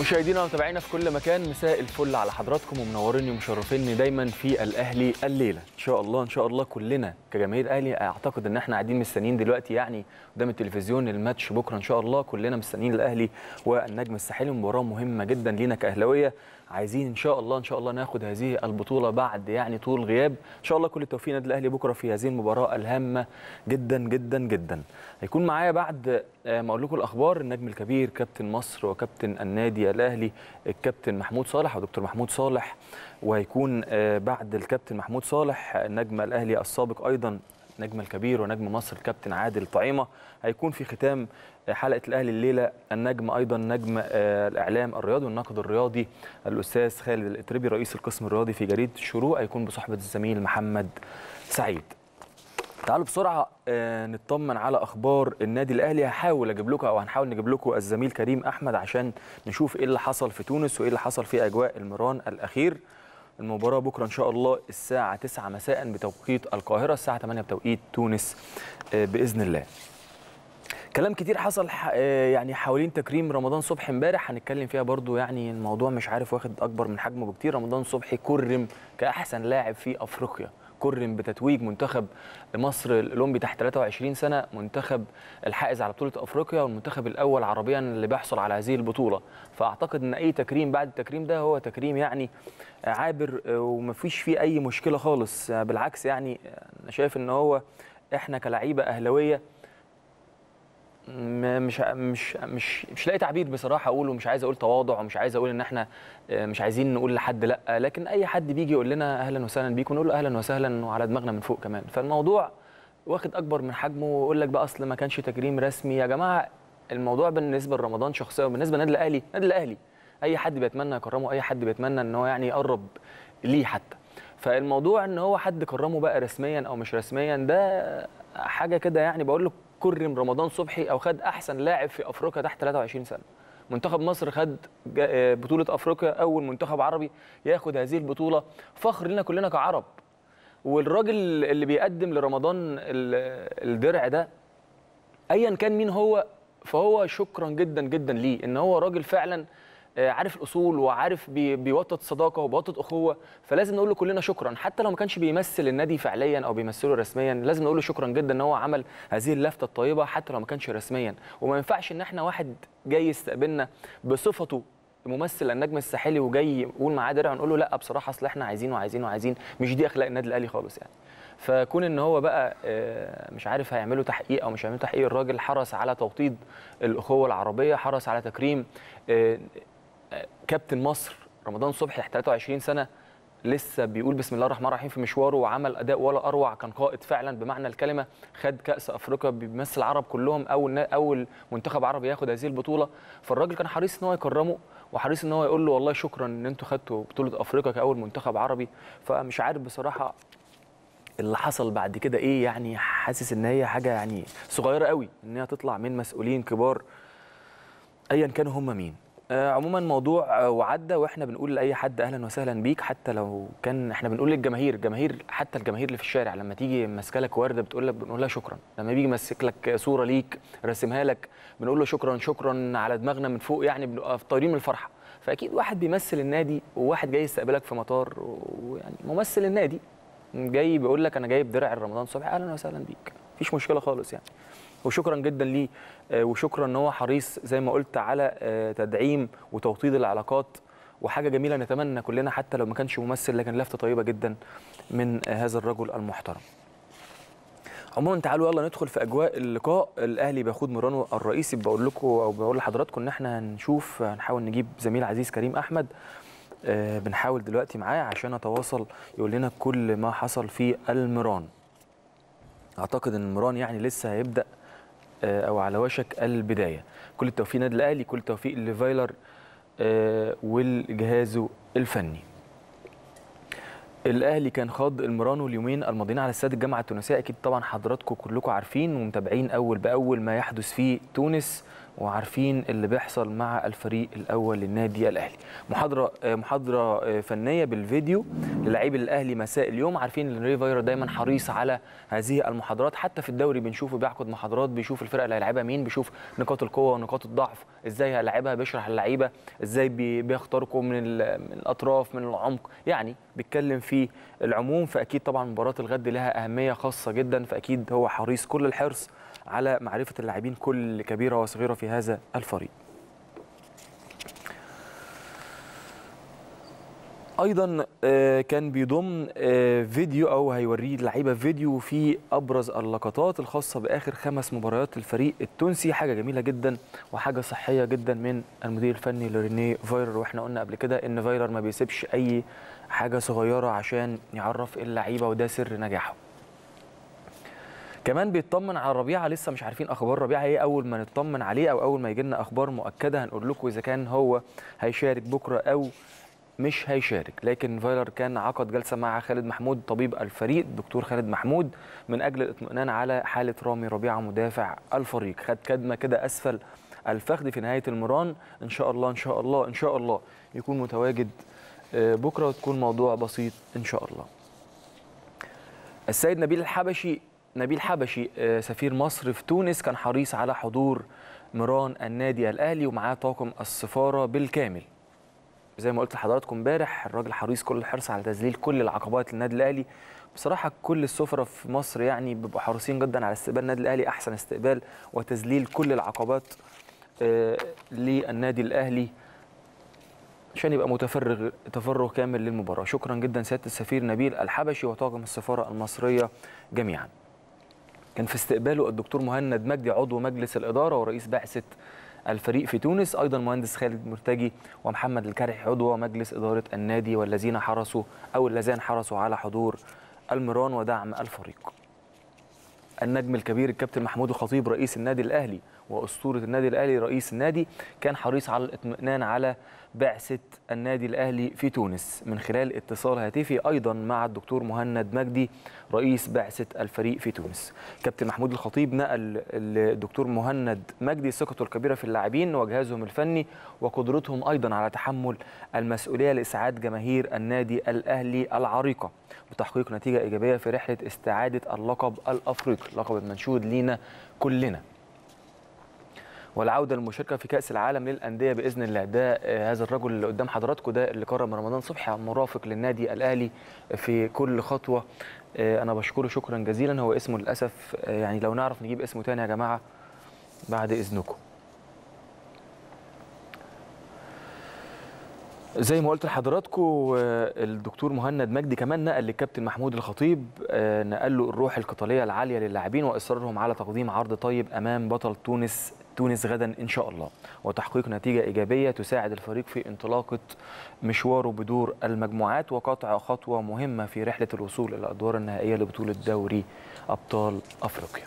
مشاهدينا ومتابعينا في كل مكان مساء الفل على حضراتكم ومنوريني ومشرفيني دايما في الاهلي الليله ان شاء الله ان شاء الله كلنا كجماهير اهلي اعتقد ان احنا قاعدين مستنيين دلوقتي يعني قدام التلفزيون الماتش بكره ان شاء الله كلنا مستنيين الاهلي والنجم الساحلي مباراه مهمه جدا لينا كاهلاويه عايزين ان شاء الله ان شاء الله ناخد هذه البطوله بعد يعني طول غياب ان شاء الله كل التوفيق للنادي الاهلي بكره في هذه المباراه الهامه جدا جدا جدا هيكون معايا بعد ما اقول لكم الاخبار النجم الكبير كابتن مصر وكابتن النادي الاهلي الكابتن محمود صالح ودكتور محمود صالح وهيكون بعد الكابتن محمود صالح النجم الاهلي السابق ايضا نجم الكبير ونجم مصر الكابتن عادل طعيمه هيكون في ختام حلقه الاهلي الليله النجم ايضا نجم الاعلام الرياضي والناقد الرياضي الاستاذ خالد الاتربي رئيس القسم الرياضي في جريده الشروق هيكون بصحبه الزميل محمد سعيد تعالوا بسرعه نطمن على اخبار النادي الاهلي هحاول اجيب لكم او هنحاول نجيب لكم الزميل كريم احمد عشان نشوف ايه اللي حصل في تونس وايه اللي حصل في اجواء المران الاخير المباراه بكره ان شاء الله الساعه 9 مساء بتوقيت القاهره الساعه 8 بتوقيت تونس باذن الله كلام كتير حصل يعني حوالين تكريم رمضان صبحي امبارح هنتكلم فيها برضو يعني الموضوع مش عارف واخد اكبر من حجمه بكتير رمضان صبحي كرم كاحسن لاعب في افريقيا كرم بتتويج منتخب مصر الاولمبي تحت 23 سنه منتخب الحائز على بطوله افريقيا والمنتخب الاول عربيا اللي بيحصل على هذه البطوله فاعتقد ان اي تكريم بعد التكريم ده هو تكريم يعني عابر ومفيش فيه اي مشكله خالص بالعكس يعني انا شايف ان هو احنا كلعيبه اهلاويه مش مش مش مش لاقي تعبير بصراحه اقوله مش عايز اقول تواضع ومش عايز اقول ان احنا مش عايزين نقول لحد لا لكن اي حد بيجي يقول لنا اهلا وسهلا بيكم نقول له اهلا وسهلا وعلى دماغنا من فوق كمان فالموضوع واخد اكبر من حجمه ويقول لك بقى اصل ما كانش تكريم رسمي يا جماعه الموضوع بالنسبه لرمضان شخصيا وبالنسبه للنادي الاهلي النادي الاهلي اي حد بيتمنى يكرمه اي حد بيتمنى ان هو يعني يقرب ليه حتى فالموضوع ان هو حد كرمه بقى رسميا او مش رسميا ده حاجه كده يعني بقول له كرم رمضان صبحي او خد احسن لاعب في افريقيا تحت 23 سنه منتخب مصر خد بطوله افريقيا اول منتخب عربي ياخد هذه البطوله فخر لنا كلنا كعرب والراجل اللي بيقدم لرمضان الدرع ده ايا كان مين هو فهو شكرا جدا جدا ليه ان هو راجل فعلا عارف الاصول وعارف بيوطد صداقه وبيوطد اخوه فلازم نقول له كلنا شكرا حتى لو ما كانش بيمثل النادي فعليا او بيمثله رسميا لازم نقول له شكرا جدا ان هو عمل هذه اللفته الطيبه حتى لو ما كانش رسميا وما ينفعش ان احنا واحد جاي يستقبلنا بصفته ممثل النجم الساحلي وجاي يقول معاه درع نقول له لا بصراحه اصل احنا عايزين وعايزين وعايزين مش دي اخلاق النادي الاهلي خالص يعني فكون ان هو بقى مش عارف هيعملوا تحقيق او مش هيعملوا تحقيق الراجل حرص على توطيد الاخوه العربيه حرص على تكريم كابتن مصر رمضان صبحي تحت 23 سنه لسه بيقول بسم الله الرحمن الرحيم في مشواره وعمل اداء ولا اروع كان قائد فعلا بمعنى الكلمه خد كاس افريقيا بيمثل العرب كلهم اول اول منتخب عربي ياخد هذه البطوله فالراجل كان حريص ان هو يكرمه وحريص ان هو يقول له والله شكرا ان انتوا خدتوا بطوله افريقيا كاول منتخب عربي فمش عارف بصراحه اللي حصل بعد كده ايه يعني حاسس ان هي حاجه يعني صغيره قوي ان هي تطلع من مسؤولين كبار ايا كانوا هم مين عموما موضوع وعدى واحنا بنقول لاي حد اهلا وسهلا بيك حتى لو كان احنا بنقول للجماهير الجماهير حتى الجماهير اللي في الشارع لما تيجي ماسكه لك ورده بتقول لك بنقول لها شكرا لما بيجي ماسك لك صوره ليك راسمها لك بنقول له شكرا شكرا على دماغنا من فوق يعني بنبقى طايرين من الفرحه فاكيد واحد بيمثل النادي وواحد جاي يستقبلك في مطار ويعني ممثل النادي جاي بيقول لك انا جايب درع رمضان صبحي اهلا وسهلا بيك مفيش مشكله خالص يعني وشكرا جدا ليه وشكرا ان هو حريص زي ما قلت على تدعيم وتوطيد العلاقات وحاجه جميله نتمنى كلنا حتى لو ما كانش ممثل لكن لفته طيبه جدا من هذا الرجل المحترم. عموما تعالوا يلا ندخل في اجواء اللقاء الاهلي بياخد مرانه الرئيسي بقول لكم او بقول لحضراتكم ان احنا هنشوف هنحاول نجيب زميل عزيز كريم احمد أه بنحاول دلوقتي معاه عشان نتواصل يقول لنا كل ما حصل في المران. اعتقد ان المران يعني لسه هيبدا او على وشك البدايه كل التوفيق للنادي الاهلي كل التوفيق لفايلر والجهازه الفني الاهلي كان خاض المرانو اليومين الماضيين على استاد الجامعه التونسيه اكيد طبعا حضراتكم كلكم عارفين ومتابعين اول باول ما يحدث في تونس وعارفين اللي بيحصل مع الفريق الاول للنادي الاهلي محاضره آه، محاضره آه، فنيه بالفيديو للاعبي الاهلي مساء اليوم عارفين ان ري فايرا دايما حريص على هذه المحاضرات حتى في الدوري بنشوفه بيعقد محاضرات بيشوف الفرقه اللي هيلعبها مين بيشوف نقاط القوه ونقاط الضعف ازاي هيلعبها بيشرح اللعيبه ازاي بي- بيخترقوا من, ال- من الاطراف من العمق يعني بيتكلم في العموم فاكيد طبعا مباراه الغد لها اهميه خاصه جدا فاكيد هو حريص كل الحرص على معرفه اللاعبين كل كبيره وصغيره في هذا الفريق ايضا آه، كان بيضم آه، فيديو او هيوريه اللعيبه فيديو في ابرز اللقطات الخاصه باخر خمس مباريات الفريق التونسي حاجه جميله جدا وحاجه صحيه جدا من المدير الفني لرينيه فايرر واحنا قلنا قبل كده ان فايرر ما بيسيبش اي حاجه صغيره عشان يعرف اللعيبه وده سر نجاحه كمان بيطمن على ربيعه لسه مش عارفين اخبار ربيعه ايه اول ما نطمن عليه او اول ما يجي لنا اخبار مؤكده هنقول لكم اذا كان هو هيشارك بكره او مش هيشارك لكن فايلر كان عقد جلسه مع خالد محمود طبيب الفريق الدكتور خالد محمود من اجل الاطمئنان على حاله رامي ربيعه مدافع الفريق خد كدمه كده اسفل الفخذ في نهايه المران ان شاء الله ان شاء الله ان شاء الله يكون متواجد آه، بكره وتكون موضوع بسيط ان شاء الله السيد نبيل الحبشي نبيل حبشي آه، سفير مصر في تونس كان حريص على حضور مران النادي الاهلي ومعاه طاقم السفاره بالكامل زي ما قلت لحضراتكم امبارح الراجل حريص كل الحرص على تذليل كل العقبات للنادي الاهلي بصراحه كل السفراء في مصر يعني بيبقوا حريصين جدا على استقبال النادي الاهلي احسن استقبال وتذليل كل العقبات آه، للنادي الاهلي عشان يبقى متفرغ تفرغ كامل للمباراه شكرا جدا سياده السفير نبيل الحبشي وطاقم السفاره المصريه جميعا كان في استقباله الدكتور مهند مجدي عضو مجلس الاداره ورئيس بعثه الفريق في تونس ايضا مهندس خالد مرتجي ومحمد الكرحي عضو مجلس اداره النادي والذين حرصوا او اللذان حرصوا على حضور المران ودعم الفريق النجم الكبير الكابتن محمود الخطيب رئيس النادي الاهلي واسطوره النادي الاهلي رئيس النادي كان حريص على الاطمئنان على بعثه النادي الاهلي في تونس من خلال اتصال هاتفي ايضا مع الدكتور مهند مجدي رئيس بعثه الفريق في تونس كابتن محمود الخطيب نقل الدكتور مهند مجدي ثقته الكبيره في اللاعبين وجهازهم الفني وقدرتهم ايضا على تحمل المسؤوليه لاسعاد جماهير النادي الاهلي العريقه بتحقيق نتيجه ايجابيه في رحله استعاده اللقب الافريقي اللقب المنشود لينا كلنا والعوده للمشاركه في كاس العالم للانديه باذن الله ده آه، هذا الرجل اللي قدام حضراتكم ده اللي كرم رمضان صبحي مرافق للنادي الاهلي في كل خطوه آه، انا بشكره شكرا جزيلا هو اسمه للاسف آه، يعني لو نعرف نجيب اسمه تاني يا جماعه بعد اذنكم زي ما قلت لحضراتكم آه، الدكتور مهند مجدي كمان نقل للكابتن محمود الخطيب آه، نقل له الروح القتاليه العاليه للاعبين واصرارهم على تقديم عرض طيب امام بطل تونس تونس غدا ان شاء الله وتحقيق نتيجه ايجابيه تساعد الفريق في انطلاقه مشواره بدور المجموعات وقطع خطوه مهمه في رحله الوصول الى الادوار النهائيه لبطوله دوري ابطال افريقيا.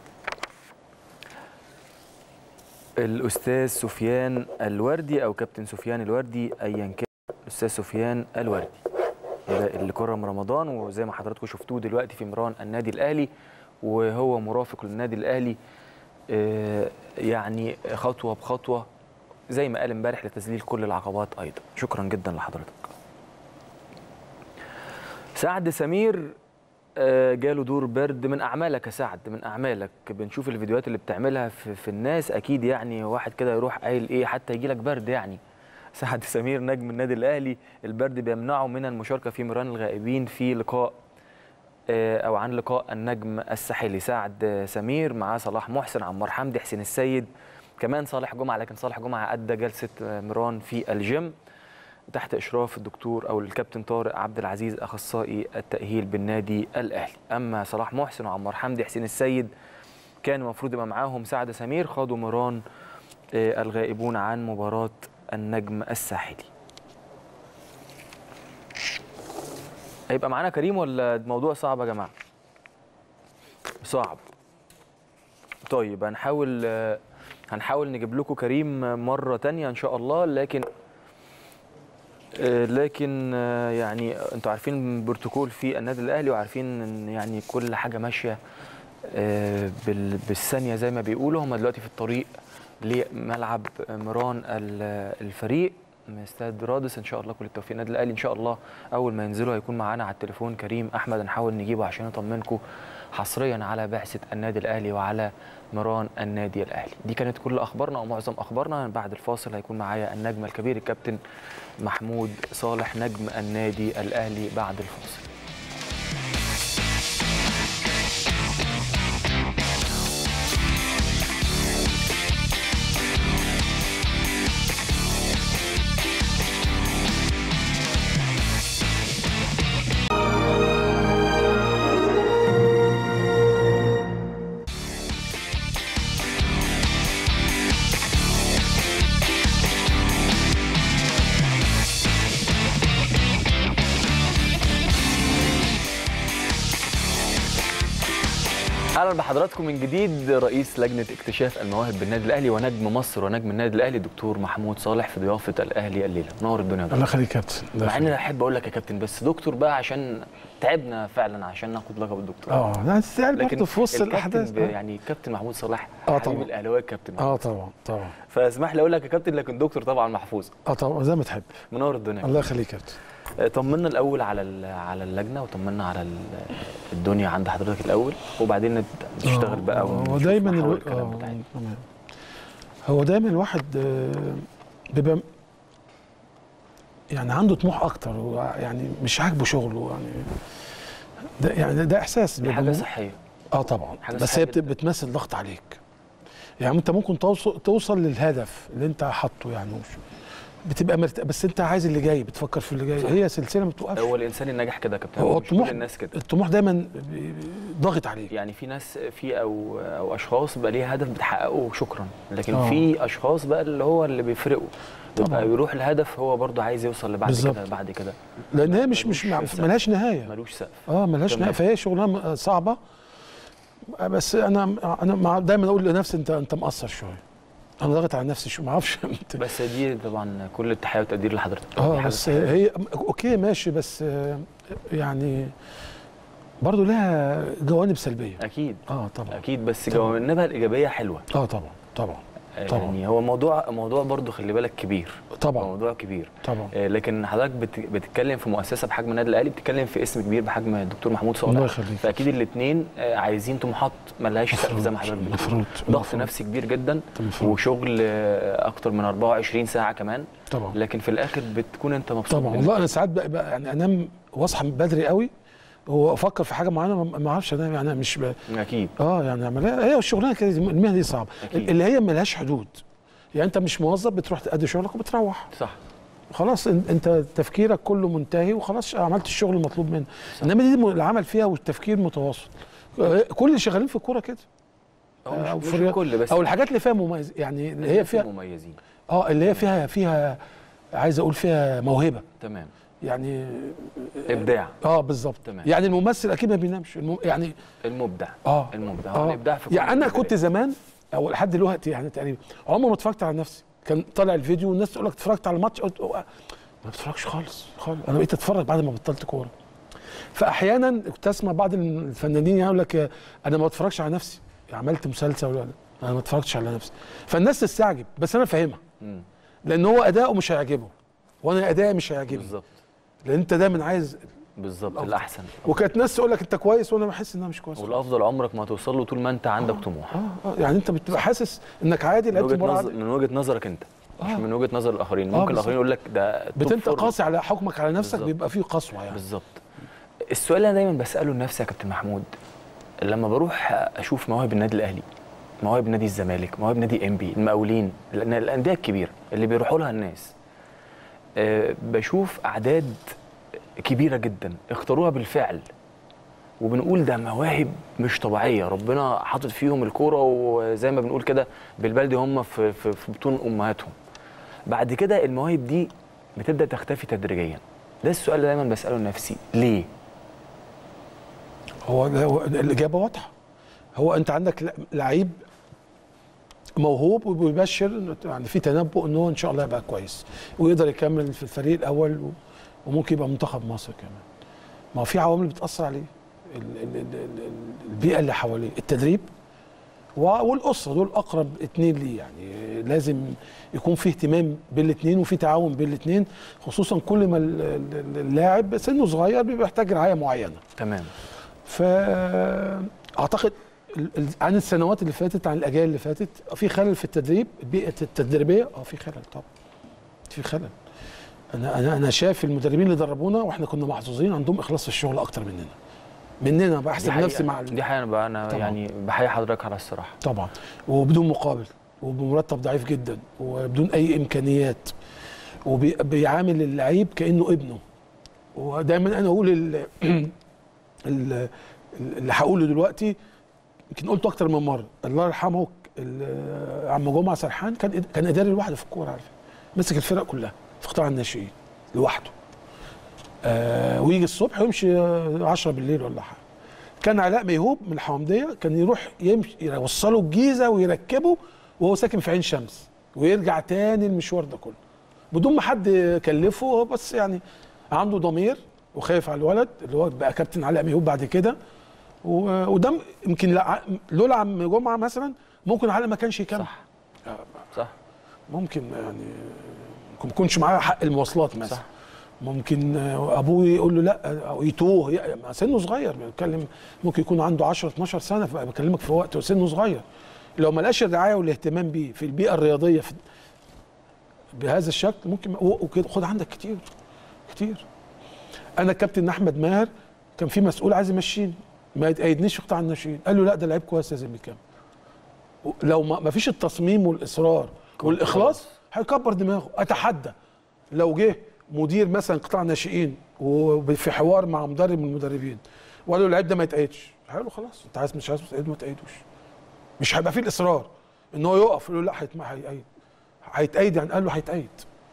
الاستاذ سفيان الوردي او كابتن سفيان الوردي ايا كان الاستاذ سفيان الوردي ده اللي كرم رمضان وزي ما حضراتكم شفتوه دلوقتي في مران النادي الاهلي وهو مرافق للنادي الاهلي آه، يعني خطوه بخطوه زي ما قال امبارح لتذليل كل العقبات ايضا شكرا جدا لحضرتك سعد سمير آه، جاله دور برد من اعمالك يا سعد من اعمالك بنشوف الفيديوهات اللي بتعملها في, في الناس اكيد يعني واحد كده يروح قايل ايه حتى يجي لك برد يعني سعد سمير نجم النادي الاهلي البرد بيمنعه من المشاركه في مران الغائبين في لقاء آه، او عن لقاء النجم الساحلي سعد آه، سمير معاه صلاح محسن عمار حمدي حسين السيد كمان صالح جمعه لكن صالح جمعه ادى جلسه آه، مران في الجيم تحت اشراف الدكتور او الكابتن طارق عبد العزيز اخصائي التاهيل بالنادي الاهلي اما صلاح محسن وعمار حمدي حسين السيد كان المفروض يبقى معاهم سعد سمير خاضوا مران آه، الغائبون عن مباراه النجم الساحلي هيبقى معانا كريم ولا الموضوع صعب يا جماعه صعب طيب هنحاول آه، هنحاول نجيب لكم كريم مره تانية ان شاء الله لكن آه، لكن آه، يعني انتوا عارفين بروتوكول في النادي الاهلي وعارفين ان يعني كل حاجه ماشيه آه، بال- بالثانيه زي ما بيقولوا هم دلوقتي في الطريق لملعب مران ال- الفريق من استاد رادس ان شاء الله كل التوفيق النادي الاهلي ان شاء الله اول ما ينزلوا هيكون معانا على التليفون كريم احمد هنحاول نجيبه عشان نطمنكم حصريا على بعثه النادي الاهلي وعلى مران النادي الاهلي دي كانت كل اخبارنا او معظم اخبارنا بعد الفاصل هيكون معايا النجم الكبير الكابتن محمود صالح نجم النادي الاهلي بعد الفاصل اهلا بحضراتكم من جديد رئيس لجنه اكتشاف المواهب بالنادي الاهلي ونجم مصر ونجم النادي الاهلي الدكتور محمود صالح في ضيافه الاهلي الليله منور الدنيا الله يخليك يا كابتن الله مع ان يخليك. انا احب اقول لك يا كابتن بس دكتور بقى عشان تعبنا فعلا عشان ناخد لقب الدكتور اه لا تستاهل برضه في وسط الكابتن الاحداث ب- آه. يعني كابتن محمود صلاح آه حبيب طبعا. الاهلاويه الكابتن اه محمود. طبعا طبعا فاسمح لي اقول لك يا كابتن لكن دكتور طبعا محفوظ اه طبعا زي ما تحب منور الدنيا الله يخليك يا كابتن آه، طمنا الاول على ال- على اللجنه وطمنا على ال- الدنيا عند حضرتك الاول وبعدين نت- نشتغل آه، بقى هو ونشوف دايما محاور الو... الكلام آه بتاعنا تمام. هو دايما الواحد آه، بيبقى يعني عنده طموح اكتر هو يعني مش عاجبه شغله يعني ده يعني ده, ده احساس دي بيبقى حاجه مو- صحيه اه طبعا حاجة بس صحية هي بت- جداً. بتمثل ضغط عليك يعني انت ممكن توصل توصل للهدف اللي انت حاطه يعني مش بتبقى مرتاح بس انت عايز اللي جاي بتفكر في اللي جاي صح. هي سلسله ما بتوقفش هو الانسان الناجح كده يا كابتن هو مش كل الطموح الناس كده الطموح دايما بي- بي- ضاغط عليك يعني في ناس في او او اشخاص بقى ليها هدف بتحققه شكرا لكن آه. في اشخاص بقى اللي هو اللي بيفرقوا طبعاً. يبقى يروح الهدف هو برضه عايز يوصل لبعد بالظبط. كده بعد كده لان هي مش مش ملوش مع- سقف. ملهاش نهايه ملوش سقف اه ملهاش تمام. نهايه فهي شغلانه صعبه بس انا انا مع- دايما اقول لنفسي انت انت مقصر شويه انا ضاغط على نفسي شو ما اعرفش بس دي طبعا كل التحيه والتقدير لحضرتك دي اه حاجة بس صحية. هي اوكي ماشي بس آه، يعني برضه لها جوانب سلبيه اكيد اه طبعا اكيد بس طبعاً. جوانبها الايجابيه حلوه اه طبعا طبعا طبعاً. يعني هو موضوع موضوع برضه خلي بالك كبير طبعا موضوع كبير طبعا آه، لكن حضرتك بت- بتتكلم في مؤسسه بحجم النادي الاهلي بتتكلم في اسم كبير بحجم الدكتور محمود الله صالح يخليك فاكيد الاثنين عايزين طموحات ملهاش سقف زي ما حضرتك بتقول المفروض ضغط نفسي كبير جدا المفروض وشغل آه، اكتر من 24 ساعه كمان طبعا لكن في الاخر بتكون انت مبسوط طبعا بالنسبة والله انا ساعات بقى, بقى يعني انام واصحى من بدري قوي وافكر في حاجه معينه ما ما اعرفش انام يعني مش ب... لك. اكيد اه يعني عمليه هي الشغلانه كده المهنه دي صعبه أكيد. اللي هي ملهاش حدود يعني انت مش موظف بتروح تأدي شغلك وبتروح صح خلاص ان- انت تفكيرك كله منتهي وخلاص عملت الشغل المطلوب منك انما دي م- العمل فيها والتفكير متواصل آه، كل اللي شغالين في الكوره كده او أو مش, في مش الرياضة. الكل بس او الحاجات اللي فيها مميز يعني اللي هي فيها مميزين اه اللي هي فيها فيها عايز اقول فيها موهبه تمام يعني ابداع اه بالظبط تمام. يعني الممثل اكيد ما بينامش الم... يعني المبدع اه المبدع هو اه الابداع في كل يعني انا المجالات. كنت زمان او لحد دلوقتي يعني تقريبا عمري ما اتفرجت على نفسي كان طالع الفيديو والناس تقول لك اتفرجت على الماتش قلت أوه، ما بتفرجش خالص خالص انا بقيت اتفرج بعد ما بطلت كوره فاحيانا كنت اسمع بعض الفنانين يقول لك آه، انا ما بتفرجش على نفسي عملت مسلسل ولا انا ما اتفرجتش على نفسي فالناس تستعجب بس انا فاهمها مم. لان هو اداؤه مش هيعجبه وانا ادائي مش هيعجبني بالظبط لان انت دايما عايز بالظبط الأفضل. الاحسن وكانت ناس تقول لك انت كويس وانا بحس ان انا مش كويس والافضل عمرك ما توصل له طول ما انت عندك طموح اه اه يعني انت بتبقى حاسس انك عادي من لعبت وجهه مباراه نظر عادي. من وجهه نظرك انت مش آه. من وجهه نظر الاخرين آه، ممكن بالظبط. الاخرين يقول لك ده توب بتنت فورم. قاسي على حكمك على نفسك بالظبط. بيبقى فيه قسوه يعني بالظبط السؤال اللي انا دايما بساله لنفسي يا كابتن محمود لما بروح اشوف مواهب النادي الاهلي مواهب نادي الزمالك مواهب نادي انبي المقاولين لان الانديه الكبيره اللي بيروحوا لها الناس أه بشوف اعداد كبيره جدا اختاروها بالفعل وبنقول ده مواهب مش طبيعيه ربنا حاطط فيهم الكوره وزي ما بنقول كده بالبلدي هم في, في, في بطون امهاتهم بعد كده المواهب دي بتبدا تختفي تدريجيا ده السؤال اللي دايما بساله لنفسي ليه هو هو الاجابه واضحه هو انت عندك ل- لعيب موهوب وبيبشر إنه- يعني في تنبؤ ان هو ان شاء الله يبقى كويس ويقدر يكمل في الفريق الاول و- وممكن يبقى منتخب مصر كمان ما هو في عوامل بتاثر عليه ال- ال- ال- ال- البيئه اللي حواليه التدريب و- والاسره دول اقرب اتنين ليه يعني لازم يكون في اهتمام بالاثنين وفي تعاون بالاثنين خصوصا كل ما ال- ال- اللاعب سنه صغير بيبقى محتاج رعايه معينه تمام فاعتقد ال- ال- عن السنوات اللي فاتت عن الاجيال اللي فاتت في خلل في التدريب البيئه التدريبيه اه في خلل طبعا في خلل انا انا انا شايف المدربين اللي دربونا واحنا كنا محظوظين عندهم اخلاص في الشغل اكتر مننا مننا دي بحسب حقيقة. نفسي مع ال- دي حقيقه انا بقى انا طبعاً. يعني بحيي حضرتك على الصراحه طبعا وبدون مقابل وبمرتب ضعيف جدا وبدون اي امكانيات وبيعامل اللعيب كانه ابنه ودايما انا اقول ال- ال- اللي هقوله دلوقتي يمكن قلته اكتر من مره الله يرحمه ال- عم جمعه سرحان كان كان اداري لوحده في الكوره على فكره مسك الفرق كلها في قطاع الناشئين لوحده آه ويجي الصبح ويمشي آه، 10 بالليل ولا حاجه كان علاء ميهوب من الحومديه كان يروح يمشي يوصله الجيزه ويركبه وهو ساكن في عين شمس ويرجع تاني المشوار ده كله بدون ما حد كلفه هو بس يعني عنده ضمير وخايف على الولد اللي هو بقى كابتن علاء ميهوب بعد كده و- وده يمكن لا- لولا عم جمعه مثلا ممكن علاء ما كانش يكمل صح صح ممكن يعني ممكن ما يكونش معاه حق المواصلات مثلا صح. ممكن آه، ابوه يقول له لا او يتوه ي- سنه صغير بنتكلم ممكن يكون عنده 10 12 سنه فبكلمك في وقت سنه صغير لو ما لقاش الرعايه والاهتمام بيه في البيئه الرياضيه في بهذا الشكل ممكن و- وكده خد عندك كتير كتير انا الكابتن احمد ماهر كان في مسؤول عايز يمشيني ما يتأيدنيش في قطاع الناشئين قال له لا ده لعيب كويس لازم يكمل لو ما ما فيش التصميم والاصرار والاخلاص هيكبر دماغه اتحدى لو جه مدير مثلا قطاع ناشئين وفي حوار مع مدرب من المدربين وقال له اللعيب ده ما يتأيدش هيقول له خلاص انت عايز مش عايز تأيده ما تأيدوش مش هيبقى فيه الاصرار ان هو يقف يقول له لا هيتم- هيتأيد هيتأيد يعني قال له هيتأيد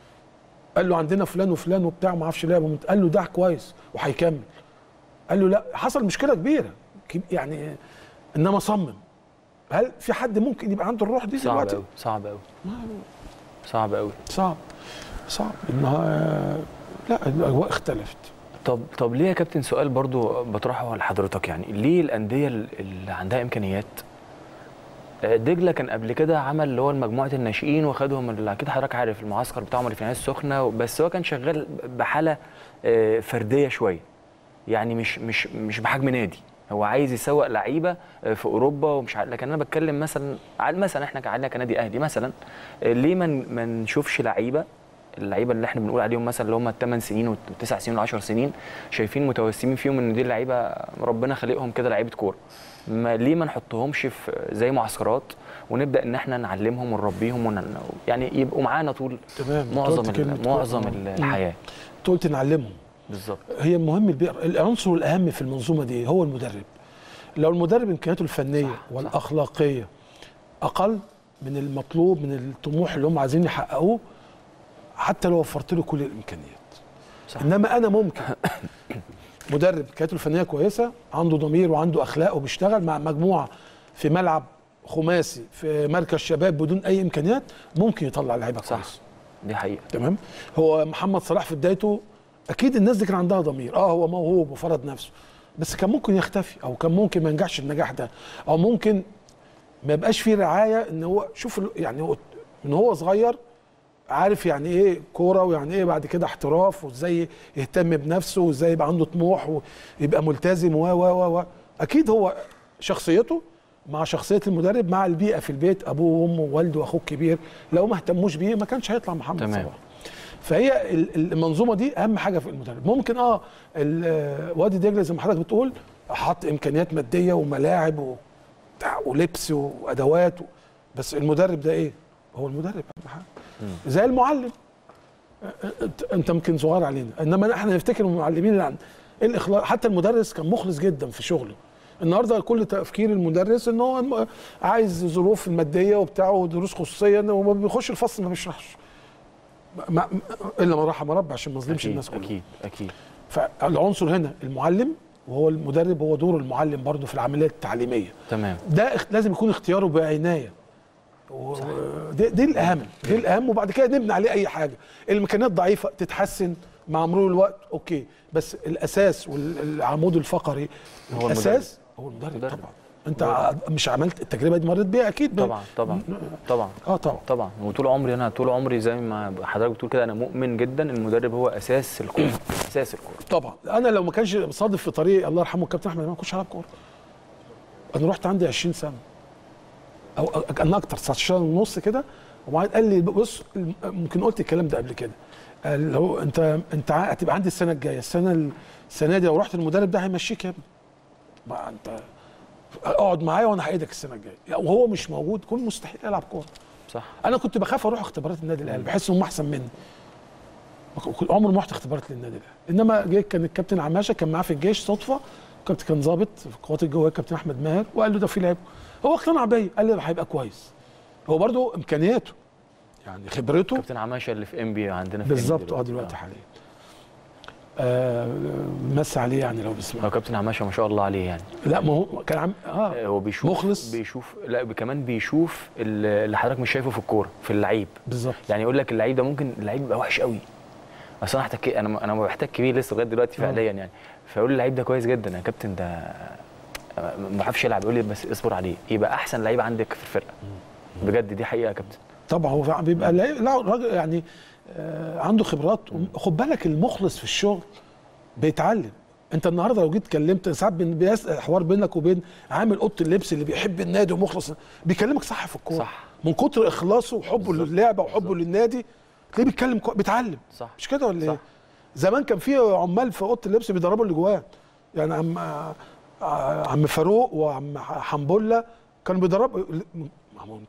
قال له عندنا فلان وفلان وبتاع ما اعرفش لعبه قال له ده كويس وهيكمل قال له لا حصل مشكله كبيره كب- يعني انما صمم هل في حد ممكن يبقى عنده الروح دي صعب دلوقتي؟ قوي صعب قوي صعب قوي صعب صعب انها لا الاجواء اختلفت طب طب ليه يا كابتن سؤال برضو بطرحه لحضرتك يعني ليه الانديه اللي عندها امكانيات آه، دجله كان قبل كده عمل اللي هو مجموعه الناشئين وخدهم اللي اكيد حضرتك عارف المعسكر بتاعهم اللي في العين السخنه بس هو كان شغال بحاله آه، فرديه شويه يعني مش مش مش بحجم نادي هو عايز يسوق لعيبه آه، في اوروبا ومش عارف لكن انا بتكلم مثلا على مثلا احنا كعائله كنادي اهلي مثلا آه، ليه ما ن- ما نشوفش لعيبه اللعيبه اللي احنا بنقول عليهم مثلا اللي هم الثمان سنين والتسع سنين والعشر سنين شايفين متوسمين فيهم ان دي اللعيبه ربنا خلقهم كده لعيبه كوره ما ليه ما نحطهمش في زي معسكرات ونبدا ان احنا نعلمهم ونربيهم ون... يعني يبقوا معانا طول تمام معظم أنت قلت كلمة ال... معظم كورة. ال- مم. الحياه أنت قلت نعلمهم بالظبط هي مهم البيئة العنصر الأهم في المنظومة دي هو المدرب لو المدرب إمكانياته الفنية صح، صح. والأخلاقية أقل من المطلوب من الطموح اللي هم عايزين يحققوه حتى لو وفرت له كل الإمكانيات صح. إنما أنا ممكن مدرب إمكانياته الفنية كويسة عنده ضمير وعنده أخلاق وبيشتغل مع مجموعة في ملعب خماسي في مركز شباب بدون أي إمكانيات ممكن يطلع لعيبة صح. كويسة دي حقيقه تمام هو محمد صلاح في بدايته اكيد الناس دي كان عندها ضمير اه هو موهوب وفرض نفسه بس كان ممكن يختفي او كان ممكن ما ينجحش النجاح ده او ممكن ما يبقاش فيه رعايه ان هو شوف ال- يعني هو من هو صغير عارف يعني ايه كوره ويعني ايه بعد كده احتراف وازاي يهتم بنفسه وازاي يبقى عنده طموح ويبقى ملتزم و و و و اكيد هو شخصيته مع شخصيه المدرب مع البيئه في البيت ابوه وامه ووالده واخوه الكبير لو ما اهتموش بيه ما كانش هيطلع محمد تمام. صلاح فهي ال- ال- المنظومه دي اهم حاجه في المدرب ممكن اه ال- آه، وادي دجله زي ما حضرتك بتقول حط امكانيات ماديه وملاعب وبتاع ولبس وادوات و... بس المدرب ده ايه هو المدرب اهم حاجه زي المعلم أنت- انت يمكن صغير علينا انما احنا نفتكر المعلمين اللي عن ايه الاخلاص حتى المدرس كان مخلص جدا في شغله النهارده كل تفكير المدرس ان هو الم- عايز ظروف الماديه وبتاعه ودروس خصوصيه إنه وما بيخش الفصل ما بيشرحش ما ما- الا من رحم ربي عشان ما اظلمش اكيد الناس كلها اكيد اكيد فالعنصر هنا المعلم وهو المدرب هو دور المعلم برضه في العمليه التعليميه تمام ده اخ- لازم يكون اختياره بعنايه و- دي, دي الاهم دي الاهم وبعد كده نبني عليه اي حاجه الامكانيات ضعيفه تتحسن مع مرور الوقت اوكي بس الاساس والعمود الفقري هو الاساس هو المدرب مدرب. طبعا انت ع- مش عملت التجربه دي مريت بيها اكيد ب- طبعا طبعا طبعا اه طبعا طبعا وطول عمري انا طول عمري زي ما حضرتك بتقول كده انا مؤمن جدا المدرب هو اساس الكوره اساس الكوره طبعا انا لو ما كانش صادف في طريق الله يرحمه الكابتن احمد ما كنتش هلعب كوره انا رحت عندي 20 سنه او أو- انا اكتر 19 ونص كده وبعدين قال لي بص ممكن قلت الكلام ده قبل كده قال هو انت انت ع- هتبقى عندي السنه الجايه السنه السنه دي لو رحت المدرب ده هيمشيك يا ابني ما انت اقعد معايا وانا هايدك السنه الجايه وهو مش موجود كل مستحيل العب كوره صح انا كنت بخاف اروح اختبارات النادي الاهلي بحس انهم احسن مني كنت- عمري ما رحت اختبارات للنادي الاهلي انما جه كان الكابتن عماشه كان معاه في الجيش صدفه الكابتن كان ظابط في القوات الجويه الكابتن احمد ماهر وقال له ده في لعيب هو اقتنع بيا قال لي هيبقى كويس هو برضو امكانياته يعني خبرته كابتن عماشه اللي في ام بي عندنا في بالظبط MB اه دلوقتي حاليا آه مسي عليه يعني لو بيسمع هو كابتن عماشه ما شاء الله عليه يعني لا ما هو كان عم اه هو بيشوف مخلص. بيشوف لا كمان بيشوف اللي اللي حضرتك مش شايفه في الكوره في اللعيب بالظبط يعني يقول لك اللعيب ده ممكن اللعيب يبقى وحش قوي اصل انا احتك انا انا محتك بيه لسه لغايه دلوقتي آه. فعليا يعني فيقول لي اللعيب ده كويس جدا يا كابتن ده ما بيعرفش يلعب يقول لي بس اصبر عليه يبقى احسن لعيب عندك في الفرقه بجد دي حقيقه يا كابتن طبعا هو فعلا بيبقى لا لا راجل يعني آه عنده خبرات خد بالك المخلص في الشغل بيتعلم انت النهارده لو جيت اتكلمت ساعات بين- بيس- حوار بينك وبين عامل اوضه اللبس اللي بيحب النادي ومخلص بيكلمك صح في الكوره صح. من كتر اخلاصه وحبه بالظبط. للعبه وحبه للنادي تلاقيه بيتكلم كو... بيتعلم صح مش كده ولا صح. ايه؟ زمان كان في عمال في اوضه اللبس بيدربوا اللي جواه يعني عم آه، عم فاروق وعم حنبله كانوا بيدربوا معمول.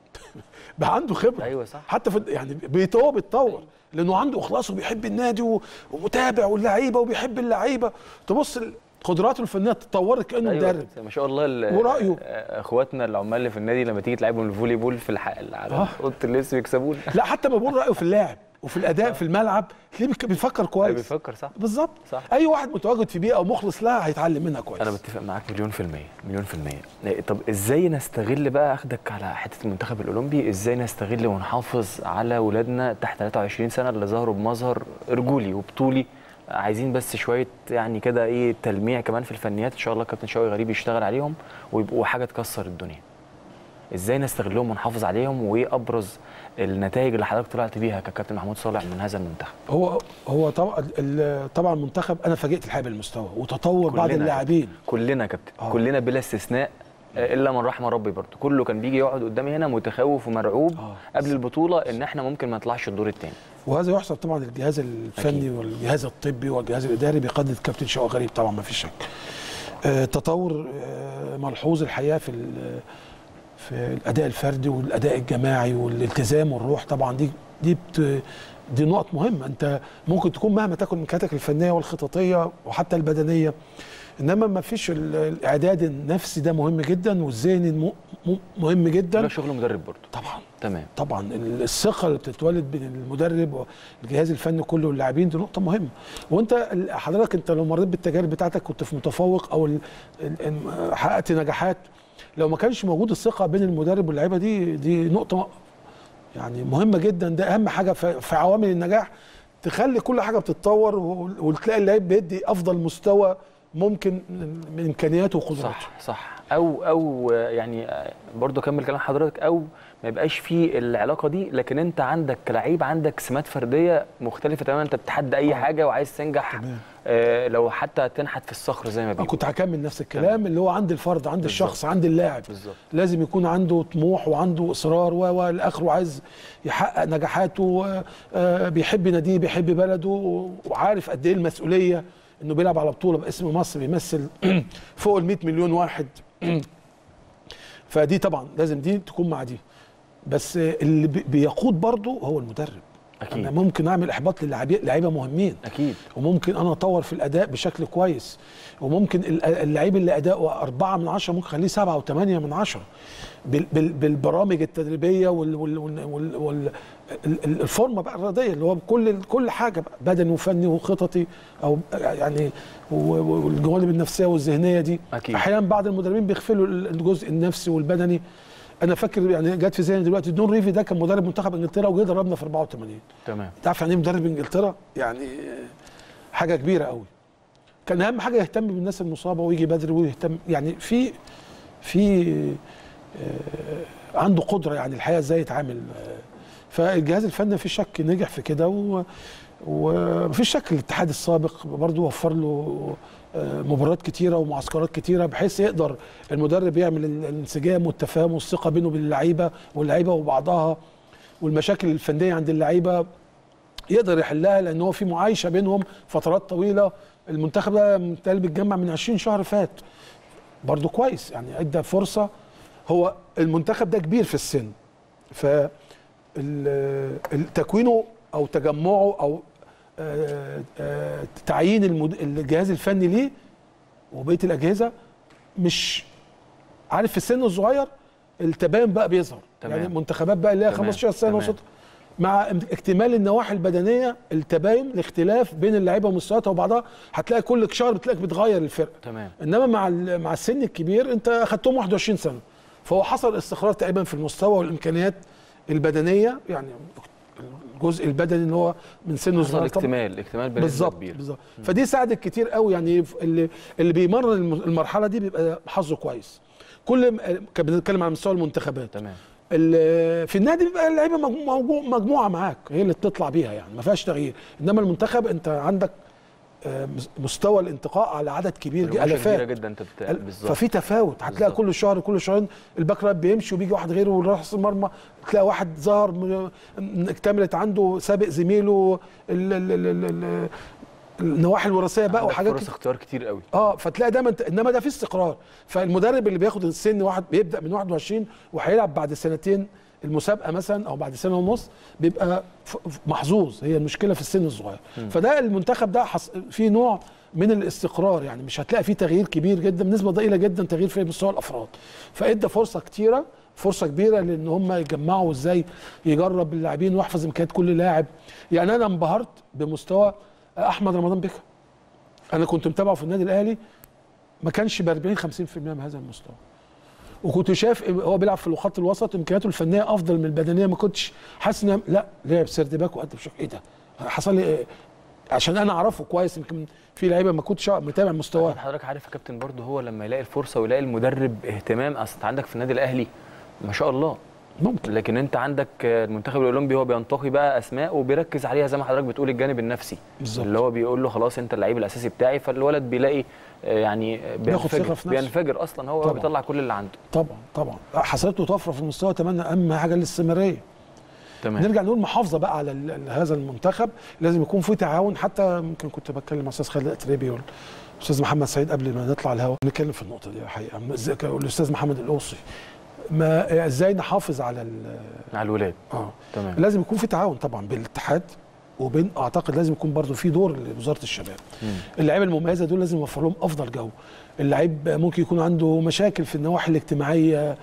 بقى عنده خبره ايوه صح حتى في يعني بيت- هو بيتطور لانه عنده اخلاص وبيحب النادي و- ومتابع واللعيبه وبيحب اللعيبه تبص ال- قدراته الفنيه تطورت كانه أيوة مدرب كابتن، ما شاء الله ال- ورأيه. آه، اخواتنا العمال اللي في النادي لما تيجي تلعبهم الفولي بول في الح... على آه. اوضه اللبس بيكسبونا لا حتى ما بقول رايه في اللاعب وفي الاداء في الملعب تلاقيه بيك- بيفكر كويس بيفكر صح بالظبط صح. اي واحد متواجد في بيئه ومخلص لها هيتعلم منها كويس انا بتفق معاك مليون في المية مليون في المية إيه، طب ازاي نستغل بقى اخدك على حتة المنتخب الاولمبي ازاي نستغل ونحافظ على ولادنا تحت 23 سنة اللي ظهروا بمظهر رجولي وبطولي عايزين بس شوية يعني كده ايه تلميع كمان في الفنيات ان شاء الله كابتن شوقي غريب يشتغل عليهم ويبقوا حاجة تكسر الدنيا ازاي نستغلهم ونحافظ عليهم وايه ابرز النتائج اللي حضرتك طلعت بيها ككابتن محمود صالح من هذا المنتخب هو هو طبعا ال- طبعا المنتخب انا فاجئت الحقيقه بالمستوى وتطور بعض كلنا. اللاعبين كلنا يا كابتن آه. كلنا بلا استثناء آه، الا من رحم ربي برضه كله كان بيجي يقعد قدامي هنا متخوف ومرعوب آه. قبل البطوله ان احنا ممكن ما نطلعش الدور الثاني وهذا يحسب طبعا الجهاز الفني أكيد. والجهاز الطبي والجهاز الاداري بقياده الكابتن شوقي غريب طبعا ما فيش شك. آه، تطور آه، ملحوظ الحقيقه في ال- في الاداء الفردي والاداء الجماعي والالتزام والروح طبعا دي دي بت دي نقط مهمه انت ممكن تكون مهما تكن امكانياتك الفنيه والخططيه وحتى البدنيه انما ما فيش ال- الاعداد النفسي ده مهم جدا والذهني م- م- مهم ده جدا شغل مدرب برضه طبعا تمام طبعا الثقه اللي بتتولد بين المدرب والجهاز الفني كله واللاعبين دي نقطه مهمه وانت ال- حضرتك انت لو مريت بالتجارب بتاعتك كنت في متفوق او ال- ال- ال- حققت نجاحات لو ما كانش موجود الثقه بين المدرب واللعيبه دي دي نقطه يعني مهمه جدا ده اهم حاجه في في عوامل النجاح تخلي كل حاجه بتتطور و- وتلاقي اللعيب بيدي افضل مستوى ممكن من امكانياته وقدراته صح صح او او آه، يعني آه، برضه اكمل كلام حضرتك او ما يبقاش في العلاقه دي لكن انت عندك كلعيب عندك سمات فرديه مختلفه تماما انت بتتحدى اي حاجه وعايز تنجح تمام. آه لو حتى تنحت في الصخر زي ما أنا بيقولوا كنت هكمل نفس الكلام اللي هو عند الفرد عند الشخص عند اللاعب بالظبط لازم يكون عنده طموح وعنده اصرار و و لاخره عايز يحقق نجاحاته آه، بيحب ناديه بيحب بلده وعارف قد ايه المسؤوليه انه بيلعب على بطوله باسم مصر بيمثل فوق ال 100 مليون واحد فدي طبعا لازم دي تكون مع دي بس اللي بي- بيقود برضه هو المدرب اكيد انا ممكن اعمل احباط للاعبين لعيبه مهمين اكيد وممكن انا اطور في الاداء بشكل كويس وممكن ال- اللعيب اللي اداؤه أربعة من عشرة ممكن اخليه سبعة وثمانية من عشرة بال- بال- بالبرامج التدريبيه وال وال وال وال وال ال- ال- الفورمه بقى الرياضيه اللي هو بكل كل حاجه بقى بدني وفني وخططي او يعني و- و- والجوانب النفسيه والذهنيه دي أكيد. احيانا بعض المدربين بيغفلوا الجزء النفسي والبدني انا فاكر يعني جت في ذهني دلوقتي دون ريفي ده كان مدرب منتخب انجلترا وجه دربنا في 84 تمام تعرف يعني ايه مدرب انجلترا؟ يعني حاجه كبيره قوي. كان اهم حاجه يهتم بالناس المصابه ويجي بدري ويهتم يعني في في آه، عنده قدره يعني الحقيقه ازاي يتعامل آه، فالجهاز الفني مفيش شك نجح في كده و ومفيش شك الاتحاد السابق برضه وفر له آه، مباريات كتيره ومعسكرات كتيره بحيث يقدر المدرب يعمل ال- الانسجام والتفاهم والثقه بينه وبين اللعيبه واللعيبه وبعضها والمشاكل الفنيه عند اللعيبه يقدر يحلها لان هو في معايشه بينهم فترات طويله المنتخب ده متهيألي بيتجمع من 20 شهر فات برضه كويس يعني ادى فرصه هو المنتخب ده كبير في السن ف ال- ال- تكوينه او تجمعه او آه، آه، تعيين المد- الجهاز الفني ليه وبقيه الاجهزه مش عارف في السن الصغير التباين بقى بيظهر تمام. يعني منتخبات بقى اللي هي تمام. 15 سنه تمام. وسط مع اكتمال النواحي البدنيه التباين الاختلاف بين اللعيبه ومستوياتها وبعضها هتلاقي كل شهر بتلاقيك بتغير الفرقه تمام انما مع ال- مع السن الكبير انت اخدتهم 21 سنه فهو حصل استقرار تقريبا في المستوى والامكانيات البدنيه يعني الجزء البدني اللي هو من سنه حصل صغير طبعا اكتمال اكتمال بنسبه بالظبط كبيره بالظبط فدي ساعدت كتير قوي يعني ف- اللي اللي بيمر الم- المرحله دي بيبقى حظه كويس كل م- كان بنتكلم عن مستوى المنتخبات تمام ال- في النادي بيبقى اللعيبه مجمو- موجو- مجموعه معاك هي اللي بتطلع بيها يعني ما فيهاش تغيير انما المنتخب انت عندك آه، مس- مستوى الانتقاء على عدد كبير القماشة كبيره الافات جدا انت بت... ال- بالظبط ففي تفاوت هتلاقي بالظبط. كل شهر كل شهرين الباك رايت بيمشي وبيجي واحد غيره وراس المرمى تلاقي واحد ظهر م- م- اكتملت عنده سابق زميله ال ال ال ال ال النواحي الوراثيه بقى عندك وحاجات فرص كتير. اختيار كتير قوي اه فتلاقي دايما انت- انما ده في استقرار فالمدرب اللي بياخد السن واحد بيبدا من 21 وهيلعب بعد سنتين المسابقه مثلا او بعد سنه ونص بيبقى ف- ف- محظوظ هي المشكله في السن الصغير فده المنتخب ده حص... في نوع من الاستقرار يعني مش هتلاقي فيه تغيير كبير جدا بنسبه ضئيله جدا تغيير في مستوى الافراد فادى فرصه كتيره فرصه كبيره لان هم يجمعوا ازاي يجرب اللاعبين ويحفظ امكانيات كل لاعب يعني انا انبهرت بمستوى احمد رمضان بكر انا كنت متابعه في النادي الاهلي ما كانش ب 40 50% من هذا المستوى وكنت شايف إم- هو بيلعب في الخط الوسط امكانياته الفنيه افضل من البدنيه ما كنتش حاسس ان لا لعب سيرد باك وقدم بشكل ايه ده حصل لي إيه؟ عشان انا اعرفه كويس يمكن في لعيبه ما كنتش متابع مستواه حضرتك عارف يا كابتن برضه هو لما يلاقي الفرصه ويلاقي المدرب اهتمام اصل انت عندك في النادي الاهلي ما شاء الله ممكن لكن انت عندك المنتخب الاولمبي هو بينتقي بقى اسماء وبيركز عليها زي ما حضرتك بتقول الجانب النفسي بالظبط. اللي هو بيقول له خلاص انت اللعيب الاساسي بتاعي فالولد بيلاقي آه، يعني آه، بياخد ثقة بينفجر في نفسه. بينفجر اصلا هو طبعاً. بيطلع كل اللي عنده طبعا طبعا حصلت له طفره في المستوى اتمنى اهم حاجه الاستمراريه تمام نرجع نقول محافظه بقى على ال- هذا المنتخب لازم يكون في تعاون حتى يمكن كنت بتكلم مع استاذ خالد اتريبي والاستاذ محمد سعيد قبل ما نطلع الهواء نتكلم في النقطه دي الحقيقه إزاي- والاستاذ محمد الاوصي ما ازاي نحافظ على ال- مع الولاد اه تمام لازم يكون في تعاون طبعا بالاتحاد وبين اعتقد لازم يكون برضه في دور لوزاره الشباب مم. اللعيبه المميزه دول لازم نوفر لهم افضل جو اللعيب ممكن يكون عنده مشاكل في النواحي الاجتماعيه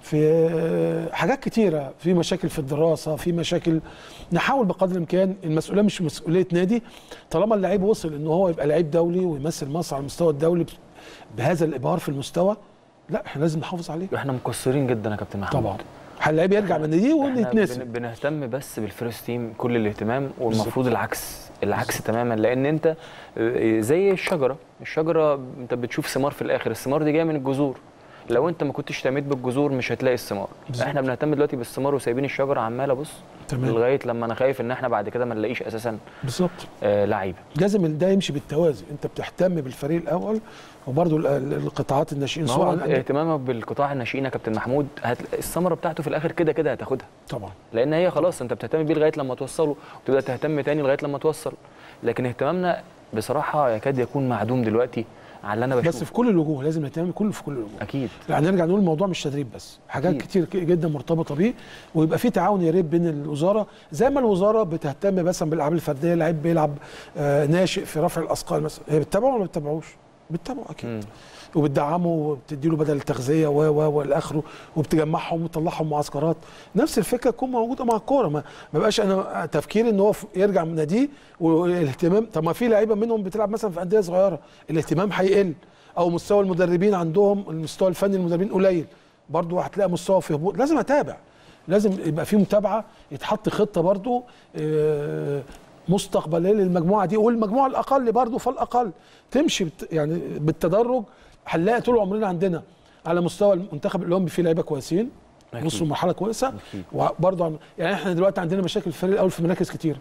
في حاجات كتيره في مشاكل في الدراسه في مشاكل نحاول بقدر الامكان المسؤوليه مش مسؤوليه نادي طالما اللعيب وصل ان هو يبقى لعيب دولي ويمثل مصر على المستوى الدولي بهذا الابهار في المستوى لا احنا لازم نحافظ عليه احنا مقصرين جدا يا كابتن محمود طبعا اللعيب يرجع من دي احنا ويتنسي بن- بنهتم بس بالفيرست تيم كل الاهتمام والمفروض العكس العكس تماما لان انت آه، زي الشجره الشجره انت بتشوف ثمار في الاخر الثمار دي جايه من الجذور لو انت ما كنتش اهتميت بالجذور مش هتلاقي الثمار بالظبط. احنا بنهتم دلوقتي بالثمار وسايبين الشجره عماله بص تمام لغايه لما انا خايف ان احنا بعد كده ما نلاقيش اساسا بالظبط آه لعيبه لازم ده يمشي بالتوازي انت بتهتم بالفريق الاول وبرضه ال- ال- القطاعات الناشئين ما سواء هو عندك- اهتمامك بالقطاع الناشئين يا كابتن محمود هت... الثمره بتاعته في الاخر كده كده هتاخدها طبعا لان هي خلاص انت بتهتم بيه لغايه لما توصله وتبدا تهتم تاني لغايه لما توصل لكن اهتمامنا بصراحه يكاد يكون معدوم دلوقتي على اللي انا بشوفه بس في كل الوجوه لازم نهتم بكل في كل الوجوه اكيد يعني نرجع نقول الموضوع مش تدريب بس حاجات أكيد. كتير ك- جدا مرتبطه بيه ويبقى في تعاون يا ريت بين الوزاره زي ما الوزاره بتهتم مثلا بالالعاب الفرديه لعيب بيلعب آه ناشئ في رفع الاثقال مثلا هي بتتابعه ولا ما بتتابعوش؟ بتتابعه اكيد مم. وبتدعمه وبتدي له بدل التغذيه و و والى اخره وبتجمعهم وتطلعهم معسكرات نفس الفكره تكون موجوده مع الكوره ما ما بقاش انا تفكيري ان هو ف- يرجع من ناديه والاهتمام طب ما في لعيبه منهم بتلعب مثلا في انديه صغيره الاهتمام هيقل او مستوى المدربين عندهم المستوى الفني المدربين قليل برضه هتلاقي مستوى في هبوط لازم اتابع لازم يبقى في متابعه يتحط خطه برضه آه، مستقبليه للمجموعه دي والمجموعه الاقل برضه فالاقل تمشي بت يعني بالتدرج هنلاقي طول عمرنا عندنا على مستوى المنتخب الاولمبي فيه لعيبه كويسين أكيد. وصلوا مرحله كويسه أكيد. وبرضه عم- يعني احنا دلوقتي عندنا مشاكل في الفريق الاول في مراكز كتير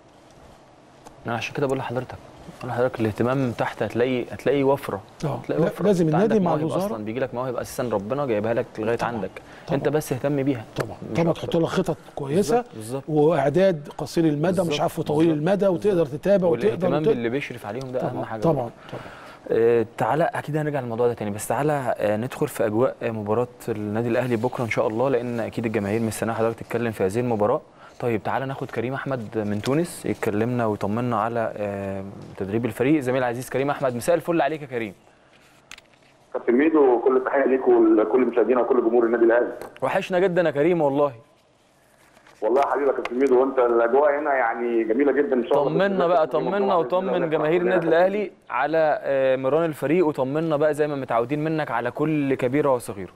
انا عشان كده بقول لحضرتك بقول لحضرتك الاهتمام تحت هتلاقي هتلاقي وفره اه هتلاقي لا، وفره لازم أنت النادي عندك مع مواهب الوزاره اصلا بيجي لك مواهب اساسا ربنا جايبها لك لغايه طبعاً. عندك طبعاً. انت بس اهتم بيها طبعا مش طبعا أكتر. تحط لها خطط كويسه بالظبط، بالظبط. واعداد قصير المدى مش بالظبط، عارف وطويل بالظبط، المدى وتقدر تتابع وتقدر والاهتمام وتقدر باللي بيشرف عليهم ده اهم طبعا حاجه طبعا طبعا آه، تعالى اكيد هنرجع للموضوع ده تاني بس تعالى آه، ندخل في اجواء آه، مباراه النادي الاهلي بكره ان شاء الله لان اكيد الجماهير مستنيه حضرتك تتكلم في هذه المباراه طيب تعالى ناخد كريم احمد من تونس يكلمنا ويطمنا على آه، تدريب الفريق زميل عزيز كريم احمد مساء الفل عليك يا كريم كابتن ميدو كل التحيه ليك ولكل مشاهدينا وكل جمهور النادي الاهلي وحشنا جدا يا كريم والله والله يا حبيبي يا كابتن ميدو وانت الاجواء هنا يعني جميله جدا ان شاء الله طمنا بقى طمنا وطمن جماهير النادي الاهلي على آه، مران الفريق وطمنا بقى زي ما متعودين منك على كل كبيره وصغيره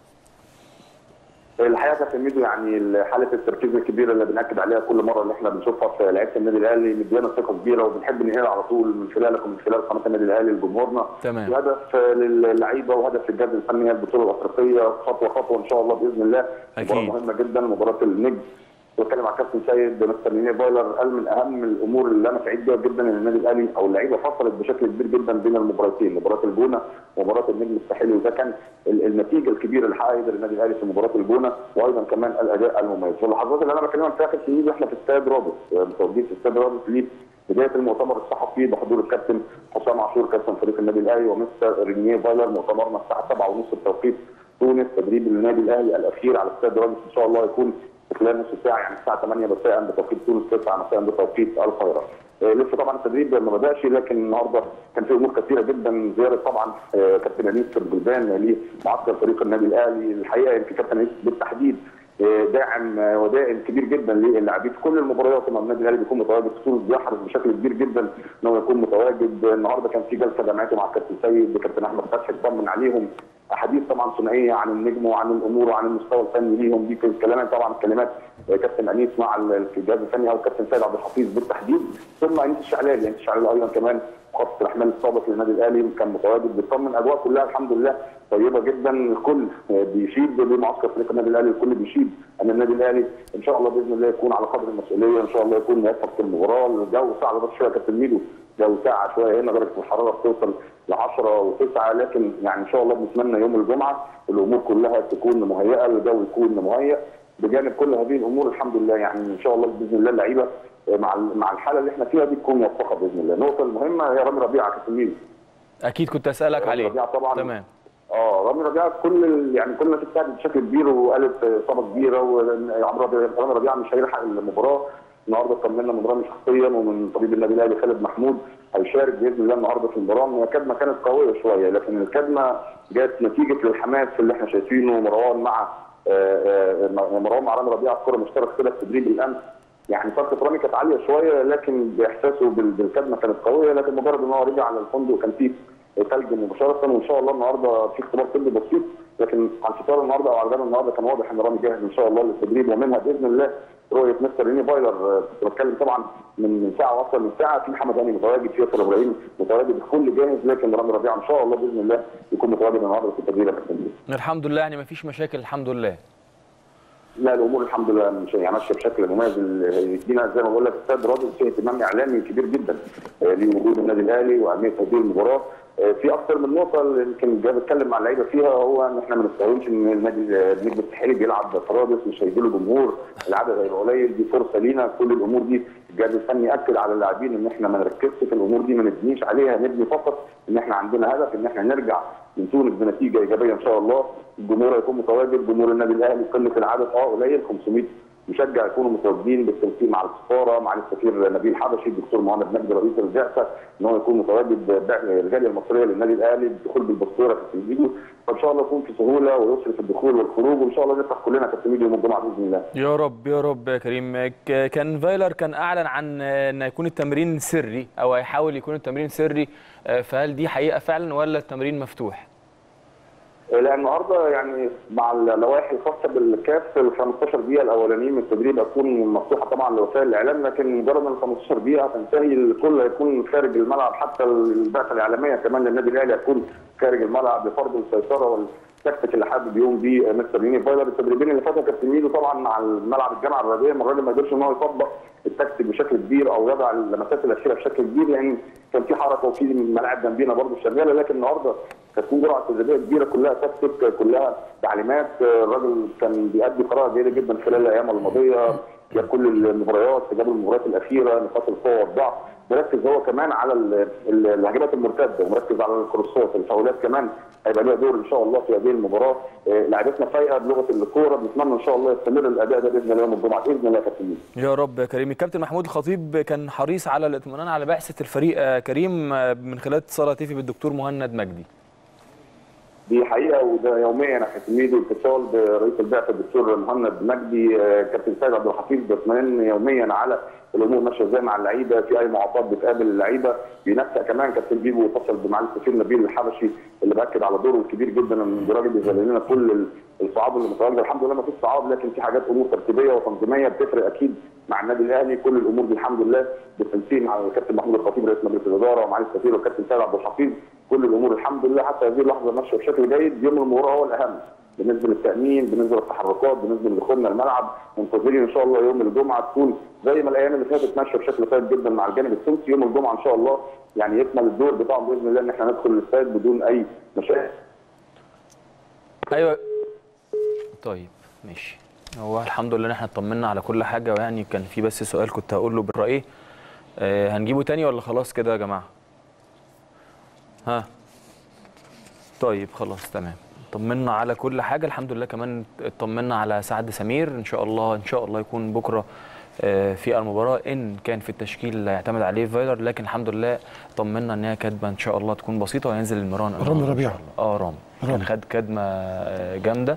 الحقيقه يا كابتن ميدو يعني حاله التركيز الكبيره اللي بناكد عليها كل مره اللي احنا بنشوفها في لعيبه النادي الاهلي مديانا ثقه كبيره وبنحب ننقلها على طول من خلالك ومن خلال قناه النادي الاهلي لجمهورنا تمام. وهدف للعيبه وهدف للجهاز الفني هي البطوله الافريقيه خطوه خطوه ان شاء الله باذن الله أكيد. مباراه مهمه جدا مباراه النجم بتكلم مع كابتن سيد مستر نيني فايلر قال من اهم الامور اللي انا سعيد بيها جدا ان النادي الاهلي او اللعيبه فصلت بشكل كبير جدا بين المباراتين مباراه الجونه ومباراه النجم الساحلي وده كان ال- النتيجه الكبيره اللي حققها يقدر النادي الاهلي في مباراه الجونه وايضا كمان الاداء المميز واللحظات اللي انا بكلمك فيها كابتن ميدو احنا في استاد رابط متواجدين في استاد رابط ليه بدايه المؤتمر الصحفي بحضور الكابتن حسام عاشور كابتن فريق النادي الاهلي ومستر رينيه فايلر مؤتمرنا الساعه 7:30 بتوقيت تونس تدريب النادي الاهلي الاخير على استاد رابط ان شاء الله يكون في خلال نص ساعه يعني الساعه 8 مساء بتوقيت تونس 9 مساء بتوقيت القاهره. آه، لسه طبعا التدريب ما بداش لكن النهارده كان في امور كثيره جدا زياره طبعا آه، كابتن انيس الجلبان لمعسكر فريق النادي الاهلي الحقيقه يمكن كابتن انيس بالتحديد آه، داعم آه، وداعم كبير جدا للاعبين في كل المباريات طبعا النادي الاهلي بيكون متواجد في تونس بيحرص بشكل كبير جدا ان هو يكون متواجد النهارده كان في جلسه جمعته مع الكابتن سيد كابتن احمد فتحي اطمن عليهم احاديث طبعا ثنائيه عن النجم وعن الامور وعن المستوى الفني ليهم دي كل- كلامات طبعا كلمات آه، كابتن انيس مع ال- الجهاز الفني او الكابتن سيد عبد الحفيظ بالتحديد ثم انيس الشعلالي انيس الشعلالي ايضا كمان خط الاحمال السابق للنادي الاهلي كان متواجد بيطمن اجواء كلها الحمد لله طيبه جدا الكل آه، بيشيد بمعسكر فريق النادي الاهلي الكل بيشيد ان النادي الاهلي ان شاء الله باذن الله يكون على قدر المسؤوليه ان شاء الله يكون موفق في المباراه الجو صعب بس شويه يا كابتن ميدو جو ساعه شويه هنا درجه الحراره بتوصل ل 10 و9 لكن يعني ان شاء الله بنتمنى يوم الجمعه الامور كلها تكون مهيئه الجو يكون مهيئ بجانب كل هذه الامور الحمد لله يعني ان شاء الله باذن الله اللعيبه مع مع الحاله اللي احنا فيها دي تكون موفقه باذن الله النقطه المهمه هي رامي ربيعه كابتن ميدو اكيد كنت اسالك رامي عليه ربيعه طبعا تمام اه رامي ربيعه كل ال- يعني كل الناس ابتعدت بشكل كبير وقالت اصابه كبيره وعمرو ربيعه رامي ربيعه مش هيلحق المباراه النهارده اطمنا من رامي شخصيا ومن طبيب النادي الاهلي خالد محمود هيشارك باذن الله النهارده في المباراه هي كدمه كانت قويه شويه لكن الكدمه جت نتيجه للحماس اللي احنا شايفينه مروان مع آه، آه، مروان مع رامي ربيعه في كره مشترك كده في تدريب الامس يعني طاقه رامي كانت عاليه شويه لكن باحساسه بال- بالكدمه كانت قويه لكن مجرد ان هو رجع على الفندق كان فيه ثلج مباشره وان شاء الله النهارده في اختبار طبي بسيط لكن على الفطار النهارده او على الغداء النهارده كان واضح ان رامي جاهز ان شاء الله للتدريب ومنها باذن الله رؤيه مستر ريني فايلر آه، كنت بتكلم طبعا من من ساعه واكثر من ساعه في محمد هاني متواجد في ياسر ابراهيم متواجد الكل جاهز لكن رامي ربيعه ان شاء الله باذن الله يكون متواجد النهارده في التدريب يا كابتن ميدو. الحمد لله يعني مفيش مشاكل الحمد لله لا الامور الحمد لله مش يعني ماشيه بشكل مميز ال- يدينا زي ما بقول لك استاد رادس فيه اهتمام اعلامي كبير جدا آه، لوجود النادي الاهلي واهميه هذه المباراه آه، في اكثر من نقطه اللي يمكن جاي بتكلم مع اللعيبه فيها هو ان احنا ما نستهونش ان النادي النجم الساحلي بيلعب في رادس مش هيجي له جمهور العدد هيبقى قليل دي فرصه لينا كل الامور دي الجهاز الفني اكد على اللاعبين ان احنا ما نركزش في الامور دي ما نبنيش عليها نبني فقط ان احنا عندنا هدف ان احنا نرجع من تونس بنتيجه ايجابيه ان شاء الله الجمهور هيكون متواجد جمهور النادي الاهلي قله العدد اه قليل 500 مشجع يكونوا متواجدين بالتنسيق مع السفاره مع السفير نبيل حبشي الدكتور مهند مجدي رئيس البعثه ان هو يكون متواجد بالجاليه المصريه للنادي الاهلي الدخول بالباسبوره في الفيديو فان شاء الله يكون في سهوله ويسر في الدخول والخروج وان شاء الله نفتح كلنا كابتن يوم الجمعه باذن الله يا رب يا رب يا كريم ك- كان فايلر كان اعلن عن ان يكون التمرين سري او هيحاول يكون التمرين سري آه، فهل دي حقيقه فعلا ولا التمرين مفتوح لا النهارده يعني مع اللوائح الخاصه بالكاف ال 15 دقيقه الاولانيين من التدريب هتكون مفتوحه طبعا لوسائل الاعلام لكن مجرد ما ال 15 دقيقه هتنتهي الكل هيكون خارج الملعب حتى البعثه الاعلاميه كمان للنادي الاهلي هتكون خارج الملعب لفرض السيطره وال التكتيك اللي حابب يقوم بيه مستر ميني فايلر التدريبين اللي فاتوا كابتن ميدو طبعا مع الملعب الجامعه الرياضيه المره دي ما قدرش ان هو يطبق التكتيك بشكل كبير او يضع اللمسات الاخيره بشكل كبير لان كان في حركه وفي ملاعب جنبينا برضه شغاله لكن النهارده كانت في جرعه تدريبيه كبيره كلها تكتيك كلها تعليمات الراجل كان بيأدي قراءه جيده جدا خلال الايام الماضيه جاب كل المباريات جاب المباريات الاخيره نقاط القوه والضعف مركز هو كمان على ال- ال- الهجمات المرتده ومركز على الكروسات الفاولات كمان هيبقى ليها دور ان شاء الله في هذه المباراه آه، لعيبتنا فايقه بلغه الكوره بنتمنى ان شاء الله يستمر الاداء ده باذن الله يوم الجمعه باذن الله يا كابتن ميدو. يا رب يا كريم الكابتن محمود الخطيب كان حريص على الاطمئنان على بعثه الفريق آه، كريم آه، من خلال اتصال هاتفي بالدكتور مهند مجدي دي حقيقه وده يوميا يا كابتن ميدو اتصال برئيس البعثه الدكتور مهند مجدي آه، كابتن سيد عبد الحفيظ بيطمئن يوميا على الامور ماشيه ازاي مع اللعيبه في اي معطات بتقابل اللعيبه بينسق كمان كابتن بيبو اتصل بمعالي السفير نبيل الحبشي اللي باكد على دوره الكبير جدا ان الراجل بيذلل لنا كل ال- الصعاب اللي متواجده الحمد لله ما فيش صعاب لكن في حاجات امور ترتيبيه وتنظيميه بتفرق اكيد مع النادي الاهلي كل الامور دي الحمد لله بالتنسيق مع الكابتن محمود الخطيب رئيس مجلس الاداره ومعالي السفير والكابتن سيد عبد الحفيظ كل الامور الحمد لله حتى هذه اللحظه ماشيه بشكل جيد يوم المباراه هو الاهم بالنسبه للتامين بالنسبه للتحركات بالنسبه لدخولنا الملعب منتظرين ان شاء الله يوم الجمعه تكون زي ما الايام اللي فاتت ماشيه بشكل كويس جدا مع الجانب التونسي يوم الجمعه ان شاء الله يعني يكمل الدور بتاعهم باذن الله ان احنا ندخل الاستاد بدون اي مشاكل ايوه طيب ماشي هو الحمد لله ان احنا اطمنا على كل حاجه ويعني كان في بس سؤال كنت هقول له بالراي آه هنجيبه تاني ولا خلاص كده يا جماعه ها طيب خلاص تمام طمنا على كل حاجه الحمد لله كمان اطمنا على سعد سمير ان شاء الله ان شاء الله يكون بكره آه، في المباراه ان كان في التشكيل اللي هيعتمد عليه فايلر لكن الحمد لله طمنا ان هي كدمه ان شاء الله تكون بسيطه وهينزل المران رامي ربيعة. اه رامي كان رامي. خد كدمه آه، جامده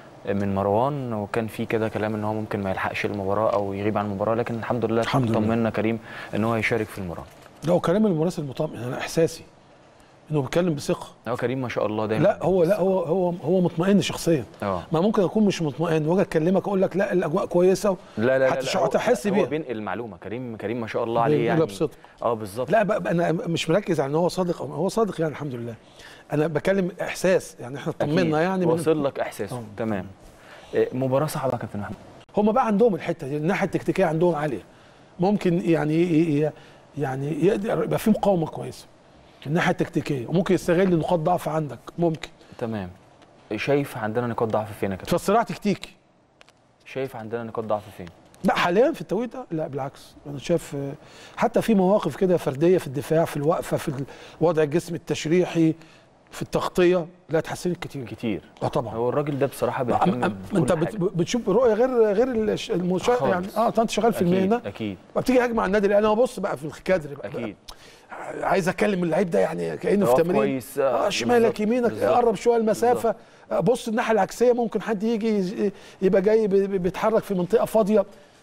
من مروان وكان في كده كلام ان هو ممكن ما يلحقش المباراه او يغيب عن المباراه لكن الحمد لله الحمد لله. طمنا كريم ان هو هيشارك في المباراه لو كلام المراسل المطمئن انا احساسي انه بيتكلم بثقه هو كريم ما شاء الله دايما لا هو لا هو هو هو مطمئن شخصيا اه ما ممكن اكون مش مطمئن واجي اكلمك اقول لك لا الاجواء كويسه لا لا لا, هتش- لا هو- هتحس هو بيها بينقل المعلومه كريم كريم ما شاء الله عليه بينقلها يعني بصدق. اه بالظبط لا بقى انا مش مركز على ان هو صادق أو هو صادق يعني الحمد لله انا بكلم احساس يعني احنا أكيد. اطمنا يعني من واصل لك احساسه آه. تمام آه، مباراه صعبه يا كابتن محمد هم بقى عندهم الحته دي الناحيه التكتيكيه عندهم عاليه ممكن يعني ي- ي- يعني يقدر يبقى في مقاومه كويسه الناحيه التكتيكيه وممكن يستغل نقاط ضعف عندك ممكن تمام شايف عندنا نقاط ضعف فين يا كابتن فالصراع تكتيكي شايف عندنا نقاط ضعف فين لا حاليا في التوقيت ده لا بالعكس انا شايف آه، حتى في مواقف كده فرديه في الدفاع في الوقفه في وضع الجسم التشريحي في التغطيه لا اتحسنت كتير كتير اه طبعا هو الراجل ده بصراحه أم- بيهتم أم- بكل انت بت- حاجة. بتشوف رؤيه غير غير الش- المشا... خالص. يعني اه انت شغال في أكيد، المهنه اكيد بتيجي هجمه على النادي الاهلي انا بص بقى في الكادر بقى اكيد عايز اكلم اللعيب ده يعني كانه في يقف تمرين كويس، آه، اه شمالك بالظبط، يمينك بالظبط. قرب شويه المسافه آه، بص الناحيه العكسيه ممكن حد يجي يز- يبقى جاي ب- ب- بيتحرك في منطقه فاضيه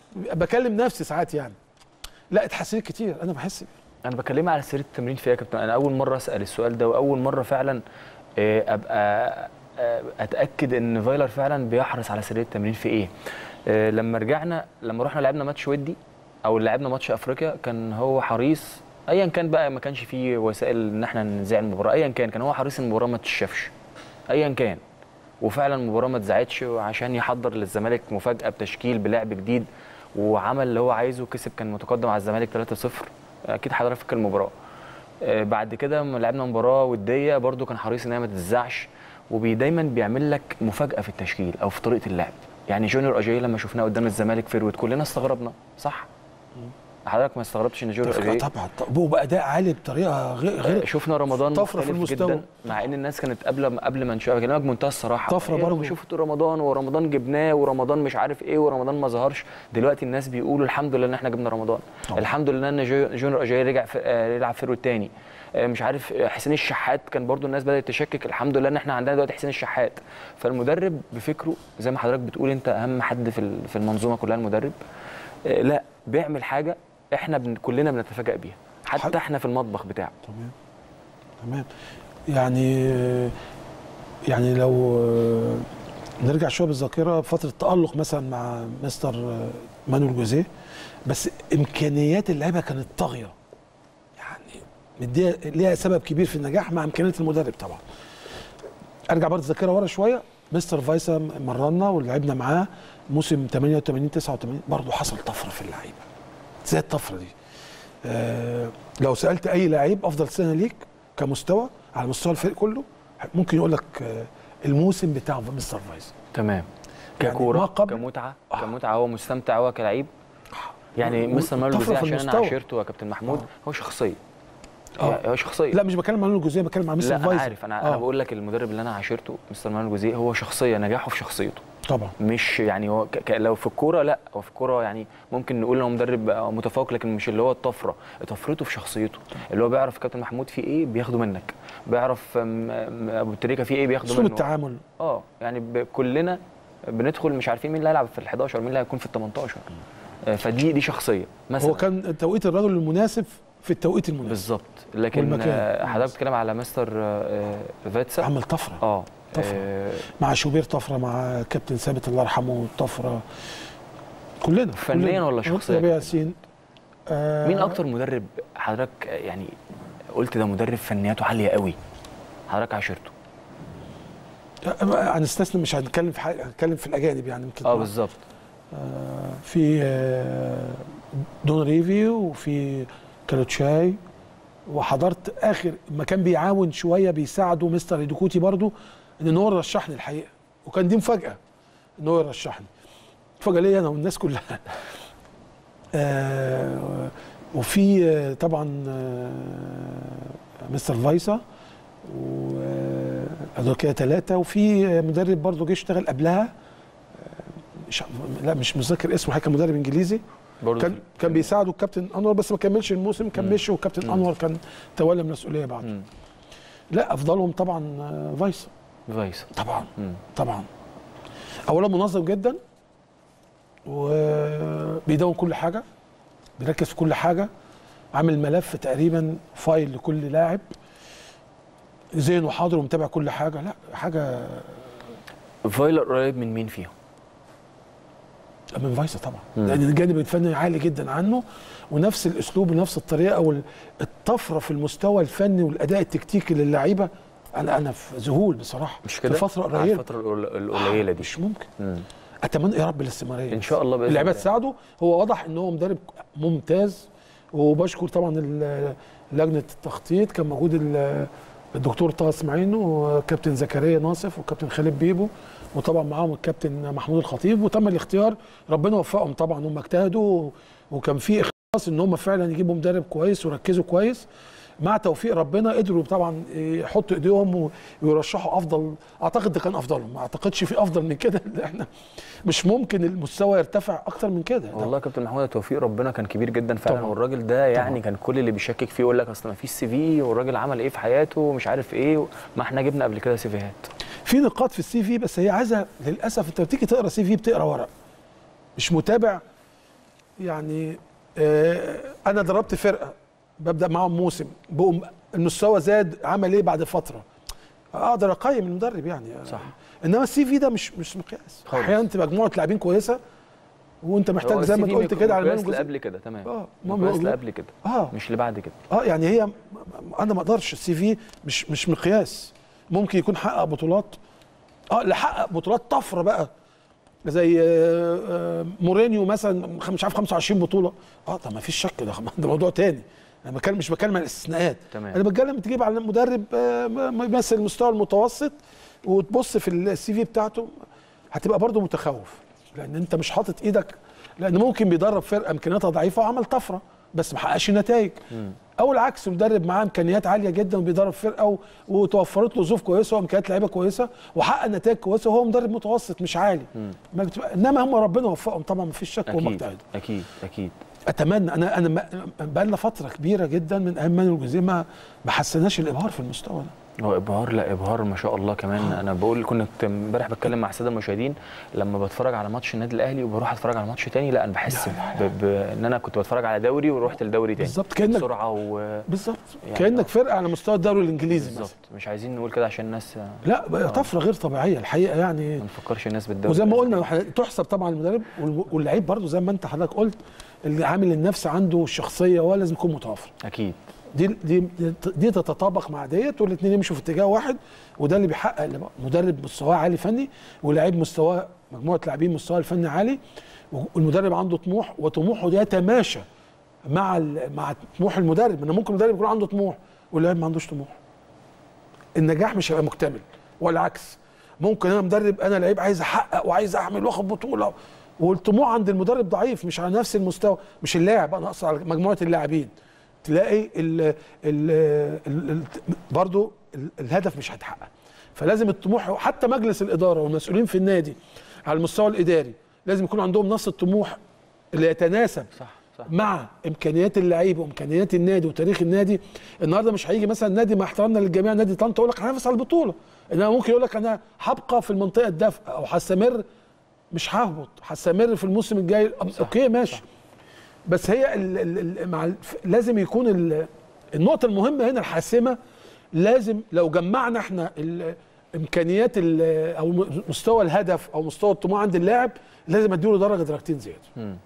بكلم نفسي ساعات يعني لا اتحسنت كتير انا بحس بيه. انا بكلمها على سيره التمرين فيها يا كابتن انا اول مره اسال السؤال ده واول مره فعلا آه، ابقى آه، اتاكد ان فايلر فعلا بيحرص على سريه التمرين في ايه آه، لما رجعنا لما رحنا لعبنا ماتش ودي او لعبنا ماتش افريقيا كان هو حريص ايا كان بقى ما كانش فيه وسائل ان احنا نذاع المباراه ايا كان كان هو حريص ان المباراه ما تتشافش ايا كان وفعلا المباراه ما اتذاعتش عشان يحضر للزمالك مفاجاه بتشكيل بلعب جديد وعمل اللي هو عايزه كسب كان متقدم على الزمالك 3-0 اكيد حضرتك فاكر المباراه آه، بعد كده لما لعبنا مباراه وديه برده كان حريص ان هي ما تتذاعش ودايما بيعمل لك مفاجاه في التشكيل او في طريقه اللعب يعني جونيور اجاي لما شفناه قدام الزمالك فيرويد كلنا استغربنا صح حضرتك ما استغربتش ان جونيور اجاي طبعا طبعا وباداء عالي بطريقه غير غير شفنا رمضان طفرة في مختلف المستوى. جدا مع ان الناس كانت قبل قبل ما نشوفها بكلمك بمنتهى الصراحه طفرة إيه برضه. لما شفت رمضان ورمضان جبناه ورمضان مش عارف ايه ورمضان ما ظهرش دلوقتي الناس بيقولوا الحمد لله ان احنا جبنا رمضان طبعا. الحمد لله ان جو- جونيور اجاي رجع في آه، يلعب فيرو الثاني مش عارف آه، حسين الشحات كان برضو الناس بدات تشكك الحمد لله ان احنا عندنا دلوقتي حسين الشحات فالمدرب بفكره زي ما حضرتك بتقول انت اهم حد في ال- في المنظومه كلها المدرب آه، لا بيعمل حاجه احنا بن كلنا بنتفاجئ بيها حتى حد- احنا في المطبخ بتاعه تمام تمام يعني يعني لو نرجع شويه بالذاكره فتره تالق مثلا مع مستر مانويل جوزيه بس امكانيات اللعيبه كانت طاغيه يعني مديها ليها سبب كبير في النجاح مع امكانيات المدرب طبعا ارجع برضه الذاكره ورا شويه مستر فايسا مرنا ولعبنا معاه موسم 88 89 برضه حصل طفره في اللعيبه زي الطفره دي آه لو سالت اي لعيب افضل سنه ليك كمستوى على مستوى الفريق كله ممكن يقول لك آه الموسم بتاع مستر فايسا تمام يعني ككوره ما قبل- كمتعه آه. كمتعه هو مستمتع هو كلعيب يعني و- مستر مانويل طفرة جوزيه في عشان انا المستوى. عاشرته يا كابتن محمود هو شخصيه آه. يعني هو شخصيه لا مش بتكلم عن الجزئيه بتكلم عن مستر لا انا فايسا عارف انا انا آه. بقول لك المدرب اللي انا عاشرته مستر مانويل جوزيه هو شخصيه نجاحه في شخصيته طبعا مش يعني هو ك... ك... لو في الكوره لا هو في الكوره يعني ممكن نقول انه مدرب متفوق لكن مش اللي هو الطفره طفرته في شخصيته اللي هو بيعرف كابتن محمود في ايه بياخده منك بيعرف أم، أم، ابو تريكه في ايه بياخده اسلوب منه التعامل اه يعني ب... كلنا بندخل مش عارفين مين اللي هيلعب في ال 11 مين اللي هيكون في ال 18 آه، فدي دي شخصيه مثلا هو كان توقيت الرجل المناسب في التوقيت المناسب بالظبط لكن والمكان. آه، حضرتك بتتكلم على مستر آه، آه، فيتسا عمل طفره اه طفرة. آه، مع شوبير طفره مع كابتن ثابت الله يرحمه طفره كلنا فنياً كلنا. ولا شخصياً؟ ربيع ياسين آه مين اكتر مدرب حضرتك يعني قلت ده مدرب فنياته عاليه قوي حضرتك عاشرته هنستثنى مش هنتكلم في حاجه هنتكلم في الاجانب يعني يمكن اه بالظبط في آه، دون ريفي وفي كالوتشاي وحضرت اخر ما كان بيعاون شويه بيساعده مستر هيدوكوتي برضو ان هو رشحني الحقيقه وكان دي مفاجاه ان هو يرشحني مفاجاه ليا انا والناس كلها آه وفي آه، طبعا آه مستر فايسا ودول كده ثلاثه وفي آه، مدرب برضو جه اشتغل قبلها آه، مش لا مش متذكر اسمه حاجه كان مدرب انجليزي برضه كان كان بيساعده الكابتن انور بس ما كملش الموسم كان مشي والكابتن انور كان تولى المسؤوليه بعده مم. لا افضلهم طبعا آه، فايسا فايس طبعا مم. طبعا اولا منظم جدا وبيدون كل حاجه بيركز في كل حاجه عامل ملف تقريبا فايل لكل لاعب ذهنه حاضر ومتابع كل حاجه لا حاجه فايلر قريب من مين فيهم؟ من فايسا طبعا مم. لان الجانب الفني عالي جدا عنه ونفس الاسلوب ونفس الطريقه والطفره في المستوى الفني والاداء التكتيكي للعيبه انا انا في ذهول بصراحه مش كده؟ في فتره على قليله الفتره القل- القليله دي مش ممكن مم. اتمنى يا رب الاستمراريه ان شاء الله باذن اللعيبه الله. تساعده هو واضح ان هو مدرب ممتاز وبشكر طبعا ال- لجنه التخطيط كان موجود ال- الدكتور طه اسماعيل وكابتن زكريا ناصف وكابتن خالد بيبو وطبعا معاهم الكابتن محمود الخطيب وتم الاختيار ربنا وفقهم طبعا هم اجتهدوا وكان في اخلاص ان هم فعلا يجيبوا مدرب كويس وركزوا كويس مع توفيق ربنا قدروا طبعا يحطوا ايديهم و- ويرشحوا افضل اعتقد ده كان افضلهم ما اعتقدش في افضل من كده احنا مش ممكن المستوى يرتفع اكتر من كده ده والله يا كابتن محمود توفيق ربنا كان كبير جدا فعلا طبعاً. والراجل ده يعني كان كل اللي بيشكك فيه يقول لك اصل ما فيش سي في والراجل عمل ايه في حياته ومش عارف ايه ما احنا جبنا قبل كده سيفيهات في نقاط في السي في بس هي عايزه للاسف انت بتيجي تقرا سي في بتقرا ورق مش متابع يعني آه انا دربت فرقه ببدا معاهم موسم بقوم المستوى زاد عمل ايه بعد فتره اقدر اقيم المدرب يعني صح. انما السي في ده مش مش مقياس خالص. احيانا تبقى مجموعه لاعبين كويسه وانت محتاج زي ما انت قلت كده على المال المال اللي قبل كده تمام اه المقياس اللي قبل كده اه مش اللي بعد كده اه يعني هي انا ما اقدرش السي في مش مش مقياس ممكن يكون حقق بطولات اه اللي حقق بطولات طفره بقى زي آه، آه، مورينيو مثلا خ- مش عارف 25 بطوله اه ده ما فيش شك ده ده موضوع تاني انا بتكلم مش بتكلم عن الاستثناءات تمام. انا بتكلم تجيب على مدرب آه، م- يمثل المستوى المتوسط وتبص في السي في بتاعته هتبقى برضه متخوف لان انت مش حاطط ايدك لان ممكن بيدرب فرقه امكانياتها ضعيفه وعمل طفره بس ما حققش نتائج او العكس مدرب معاه امكانيات عاليه جدا وبيدرب فرقه و- وتوفرت له ظروف كويسه وامكانيات لعيبه كويسه وحقق نتائج كويسه وهو مدرب متوسط مش عالي ما بتبقى انما هم ربنا وفقهم طبعا ما فيش شك وهم اكيد اجتهدوا اكيد اكيد اتمنى انا انا ما- بقى لنا فتره كبيره جدا من ايام مانويل جوزيه ما ما حسناش الابهار في المستوى ده هو ابهار لا ابهار ما شاء الله كمان انا بقول كنت امبارح بتكلم مع الساده المشاهدين لما بتفرج على ماتش النادي الاهلي وبروح اتفرج على ماتش تاني لا انا بحس ب- بان انا كنت بتفرج على دوري ورحت لدوري تاني بالظبط كانك بسرعه و بالظبط يعني كانك آه. فرقه على مستوى الدوري الانجليزي بالظبط مثلا مش عايزين نقول كده عشان الناس لا بقى طفره غير طبيعيه الحقيقه يعني ما نفكرش الناس بالدوري وزي ما قلنا ح- تحسب طبعا المدرب وال- واللعيب برضو زي ما انت حضرتك قلت اللي عامل النفس عنده الشخصيه هو لازم يكون متوافر اكيد دي دي دي تتطابق مع ديت والاثنين يمشوا في اتجاه واحد وده اللي بيحقق اللي بقى. مدرب مستواه عالي فني ولاعيب مستواه مجموعه لاعبين مستواه الفني عالي والمدرب عنده طموح وطموحه ده يتماشى مع ال- مع طموح المدرب انا ممكن المدرب يكون عنده طموح واللاعب ما عندوش طموح النجاح مش هيبقى مكتمل والعكس ممكن انا مدرب انا لعيب عايز احقق وعايز اعمل واخد بطوله والطموح عند المدرب ضعيف مش على نفس المستوى مش اللاعب انا اقصد على مجموعه اللاعبين تلاقي ال ال ال ال برضو ال- الهدف مش هيتحقق فلازم الطموح حتى مجلس الاداره والمسؤولين في النادي على المستوى الاداري لازم يكون عندهم نفس الطموح اللي يتناسب صح صح مع امكانيات اللعيبه وامكانيات النادي وتاريخ النادي النهارده مش هيجي مثلا نادي مع احترامنا للجميع نادي طنطا يقول لك هننافس على البطوله انما ممكن يقول لك انا هبقى في المنطقه الدافئه او هستمر مش ههبط هستمر في الموسم الجاي صح اوكي ماشي صح بس هي ال ال ال مع ال لازم يكون ال النقطه المهمه هنا الحاسمه لازم لو جمعنا احنا ال- امكانيات ال- او مستوى الهدف او مستوى الطموح عند اللاعب لازم اديله درجه درجتين زياده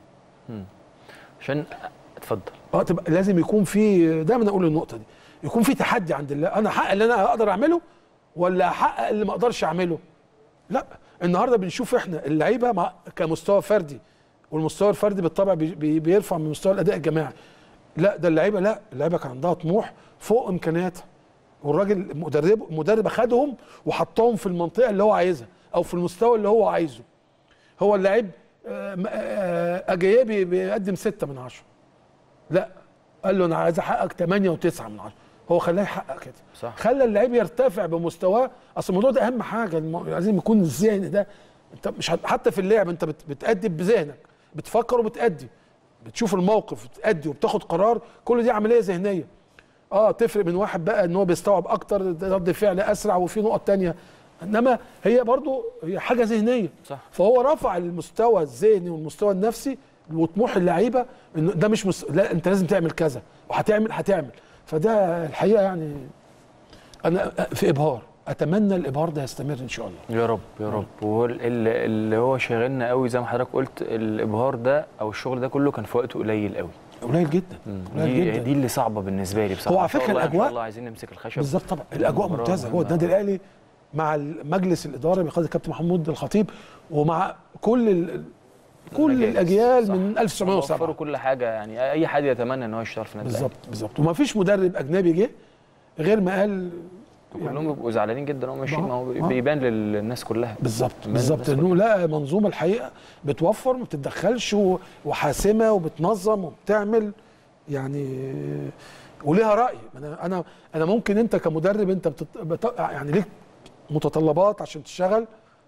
عشان اتفضل اه تبقى لازم يكون في دايما اقول النقطه دي يكون في تحدي عند الله انا احقق اللي انا اقدر اعمله ولا احقق اللي ما اقدرش اعمله لا النهارده بنشوف احنا اللعيبه مع كمستوى فردي والمستوى الفردي بالطبع بي- بي- بيرفع من مستوى الاداء الجماعي لا ده اللعيبه لا اللعيبه كان عندها طموح فوق امكانياتها والراجل مدرب مدرب اخدهم وحطهم في المنطقه اللي هو عايزها او في المستوى اللي هو عايزه هو اللاعب آه، م- آه، اجايبي بيقدم ستة من عشرة لا قال له انا عايز احقق 8 و9 من 10 هو خلاه يحقق كده صح. خلى اللعيب يرتفع بمستواه اصل الموضوع ده اهم حاجه الم- لازم يكون الذهن ده انت مش هت- حتى في اللعب انت بت- بتأدي بذهنك بتفكر وبتأدي بتشوف الموقف بتأدي وبتاخد قرار كل دي عمليه ذهنيه اه تفرق من واحد بقى ان هو بيستوعب اكتر رد فعل اسرع وفي نقط تانية انما هي برضو هي حاجه ذهنيه صح. فهو رفع المستوى الذهني والمستوى النفسي وطموح اللعيبه انه ده مش مس... لا انت لازم تعمل كذا وهتعمل هتعمل فده الحقيقه يعني انا في ابهار اتمنى الابهار ده يستمر ان شاء الله يا رب يا رب وهو ال- ال- اللي هو شاغلنا قوي زي ما حضرتك قلت الابهار ده او الشغل ده كله كان في وقته قليل قوي قليل جدا قليل دي, جدا دي اللي صعبه بالنسبه لي بصراحه هو على إن شاء فكرة الله- ان الأجواء- شاء الله عايزين نمسك الخشب بالظبط طبعا الاجواء المباراة ممتازه هو مهمة. النادي الاهلي مع مجلس الاداره بقياده الكابتن محمود الخطيب ومع كل ال... كل المجالس. الاجيال صح. من 1907 وفروا كل حاجه يعني اي حد يتمنى ان هو يشتغل في نادي بالظبط بالظبط وما فيش مدرب اجنبي جه غير ما قال الأهلي. كلهم بيبقوا زعلانين جدا وهم ماشيين آه. ما هو آه. بيبان للناس كلها بالظبط بيبان بالظبط للناس انه لا منظومه الحقيقه بتوفر ما بتتدخلش و- وحاسمه وبتنظم وبتعمل يعني وليها راي انا انا انا ممكن انت كمدرب انت بتط... بت... يعني ليك متطلبات عشان تشتغل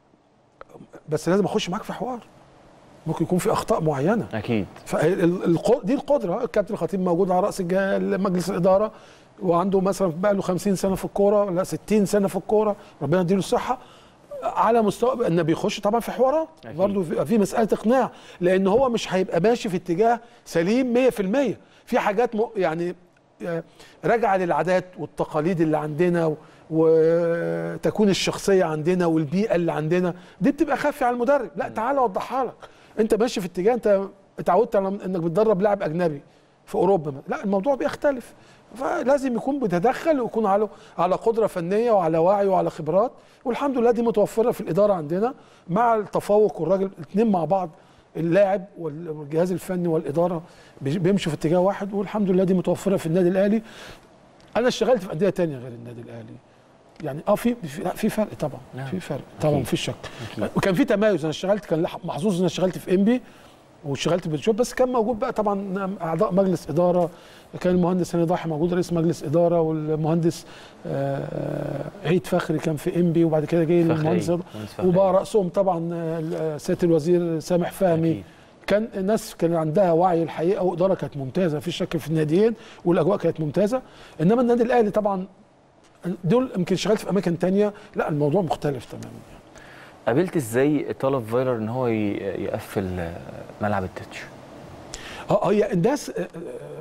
بس لازم اخش معاك في حوار ممكن يكون في اخطاء معينه اكيد فالق... دي القدره الكابتن الخطيب موجود على راس الج- مجلس الاداره وعنده مثلا بقى له 50 سنه في الكوره ولا 60 سنه في الكوره ربنا يديله الصحه على مستوى ان بيخش طبعا في حوارات أكيد. برضه في, في مساله اقناع لان هو مش هيبقى ماشي في اتجاه سليم 100% في حاجات م... يعني آه، راجعه للعادات والتقاليد اللي عندنا و- وتكون الشخصيه عندنا والبيئه اللي عندنا دي بتبقى خافيه على المدرب لا تعالى اوضحها لك انت ماشي في اتجاه انت اتعودت على انك بتدرب لاعب اجنبي في اوروبا مثلا. لا الموضوع بيختلف فلازم يكون بيتدخل ويكون على على قدره فنيه وعلى وعي وعلى خبرات والحمد لله دي متوفره في الاداره عندنا مع التفوق والراجل الاثنين مع بعض اللاعب وال- والجهاز الفني والاداره بي- بيمشوا في اتجاه واحد والحمد لله دي متوفره في النادي الاهلي انا اشتغلت في انديه تانية غير النادي الاهلي يعني اه في في, لا في فرق طبعا نعم. في فرق طبعا أكيد. مفيش شك أكيد. وكان في تمايز انا اشتغلت كان لح- محظوظ ان انا اشتغلت في انبي واشتغلت في الجوب بس كان موجود بقى طبعا اعضاء مجلس اداره كان المهندس هاني ضاحي موجود رئيس مجلس اداره والمهندس آه، عيد فخري كان في انبي وبعد كده جه فخري. المهندس مهندس فخري. وبقى راسهم طبعا آه، سياده الوزير سامح فهمي أكيد. كان الناس كان عندها وعي الحقيقه واداره كانت ممتازه مفيش شك في الناديين والاجواء كانت ممتازه انما النادي الاهلي طبعا دول يمكن اشتغلت في اماكن تانية لا الموضوع مختلف تماما قابلت ازاي طلب فايلر ان هو ي- يقفل آه، ملعب التتش اه هي الناس آه،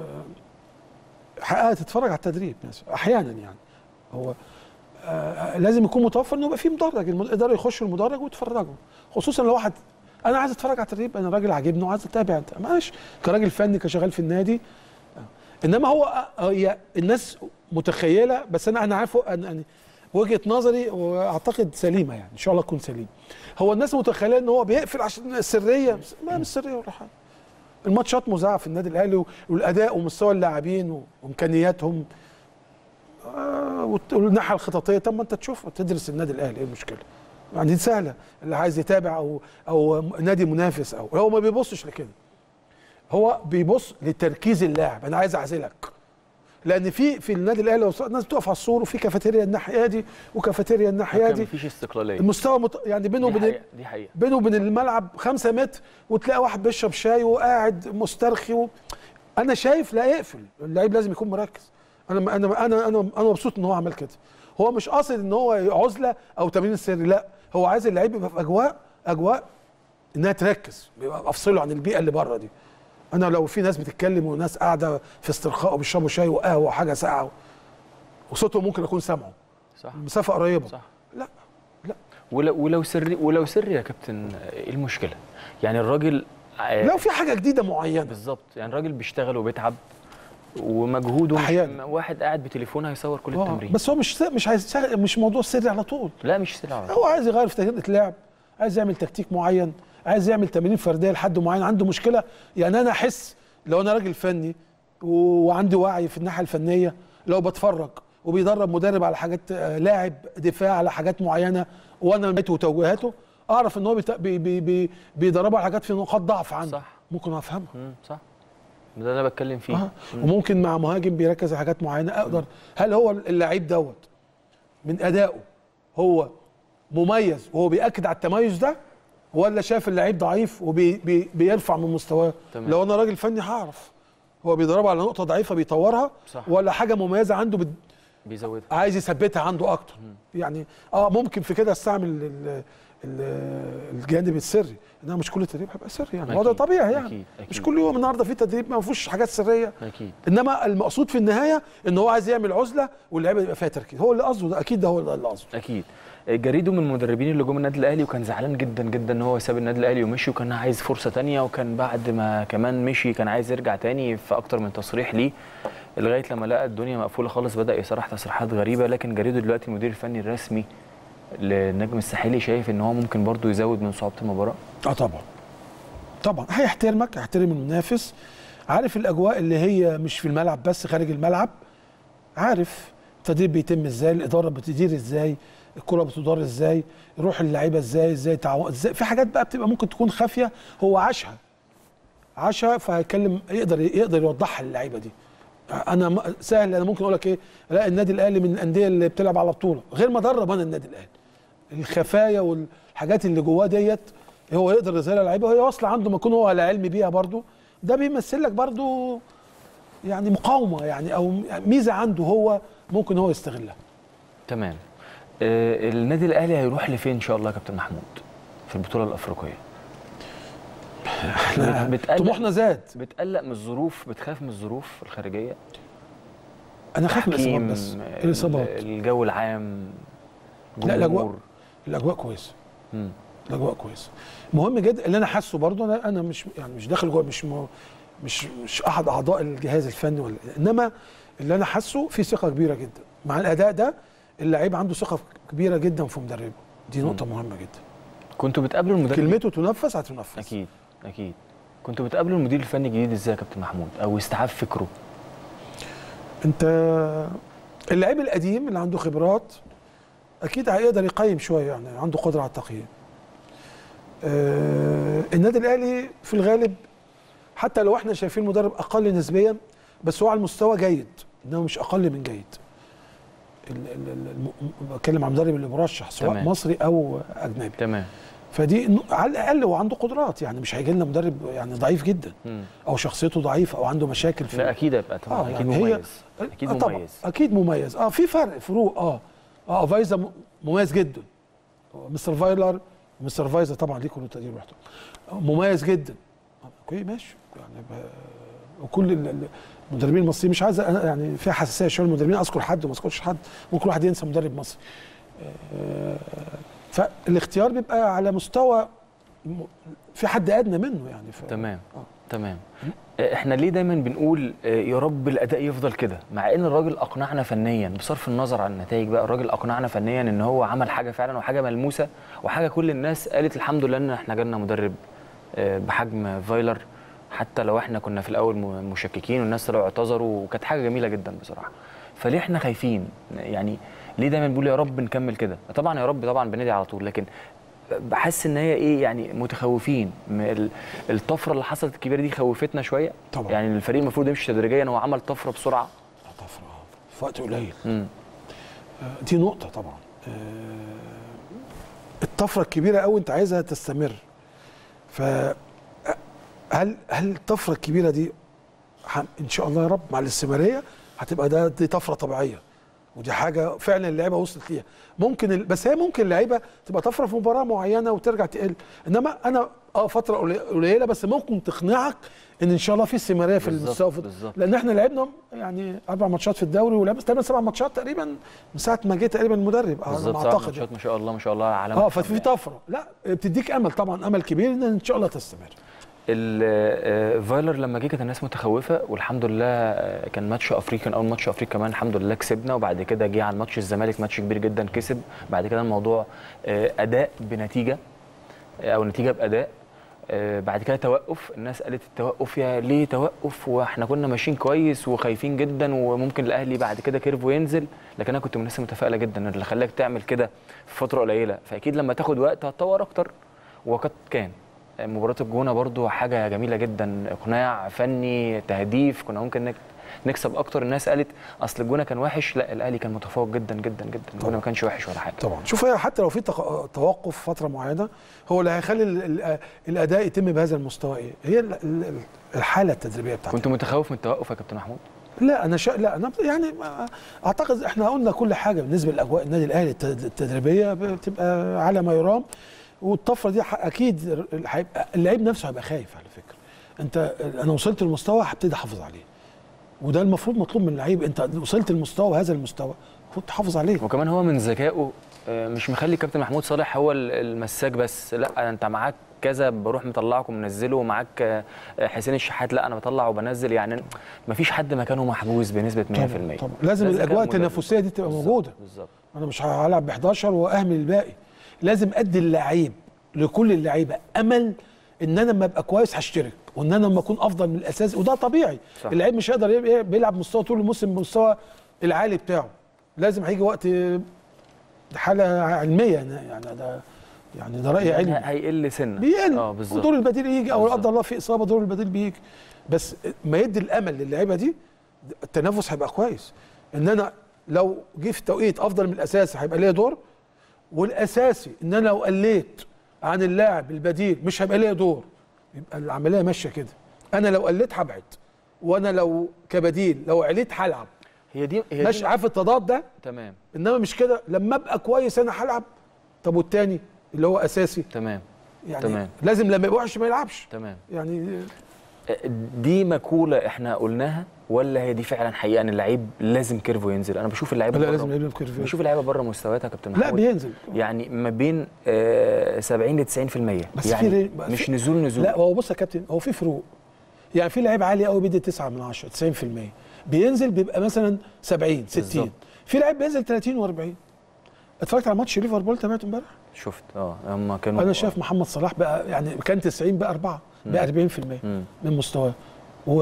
آه، حقها تتفرج على التدريب ناس احيانا يعني هو آه، لازم يكون متوفر انه يبقى في مدرج الم- يقدروا يخشوا المدرج ويتفرجوا خصوصا لو واحد انا عايز اتفرج على التدريب انا راجل عاجبني وعايز اتابع انت ماشي كراجل فني كشغال في النادي آه. انما هو هي الناس متخيله بس انا انا عارفه أنا يعني وجهه نظري واعتقد سليمه يعني ان شاء الله تكون سليمه هو الناس متخيله ان هو بيقفل عشان السريه بس ما مش سريه ولا حاجه الماتشات مذاعه في النادي الاهلي والاداء ومستوى اللاعبين وامكانياتهم آه، والت- والناحيه الخططيه طب ما انت تشوف تدرس النادي الاهلي ايه المشكله؟ يعني دي سهله اللي عايز يتابع او او نادي منافس او هو ما بيبصش لكده هو بيبص لتركيز اللاعب انا عايز اعزلك لان في في النادي الاهلي لو الناس بتقف على السور وفي كافيتيريا الناحيه دي وكافيتيريا الناحيه كان دي مفيش استقلاليه المستوى مت... يعني بينه دي وبين حقيقه دي حقيقه بينه وبين الملعب خمسة متر وتلاقي واحد بيشرب شاي وقاعد مسترخي و... انا شايف لا يقفل اللعيب لازم يكون مركز انا انا انا انا انا مبسوط ان هو عمل كده هو مش قاصد ان هو عزله او تمرين سري لا هو عايز اللعيب يبقى في اجواء اجواء انها تركز يبقى افصله عن البيئه اللي بره دي انا لو في ناس بتتكلم وناس قاعده في استرخاء وبيشربوا شاي وقهوه وحاجه ساقعه وصوتهم ممكن اكون سامعه صح المسافه قريبه صح لا لا ولو ولو سري ولو سري يا كابتن ايه المشكله؟ يعني الراجل آه، لو في حاجه جديده معينه بالظبط يعني الراجل بيشتغل وبيتعب ومجهوده مش أحياناً. واحد قاعد بتليفونه هيصور كل آه، التمرين بس هو مش س- مش عايز مش موضوع سري على طول لا مش سلعه هو عايز يغير في طريقه لعب عايز يعمل تكتيك معين عايز يعمل تمارين فرديه لحد معين عنده مشكله يعني انا احس لو انا راجل فني و- وعندي وعي في الناحيه الفنيه لو بتفرج وبيدرب مدرب على حاجات آه، لاعب دفاع على حاجات معينه وانا لقيته وتوجيهاته اعرف ان هو بيت- بي بي بي بيدربه على حاجات في نقاط ضعف عنده صح. ممكن افهمها مم، صح ده اللي انا بتكلم فيه آه. وممكن مع مهاجم بيركز على حاجات معينه اقدر هل هو اللعيب دوت من ادائه هو مميز وهو بياكد على التميز ده ولا شايف اللعيب ضعيف وبيرفع من مستواه تمام. لو انا راجل فني هعرف هو بيضربه على نقطه ضعيفه بيطورها صح. ولا حاجه مميزه عنده بت... بيزودها عايز يثبتها عنده اكتر يعني اه ممكن في كده استعمل ال- ال- الجانب السري انما مش كل تدريب هيبقى سري يعني هو ده أكيد، طبيعي يعني أكيد، أكيد. مش كل يوم النهارده في تدريب ما فيهوش حاجات سريه اكيد انما المقصود في النهايه ان هو عايز يعمل عزله واللعيبه يبقى فيها تركيز هو اللي قصده ده اكيد ده هو اللي قصده اكيد جريدو من المدربين اللي جم النادي الاهلي وكان زعلان جدا جدا ان هو ساب النادي الاهلي ومشي وكان عايز فرصه تانية وكان بعد ما كمان مشي كان عايز يرجع تاني في اكتر من تصريح ليه لغايه لما لقى الدنيا مقفوله خالص بدا يصرح تصريحات غريبه لكن جريدو دلوقتي المدير الفني الرسمي للنجم الساحلي شايف ان هو ممكن برضه يزود من صعوبه المباراه اه طبعا طبعا هيحترمك هيحترم المنافس عارف الاجواء اللي هي مش في الملعب بس خارج الملعب عارف التدريب بيتم ازاي الاداره بتدير ازاي الكره بتدار ازاي روح اللعيبه ازاي ازاي تعاون ازاي في حاجات بقى بتبقى ممكن تكون خافيه هو عاشها عاشها فهيتكلم يقدر يقدر يوضحها للعيبه دي انا م- سهل انا ممكن اقول لك ايه لا النادي الاهلي من الانديه اللي بتلعب على بطوله غير ما درب انا النادي الاهلي الخفايا والحاجات اللي جواه ديت هو يقدر يظهرها للعيبه وهي واصله عنده ما يكون هو على علم بيها برضو ده بيمثل لك برضو يعني مقاومه يعني او ميزه عنده هو ممكن هو يستغلها تمام آه النادي الاهلي هيروح لفين ان شاء الله يا كابتن محمود في البطوله الافريقيه بت- بتقلق طموحنا زاد بتقلق من الظروف بتخاف من الظروف الخارجيه انا خايف من الاصابات تحكيم، بس ال- الاصابات الجو العام لا، الأجواء. جمهور. الاجواء كويسه مم. الاجواء كويسه مهم جدا اللي انا حاسه برضو انا انا مش يعني مش داخل جوه مش م... مش مش احد اعضاء الجهاز الفني ولا انما اللي انا حاسه في ثقه كبيره جدا مع الاداء ده اللعيب عنده ثقه كبيره جدا في مدربه دي نقطه مهمه جدا كنتوا بتقابلوا المدرب كلمته تنفذ هتنفذ اكيد اكيد كنتوا بتقابلوا المدير الفني الجديد ازاي يا كابتن محمود او استيعاب فكره انت اللعيب القديم اللي عنده خبرات اكيد هيقدر يقيم شويه يعني عنده قدره على التقييم آه النادي الاهلي في الغالب حتى لو احنا شايفين مدرب اقل نسبيا بس هو على المستوى جيد انه مش اقل من جيد ال- ال- ال- الم- بتكلم عن المدرب اللي مرشح سواء تمام. مصري او اجنبي تمام فدي ن- على الاقل هو عنده قدرات يعني مش هيجي لنا مدرب يعني ضعيف جدا مم. او شخصيته ضعيفه او عنده مشاكل في لا اكيد هيبقى طبعا آه، اكيد يعني هي- مميز اكيد آه طبعا مميز اكيد مميز اه في فرق فروق اه اه فايزا م- مميز جدا مستر فايلر مستر فايزا طبعا ليه كل التقدير واحترام آه، مميز جدا آه، اوكي ماشي يعني ب- وكل ال- ال- المدربين المصريين مش عايز أنا يعني فيها حساسيه شويه المدربين اذكر حد وما اذكرش حد ممكن كل واحد ينسى مدرب مصري آه، فالاختيار بيبقى على مستوى م- في حد ادنى منه يعني ف... تمام آه. تمام آه، احنا ليه دايما بنقول آه، يا رب الاداء يفضل كده مع ان الراجل اقنعنا فنيا بصرف النظر عن النتائج بقى الراجل اقنعنا فنيا ان هو عمل حاجه فعلا وحاجه ملموسه وحاجه كل الناس قالت الحمد لله ان احنا جالنا مدرب آه، بحجم فايلر حتى لو احنا كنا في الاول م- مشككين والناس طلعوا اعتذروا وكانت حاجه جميله جدا بصراحه فليه احنا خايفين يعني ليه دايما بنقول يا رب نكمل كده طبعا يا رب طبعا بندعي على طول لكن بحس ان هي ايه يعني متخوفين م- ال- الطفره اللي حصلت الكبيره دي خوفتنا شويه طبعا. يعني الفريق المفروض يمشي تدريجيا هو عمل طفره بسرعه طفره في وقت قليل امم آه، دي نقطه طبعا آه، الطفره الكبيره قوي انت عايزها تستمر ف هل هل الطفره الكبيره دي ح- ان شاء الله يا رب مع الاستمراريه هتبقى ده دي طفره طبيعيه ودي حاجه فعلا اللعيبه وصلت ليها ممكن ال... بس هي ممكن اللعيبه تبقى طفره في مباراه معينه وترجع تقل انما انا اه فتره قلي- قليله بس ممكن تقنعك ان ان شاء الله في استمراريه في بالظبط، المستوى في- بالظبط. لان احنا لعبنا يعني اربع ماتشات في الدوري ولعبنا تقريبا سبع ماتشات تقريبا من ساعه ما جه تقريبا المدرب على بالظبط ما سبع اعتقد ماتشات ما شاء الله ما شاء الله على اه ففي طفره لا بتديك امل طبعا امل كبير ان ان شاء الله تستمر ال- آه، فايلر لما جه كانت الناس متخوفه والحمد لله آه، كان ماتش افريقيا كان اول ماتش افريقيا كمان الحمد لله كسبنا وبعد كده جه على ماتش الزمالك ماتش كبير جدا كسب بعد كده الموضوع آه، اداء بنتيجه آه، او نتيجه باداء آه، بعد كده توقف الناس قالت التوقف يا ليه توقف واحنا كنا ماشيين كويس وخايفين جدا وممكن الاهلي بعد كده كيرفو ينزل لكن انا كنت من الناس متفائله جدا اللي خلاك تعمل كده في فتره قليله فاكيد لما تاخد وقت هتطور اكتر وقد كان مباراة الجونة برضو حاجة جميلة جدا إقناع فني تهديف كنا ممكن نك- نكسب أكتر الناس قالت أصل الجونة كان وحش لا الأهلي كان متفوق جدا جدا جدا الجونة ما كانش وحش ولا حاجة طبعا شوف هي حتى لو في تق- توقف فتره معينه هو اللي هيخلي ال- ال- الاداء يتم بهذا المستوى ايه هي ال- ال- الحاله التدريبيه بتاعتك كنت متخوف من التوقف يا كابتن محمود لا انا شا... لا انا يعني ما- اعتقد احنا قلنا كل حاجه بالنسبه لاجواء النادي الاهلي التد- التدريبيه بتبقى على ما يرام والطفره دي ح- اكيد ال- هيبقى اللعيب نفسه هيبقى خايف على فكره انت انا وصلت للمستوى هبتدي احافظ عليه وده المفروض مطلوب من اللعيب انت وصلت للمستوى هذا المستوى المفروض تحافظ عليه وكمان هو من ذكائه آه، مش مخلي كابتن محمود صالح هو ال- المساك بس لا انت معاك كذا بروح مطلعك ومنزله ومعاك آه، حسين الشحات لا انا بطلع وبنزل يعني مفيش حد مكانه محجوز بنسبه 100% طبعا طبعا لازم ده ذكاء الاجواء مدرب. التنافسيه دي تبقى بالظبط، موجوده بالظبط انا مش هلعب ب 11 واهمل الباقي لازم ادي اللعيب لكل اللعيبه امل ان انا لما ابقى كويس هشترك وان انا لما اكون افضل من الاساس وده طبيعي صح. اللعيب مش هيقدر يبقى بيلعب مستوى طول الموسم بالمستوى العالي بتاعه لازم هيجي وقت ده حاله علميه يعني ده يعني ده راي علمي هيقل سنه بيقل اه بالظبط ودور البديل يجي او لا بالظبط. قدر الله في اصابه دور البديل بيجي بس ما يدي الامل للعيبه دي التنافس هيبقى كويس ان انا لو جه في توقيت افضل من الاساسي هيبقى ليا دور والاساسي ان انا لو قليت عن اللاعب البديل مش هيبقى ليا دور يبقى العمليه ماشيه كده انا لو قليت هبعد وانا لو كبديل لو عليت هلعب هي دي هي ماشي دي عارف التضاد ده تمام انما مش كده لما ابقى كويس انا هلعب طب والتاني اللي هو اساسي تمام يعني تمام. لازم لما يبقى وحش ما يلعبش تمام يعني دي مقوله احنا قلناها ولا هي دي فعلا حقيقه ان اللعيب لازم كيرفو ينزل انا بشوف اللعيبه لا بره- لازم يلعب كيرفو بشوف اللعيبه بره مستوياتها يا كابتن لا محمود بينزل يعني ما بين آه 70 ل 90% بس يعني في ري- مش في- نزول نزول لا هو بص يا كابتن هو في فروق يعني في لعيب عالي قوي بيدي 9 من 10 90% بينزل بيبقى مثلا 70 60 بالظبط. في لعيب بينزل 30 و40 اتفرجت على ماتش ليفربول تابعته امبارح شفت اه هم كانوا انا شايف محمد صلاح بقى يعني كان 90 بقى 4 بقى 40% مم. من مستواه و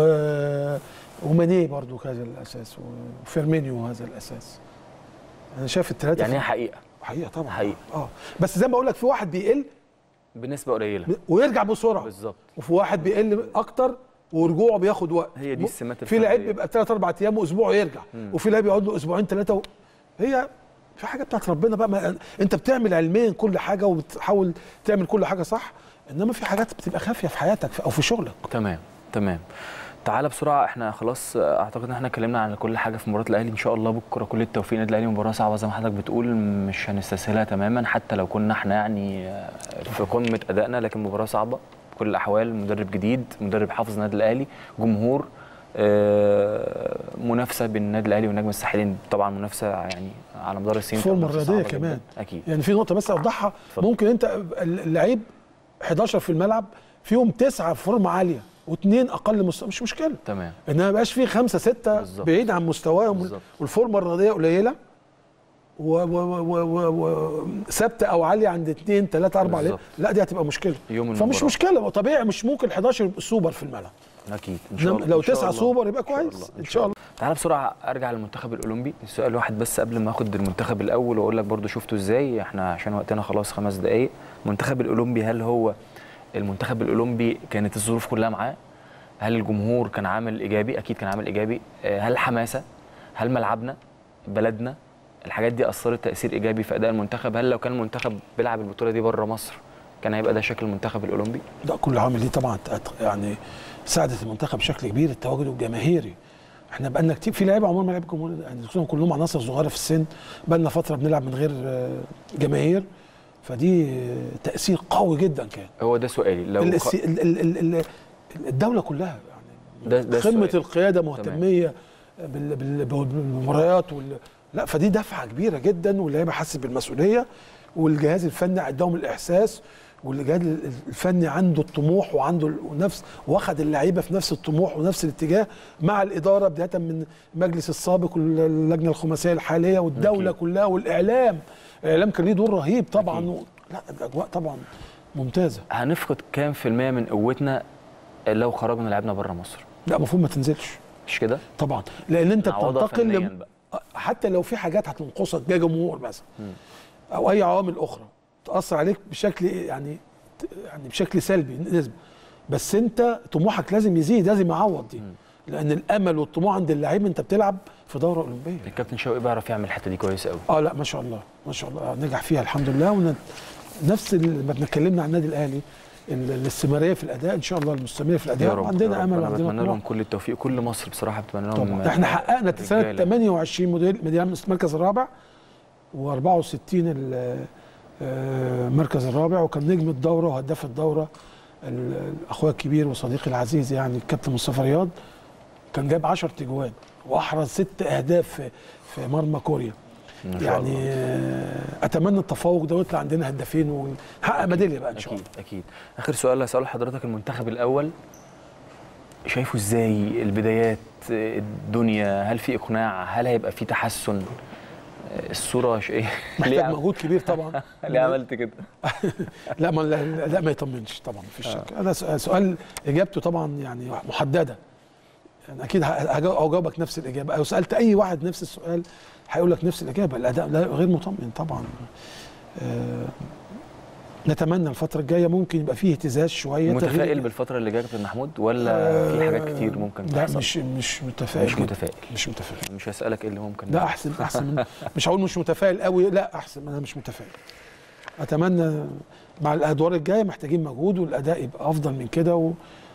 وماني برضو هذا الاساس وفيرمينيو هذا الاساس انا شايف الثلاثه يعني هي حقيقه حقيقه طبعا حقيقة. اه بس زي ما بقول لك في واحد بيقل بنسبه قليله ويرجع بسرعه بالظبط وفي واحد بيقل اكتر ورجوعه بياخد وقت هي دي م- السمات في لعيب الفردية. بيبقى ثلاث اربع ايام واسبوع يرجع وفي لعيب يقعد له اسبوعين ثلاثه و... هي في حاجه بتاعت ربنا بقى ما... انت بتعمل علميا كل حاجه وبتحاول تعمل كل حاجه صح انما في حاجات بتبقى خافيه في حياتك او في شغلك تمام تمام تعالى بسرعه احنا خلاص آه، اعتقد ان احنا اتكلمنا عن كل حاجه في مباراه الاهلي ان شاء الله بكره كل التوفيق النادي الاهلي مباراه صعبه زي ما حضرتك بتقول مش هنستسهلها تماما حتى لو كنا احنا يعني آه، في قمه ادائنا لكن مباراه صعبه بكل الاحوال مدرب جديد مدرب حافظ النادي الاهلي جمهور آه، منافسه بين النادي الاهلي والنجم الساحلين طبعا منافسه يعني على مدار السنين فورمه منافسة الرياضيه صعبة كمان جداً. اكيد يعني في نقطه بس اوضحها اتفضل. ممكن انت اللعيب 11 في الملعب فيهم تسعه في فورمه عاليه واثنين اقل مستوى مش مشكله تمام انما ما يبقاش فيه خمسه سته بالظبط. بعيد عن مستواهم بالظبط. والفورمه الرياضيه قليله و- و- و- و- و- ثابته او عاليه عند اثنين ثلاثه اربعه بالظبط. لا دي هتبقى مشكله يوم فمش المباراة. مشكله طبيعي مش ممكن 11 يبقوا سوبر في الملعب اكيد ان شاء إنما الله لو إن شاء تسعه الله. سوبر يبقى إن شاء كويس الله. ان شاء الله تعالى بسرعه ارجع للمنتخب الاولمبي السؤال واحد بس قبل ما اخد المنتخب الاول واقول لك برضو شفته ازاي احنا عشان وقتنا خلاص خمس دقائق المنتخب الاولمبي هل هو المنتخب الاولمبي كانت الظروف كلها معاه هل الجمهور كان عامل ايجابي اكيد كان عامل ايجابي آه، هل حماسه هل ملعبنا بلدنا الحاجات دي اثرت تاثير ايجابي في اداء المنتخب هل لو كان المنتخب بيلعب البطوله دي بره مصر كان هيبقى ده شكل المنتخب الاولمبي ده كل عامل ليه طبعا تأت- يعني ساعدت المنتخب بشكل كبير التواجد الجماهيري احنا بقالنا كتير في لعيبه عمرهم ما لعبوا جمهور يعني خصوصاً كلهم عناصر صغيره في السن بقالنا فتره بنلعب من غير آه، جماهير فدي آه، تاثير قوي جدا كان هو ده سؤالي لو الس- خ... ال- ال- ال- ال- الدوله كلها يعني ده ده قمه السؤال. القياده مهتميه بال- بال- بالمباريات وال... لا فدي دفعه كبيره جدا واللعيبه حست بالمسؤوليه والجهاز الفني عندهم الاحساس والجهاز الفني عنده الطموح وعنده نفس واخد اللعيبه في نفس الطموح ونفس الاتجاه مع الاداره بدايه من المجلس السابق واللجنه الخماسيه الحاليه والدوله أكيد. كلها والاعلام الاعلام كان ليه دور رهيب طبعا أكيد. و... لا الاجواء طبعا ممتازه هنفقد كام في المية من قوتنا لو خرجنا لعبنا بره مصر لا المفروض ما تنزلش مش كده؟ طبعا لان انت نعوضها بتنتقل فنياً لم... بقى. حتى لو في حاجات هتنقصك كجمهور مثلا او اي عوامل اخرى تاثر عليك بشكل يعني يعني بشكل سلبي نسبه بس انت طموحك لازم يزيد لازم يعوض دي لان الامل والطموح عند اللعيب انت بتلعب في دوره اولمبيه الكابتن شوقي بيعرف يعمل الحته دي كويس قوي اه لا ما شاء الله ما شاء الله نجح فيها الحمد لله ون... نفس ال- ما بنتكلمنا عن النادي الاهلي ال- الاستمراريه في الاداء ان شاء الله المستمره في الاداء وعندنا امل انا وعندنا بتمنى لهم طموح كل التوفيق كل مصر بصراحه بتمنى لهم طبعا احنا حققنا سنه رجالة. 28 موديل ميداليه المركز الرابع و64 المركز الرابع وكان نجم الدوره وهداف الدوره ال- اخويا الكبير وصديقي العزيز يعني الكابتن مصطفى رياض كان جاب 10 تجوان واحرز ست اهداف في- في مرمى كوريا ما شاء يعني الله. آه، اتمنى التفوق ده ويطلع عندنا هدافين ونحقق ميداليه بقى ان شاء اكيد الله اكيد اخر سؤال هساله لحضرتك المنتخب الاول شايفه ازاي البدايات الدنيا هل في اقناع هل هيبقى في تحسن الصوره ش... ايه محتاج ليه عم- مجهود كبير طبعا ليه عملت كده لا ما لا, لا ما يطمنش طبعا مفيش شك انا س- سؤال اجابته طبعا يعني محدده يعني اكيد ه- هجاو- هجاوبك نفس الاجابه او سالت اي واحد نفس السؤال هيقول لك نفس الاجابه الاداء لا غير مطمئن طبعا آه نتمنى الفتره الجايه ممكن يبقى فيه اهتزاز شويه متفائل تغيير- بالفتره اللي جايه يا كابتن محمود ولا في حاجات كتير ممكن لا تحصل مش مش متفائل مش جداً. متفائل مش متفائل مش هسالك ايه اللي ممكن لا احسن احسن من مش هقول مش متفائل قوي لا احسن انا مش متفائل اتمنى مع الادوار الجايه محتاجين مجهود والاداء يبقى افضل من كده و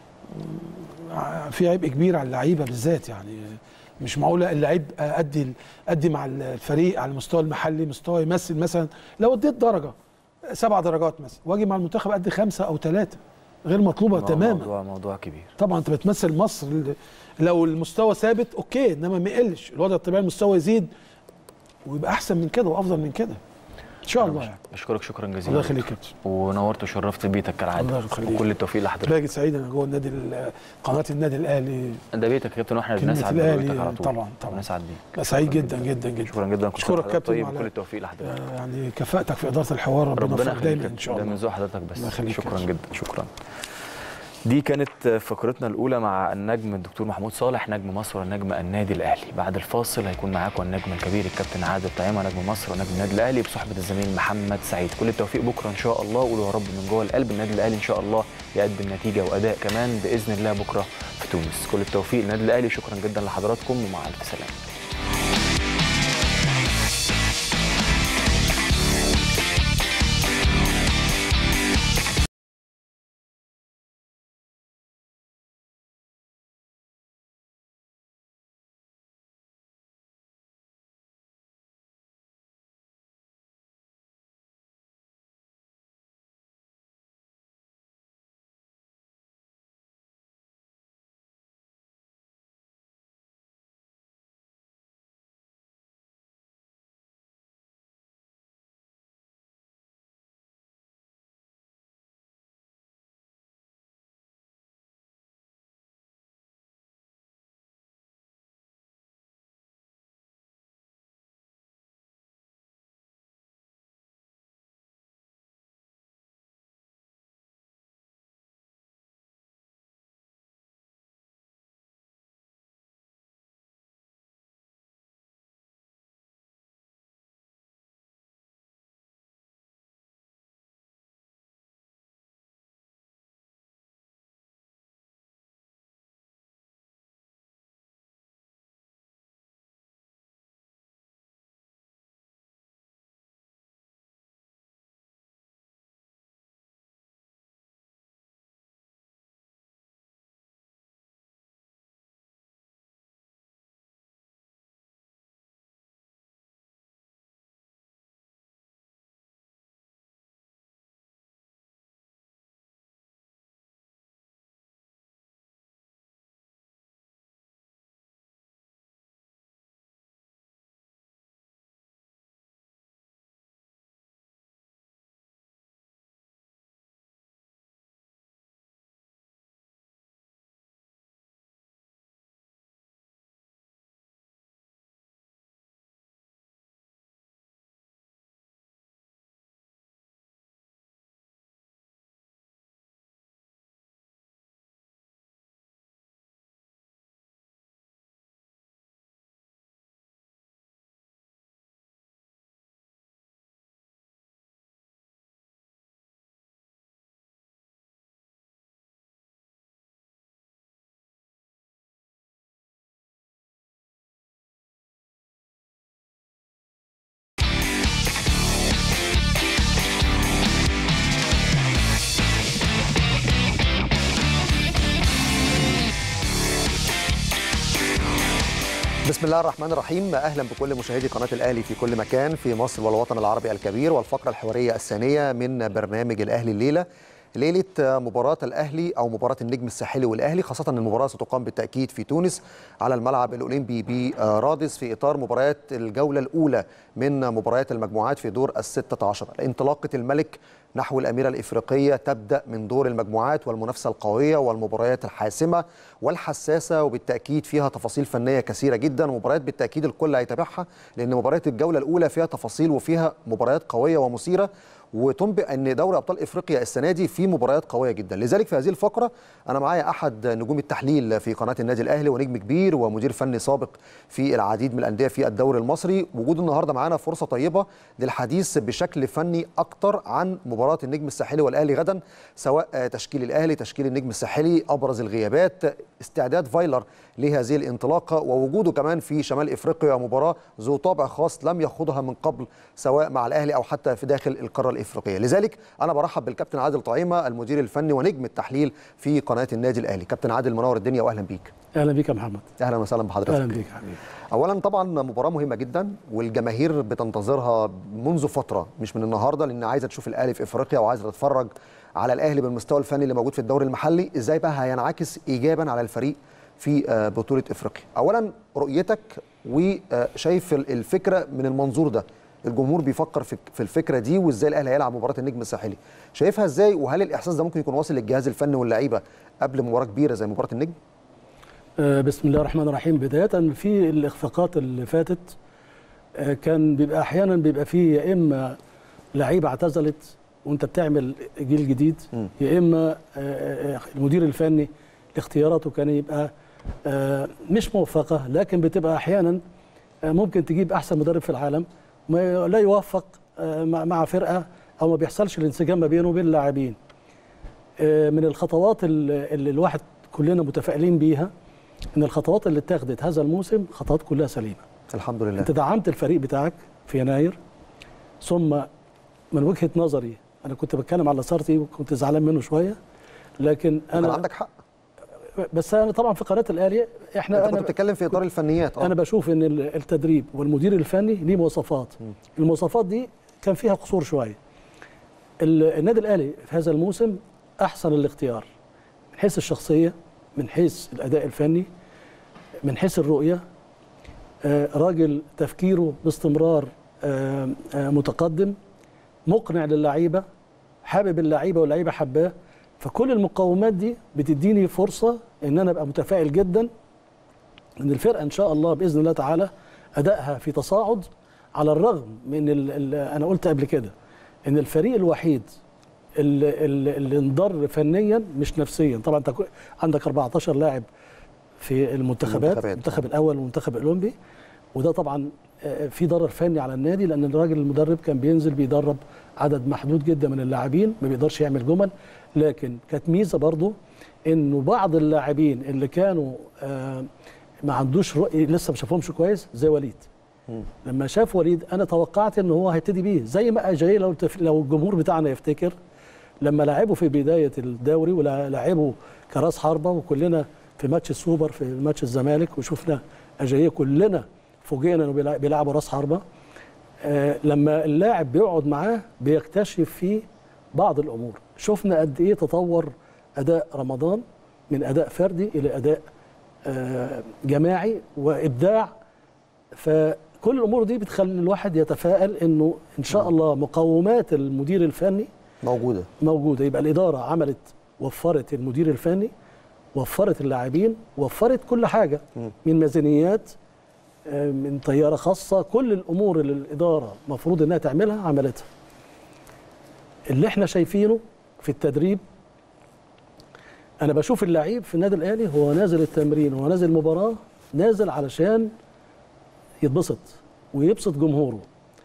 و- في عبء كبير على اللعيبه بالذات يعني مش معقوله اللعيب ادي ادي مع الفريق على المستوى المحلي مستوى يمثل مثلا لو اديت درجه سبع درجات مثلا واجي مع المنتخب ادي خمسه او ثلاثه غير مطلوبه تماما موضوع موضوع كبير طبعا انت بتمثل مصر ال- لو المستوى ثابت اوكي انما ما يقلش الوضع الطبيعي المستوى يزيد ويبقى احسن من كده وافضل من كده ان شاء الله يعني اشكرك شكرا جزيلا الله يخليك يا كابتن ونورت وشرفت بيتك كالعاده الله يخليك. وكل التوفيق لحضرتك باجي سعيد انا جوه النادي ال- قناه النادي الاهلي ده بيتك يا كابتن واحنا كلمة بنسعد الأهلي بوجودك على طول طبعا، طبعا. بنسعد بيك لا، سعيد جدا جدا جدا شكرا جدا كل اشكرك سنة وحضرتك كابتن طيب على- وكل التوفيق لحضرتك آه، يعني كفاءتك في اداره الحوار ربنا ربنا يوفقك دايما يخليك ان شاء ده الله من ذوق حضرتك بس الله يخليك يا شكرا باشا. جدا شكرا دي كانت فقرتنا الاولى مع النجم الدكتور محمود صالح نجم مصر ونجم النادي الاهلي بعد الفاصل هيكون معاكم النجم الكبير الكابتن عادل طعيمه نجم مصر ونجم النادي الاهلي بصحبه الزميل محمد سعيد كل التوفيق بكره ان شاء الله قولوا يا رب من جوه القلب النادي الاهلي ان شاء الله يقدم نتيجه واداء كمان باذن الله بكره في تونس كل التوفيق للنادي الاهلي شكرا جدا لحضراتكم ومع الف سلامه بسم الله الرحمن الرحيم اهلا بكل مشاهدي قناه الاهلي في كل مكان في مصر والوطن العربي الكبير والفقره الحواريه الثانيه من برنامج الاهلي الليله ليله مباراه الاهلي او مباراه النجم الساحلي والاهلي خاصه ان المباراه ستقام بالتاكيد في تونس على الملعب الاولمبي برادس في اطار مباريات الجوله الاولى من مباريات المجموعات في دور الستة عشر انطلاقه الملك نحو الأميرة الإفريقية تبدأ من دور المجموعات والمنافسة القوية والمباريات الحاسمة والحساسة وبالتأكيد فيها تفاصيل فنية كثيرة جدا ومباريات بالتأكيد الكل هيتابعها لأن مباريات الجولة الأولى فيها تفاصيل وفيها مباريات قوية ومثيرة وتنبئ ان دوري ابطال افريقيا السنه دي فيه مباريات قويه جدا لذلك في هذه الفقره انا معايا احد نجوم التحليل في قناه النادي الاهلي ونجم كبير ومدير فني سابق في العديد من الانديه في الدوري المصري وجود النهارده معانا فرصه طيبه للحديث بشكل فني اكتر عن مباراه النجم الساحلي والاهلي غدا سواء تشكيل الاهلي تشكيل النجم الساحلي ابرز الغيابات استعداد فايلر لهذه الانطلاقه ووجوده كمان في شمال افريقيا مباراه ذو طابع خاص لم يخوضها من قبل سواء مع الاهلي او حتى في داخل القاره الافريقيه لذلك انا برحب بالكابتن عادل طعيمه المدير الفني ونجم التحليل في قناه النادي الاهلي كابتن عادل منور الدنيا واهلا بيك اهلا بيك يا محمد اهلا وسهلا بحضرتك اهلا بيك يا حبيبي اولا طبعا مباراه مهمه جدا والجماهير بتنتظرها منذ فتره مش من النهارده لان عايزه تشوف الاهلي في افريقيا وعايزه تتفرج على الاهلي بالمستوى الفني اللي موجود في الدوري المحلي ازاي بقى هينعكس ايجابا على الفريق في بطوله افريقيا اولا رؤيتك وشايف الفكره من المنظور ده الجمهور بيفكر في الفكره دي وازاي الاهلي هيلعب مباراه النجم الساحلي شايفها ازاي وهل الاحساس ده ممكن يكون واصل للجهاز الفني واللعيبه قبل مباراه كبيره زي مباراه النجم آه بسم الله الرحمن الرحيم بدايه في الاخفاقات اللي فاتت آه كان بيبقى احيانا بيبقى فيه يا اما لعيبه اعتزلت وانت بتعمل جيل جديد م. يا اما آه المدير الفني اختياراته كان يبقى مش موفقه لكن بتبقى احيانا ممكن تجيب احسن مدرب في العالم ما لا يوفق مع فرقه او ما بيحصلش الانسجام ما بينه وبين اللاعبين من الخطوات اللي الواحد كلنا متفائلين بيها ان الخطوات اللي اتخذت هذا الموسم خطوات كلها سليمه الحمد لله انت دعمت الفريق بتاعك في يناير ثم من وجهه نظري انا كنت بتكلم على لاسارتي وكنت زعلان منه شويه لكن انا كان عندك حق بس انا طبعا في قناه الاهلي احنا انت انا كنت بتتكلم في اطار الفنيات اه انا بشوف ان التدريب والمدير الفني ليه مواصفات م. المواصفات دي كان فيها قصور شويه النادي الاهلي في هذا الموسم احسن الاختيار من حيث الشخصيه من حيث الاداء الفني من حيث الرؤيه آه راجل تفكيره باستمرار آه آه متقدم مقنع للعيبه حابب اللعيبه واللعيبه حباه فكل المقومات دي بتديني فرصه ان انا ابقى متفائل جدا ان الفرقه ان شاء الله باذن الله تعالى ادائها في تصاعد على الرغم من ال ال انا قلت قبل كده ان الفريق الوحيد اللي, اللي انضر فنيا مش نفسيا طبعا انت عندك 14 لاعب في المنتخبات المنتخب الاول والمنتخب الاولمبي وده طبعا في ضرر فني على النادي لان الراجل المدرب كان بينزل بيدرب عدد محدود جدا من اللاعبين ما بيقدرش يعمل جمل لكن كانت ميزه برضه انه بعض اللاعبين اللي كانوا آه ما عندوش رؤيه لسه ما شافهمش كويس زي وليد م. لما شاف وليد انا توقعت ان هو هيبتدي بيه زي ما اجاي لو تف... لو الجمهور بتاعنا يفتكر لما لعبوا في بدايه الدوري ولعبوا كراس حربه وكلنا في ماتش السوبر في ماتش الزمالك وشفنا اجاي كلنا فوجئنا انه بيلعبوا راس حربه آه لما اللاعب بيقعد معاه بيكتشف فيه بعض الامور شفنا قد ايه تطور اداء رمضان من اداء فردي الى اداء آه جماعي وابداع فكل الامور دي بتخلي الواحد يتفائل انه ان شاء الله مقومات المدير الفني موجوده موجوده يبقى الاداره عملت وفرت المدير الفني وفرت اللاعبين وفرت كل حاجه من ميزانيات من طياره خاصه كل الامور اللي الاداره المفروض انها تعملها عملتها اللي احنا شايفينه في التدريب انا بشوف اللعيب في النادي الاهلي هو نازل التمرين هو نازل المباراه نازل علشان يتبسط ويبسط جمهوره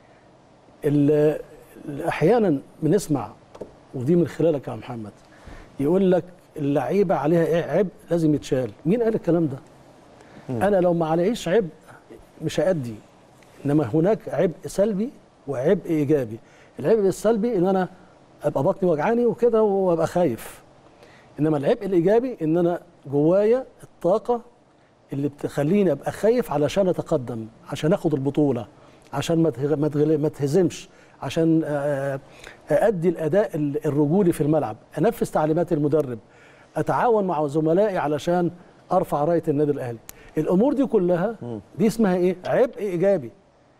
اللي احيانا بنسمع ودي من خلالك يا محمد يقول لك اللعيبه عليها ايه عبء لازم يتشال مين قال الكلام ده م. انا لو ما عليش عبء مش هادي انما هناك عبء سلبي وعبء ايجابي العبء السلبي ان انا ابقى بطني وجعاني وكده وابقى خايف انما العبء الايجابي ان انا جوايا الطاقه اللي بتخليني ابقى خايف علشان اتقدم عشان اخد البطوله عشان ما تغ- ما تغل- ما تهزمش عشان آه، ادي الاداء ال- الرجولي في الملعب انفذ تعليمات المدرب اتعاون مع زملائي علشان ارفع رايه النادي الاهلي الامور دي كلها دي اسمها ايه عبء ايجابي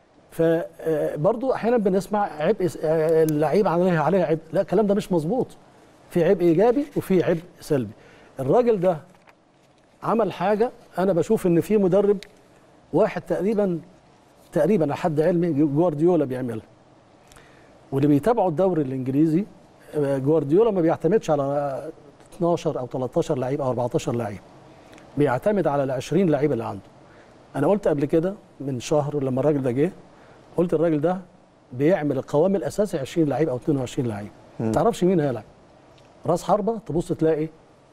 فبرضو احيانا بنسمع عبء س- آه، اللعيب عليها عليها عبء لا الكلام ده مش مظبوط في عبء ايجابي وفي عبء سلبي الراجل ده عمل حاجه انا بشوف ان في مدرب واحد تقريبا تقريبا على حد علمي جوارديولا بيعملها واللي بيتابعوا الدوري الانجليزي آه، جوارديولا ما بيعتمدش على 12 او 13 لعيب او 14 لعيب بيعتمد على ال 20 لعيب اللي عنده انا قلت قبل كده من شهر لما الراجل ده جه قلت الراجل ده بيعمل القوام الاساسي 20 لعيب او 22 لعيب ما تعرفش مين هيلعب راس حربه تبص تلاقي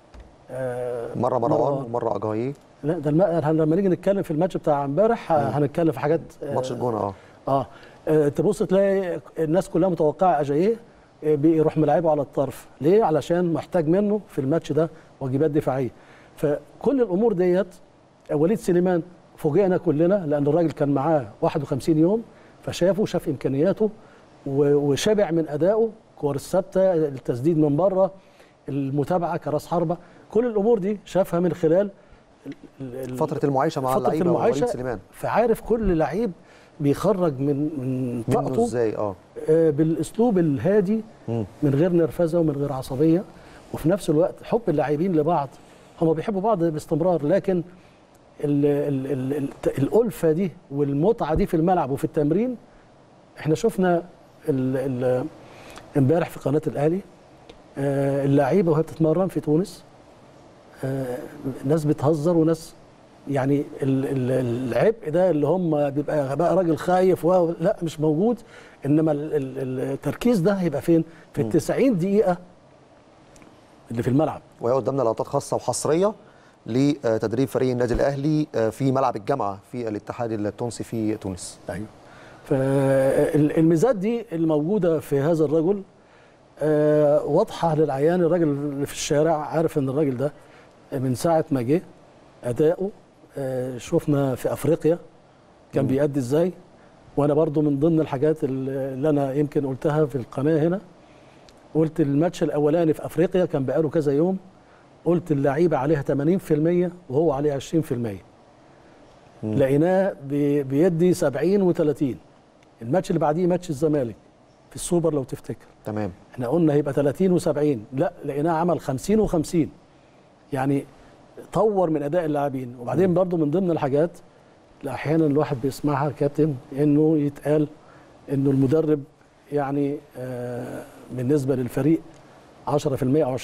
آه مره مروان ومره اجاييه لا ده الم... لما نيجي نتكلم في الماتش بتاع امبارح ه- هنتكلم في حاجات آه، ماتش الجونه اه اه آه، تبص تلاقي الناس كلها متوقعه اجاييه آه، بيروح ملاعبه على الطرف ليه علشان محتاج منه في الماتش ده واجبات دفاعيه فكل الامور ديت آه، وليد سليمان فوجئنا كلنا لان الراجل كان معاه 51 يوم فشافه شاف امكانياته و- وشبع من ادائه كور الثابته التسديد من بره المتابعه كراس حربه كل الامور دي شافها من خلال ال- ال- فتره المعايشه مع فترة اللعيبه ووليد المعايشة سليمان فعارف كل لعيب بيخرج من من منه طاقته ازاي اه آه، بالاسلوب الهادي مم. من غير نرفزه ومن غير عصبيه وفي نفس الوقت حب اللاعبين لبعض هم بيحبوا بعض باستمرار لكن ال ال ال ال الالفه دي والمتعه دي في الملعب وفي التمرين احنا شفنا ال- ال- امبارح في قناه الاهلي آه، اللعيبه وهي بتتمرن في تونس آه، ناس بتهزر وناس يعني ال- ال- العبء ده اللي هم بيبقى بقى راجل خايف و لا مش موجود انما ال- ال- التركيز ده هيبقى فين؟ في ال 90 دقيقه اللي في الملعب وهي قدامنا لقطات خاصه وحصريه لتدريب فريق النادي الاهلي آه، في ملعب الجامعه في الاتحاد التونسي في تونس ايوه فالميزات دي الموجوده في هذا الرجل آه، واضحه للعيان الراجل اللي في الشارع عارف ان الراجل ده من ساعه ما جه اداؤه آه، شفنا في افريقيا كان بيأدي ازاي وانا برضو من ضمن الحاجات اللي انا يمكن قلتها في القناه هنا قلت الماتش الاولاني في افريقيا كان بقاله كذا يوم قلت اللعيبه عليها 80% وهو عليه 20% لقيناه بي- بيدي 70 و30 الماتش اللي بعديه ماتش الزمالك في السوبر لو تفتكر تمام احنا قلنا هيبقى 30 و70 لا لقيناه عمل 50 و50 يعني طور من اداء اللاعبين وبعدين برضو من ضمن الحاجات اللي احيانا الواحد بيسمعها كابتن انه يتقال انه المدرب يعني آه بالنسبه للفريق 10% او 20%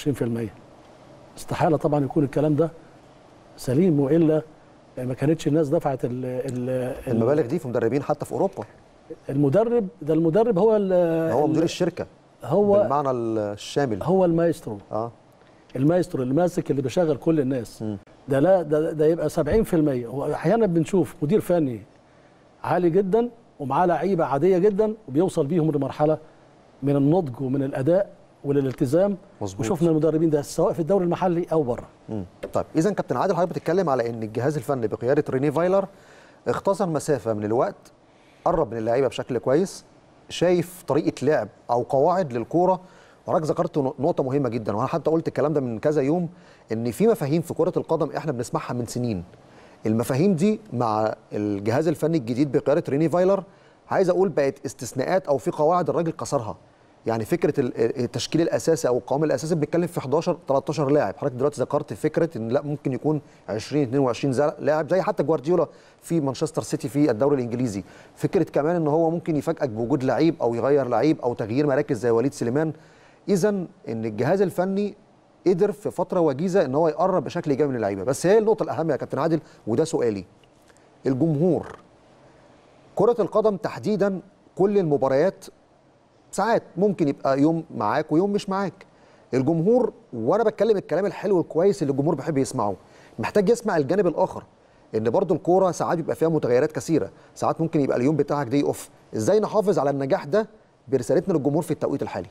استحاله طبعا يكون الكلام ده سليم والا ما كانتش الناس دفعت ال ال المبالغ دي في مدربين حتى في اوروبا المدرب ده المدرب هو ال- هو مدير ال- الشركه هو بالمعنى الشامل هو المايسترو اه المايسترو اللي ماسك اللي بيشغل كل الناس ده لا ده, ده يبقى 70% واحيانا بنشوف مدير فني عالي جدا ومعاه لعيبه عاديه جدا وبيوصل بيهم لمرحله من النضج ومن الاداء والالتزام مظبوط. وشفنا المدربين ده سواء في الدوري المحلي او بره مم. طيب اذا كابتن عادل حضرتك بتتكلم على ان الجهاز الفني بقياده ريني فايلر اختصر مسافه من الوقت قرب من اللعيبه بشكل كويس شايف طريقه لعب او قواعد للكوره وحضرتك ذكرت نقطه مهمه جدا وانا حتى قلت الكلام ده من كذا يوم ان في مفاهيم في كره القدم احنا بنسمعها من سنين المفاهيم دي مع الجهاز الفني الجديد بقياده ريني فايلر عايز اقول بقت استثناءات او في قواعد الراجل كسرها يعني فكره ال- التشكيل الاساسي او القوام الاساسي بنتكلم في 11 13 لاعب حضرتك دلوقتي ذكرت فكره ان لا ممكن يكون 20 22 زا- لاعب زي حتى جوارديولا في مانشستر سيتي في الدوري الانجليزي فكره كمان ان هو ممكن يفاجئك بوجود لعيب او يغير لعيب او تغيير مراكز زي وليد سليمان اذا ان الجهاز الفني قدر في فتره وجيزه ان هو يقرب بشكل ايجابي من اللعيبه بس هي النقطه الاهم يا كابتن عادل وده سؤالي الجمهور كره القدم تحديدا كل المباريات ساعات ممكن يبقى يوم معاك ويوم مش معاك الجمهور وانا بتكلم الكلام الحلو الكويس اللي الجمهور بيحب يسمعه محتاج يسمع الجانب الاخر ان برضو الكوره ساعات بيبقى فيها متغيرات كثيره ساعات ممكن يبقى اليوم بتاعك دي اوف ازاي نحافظ على النجاح ده برسالتنا للجمهور في التوقيت الحالي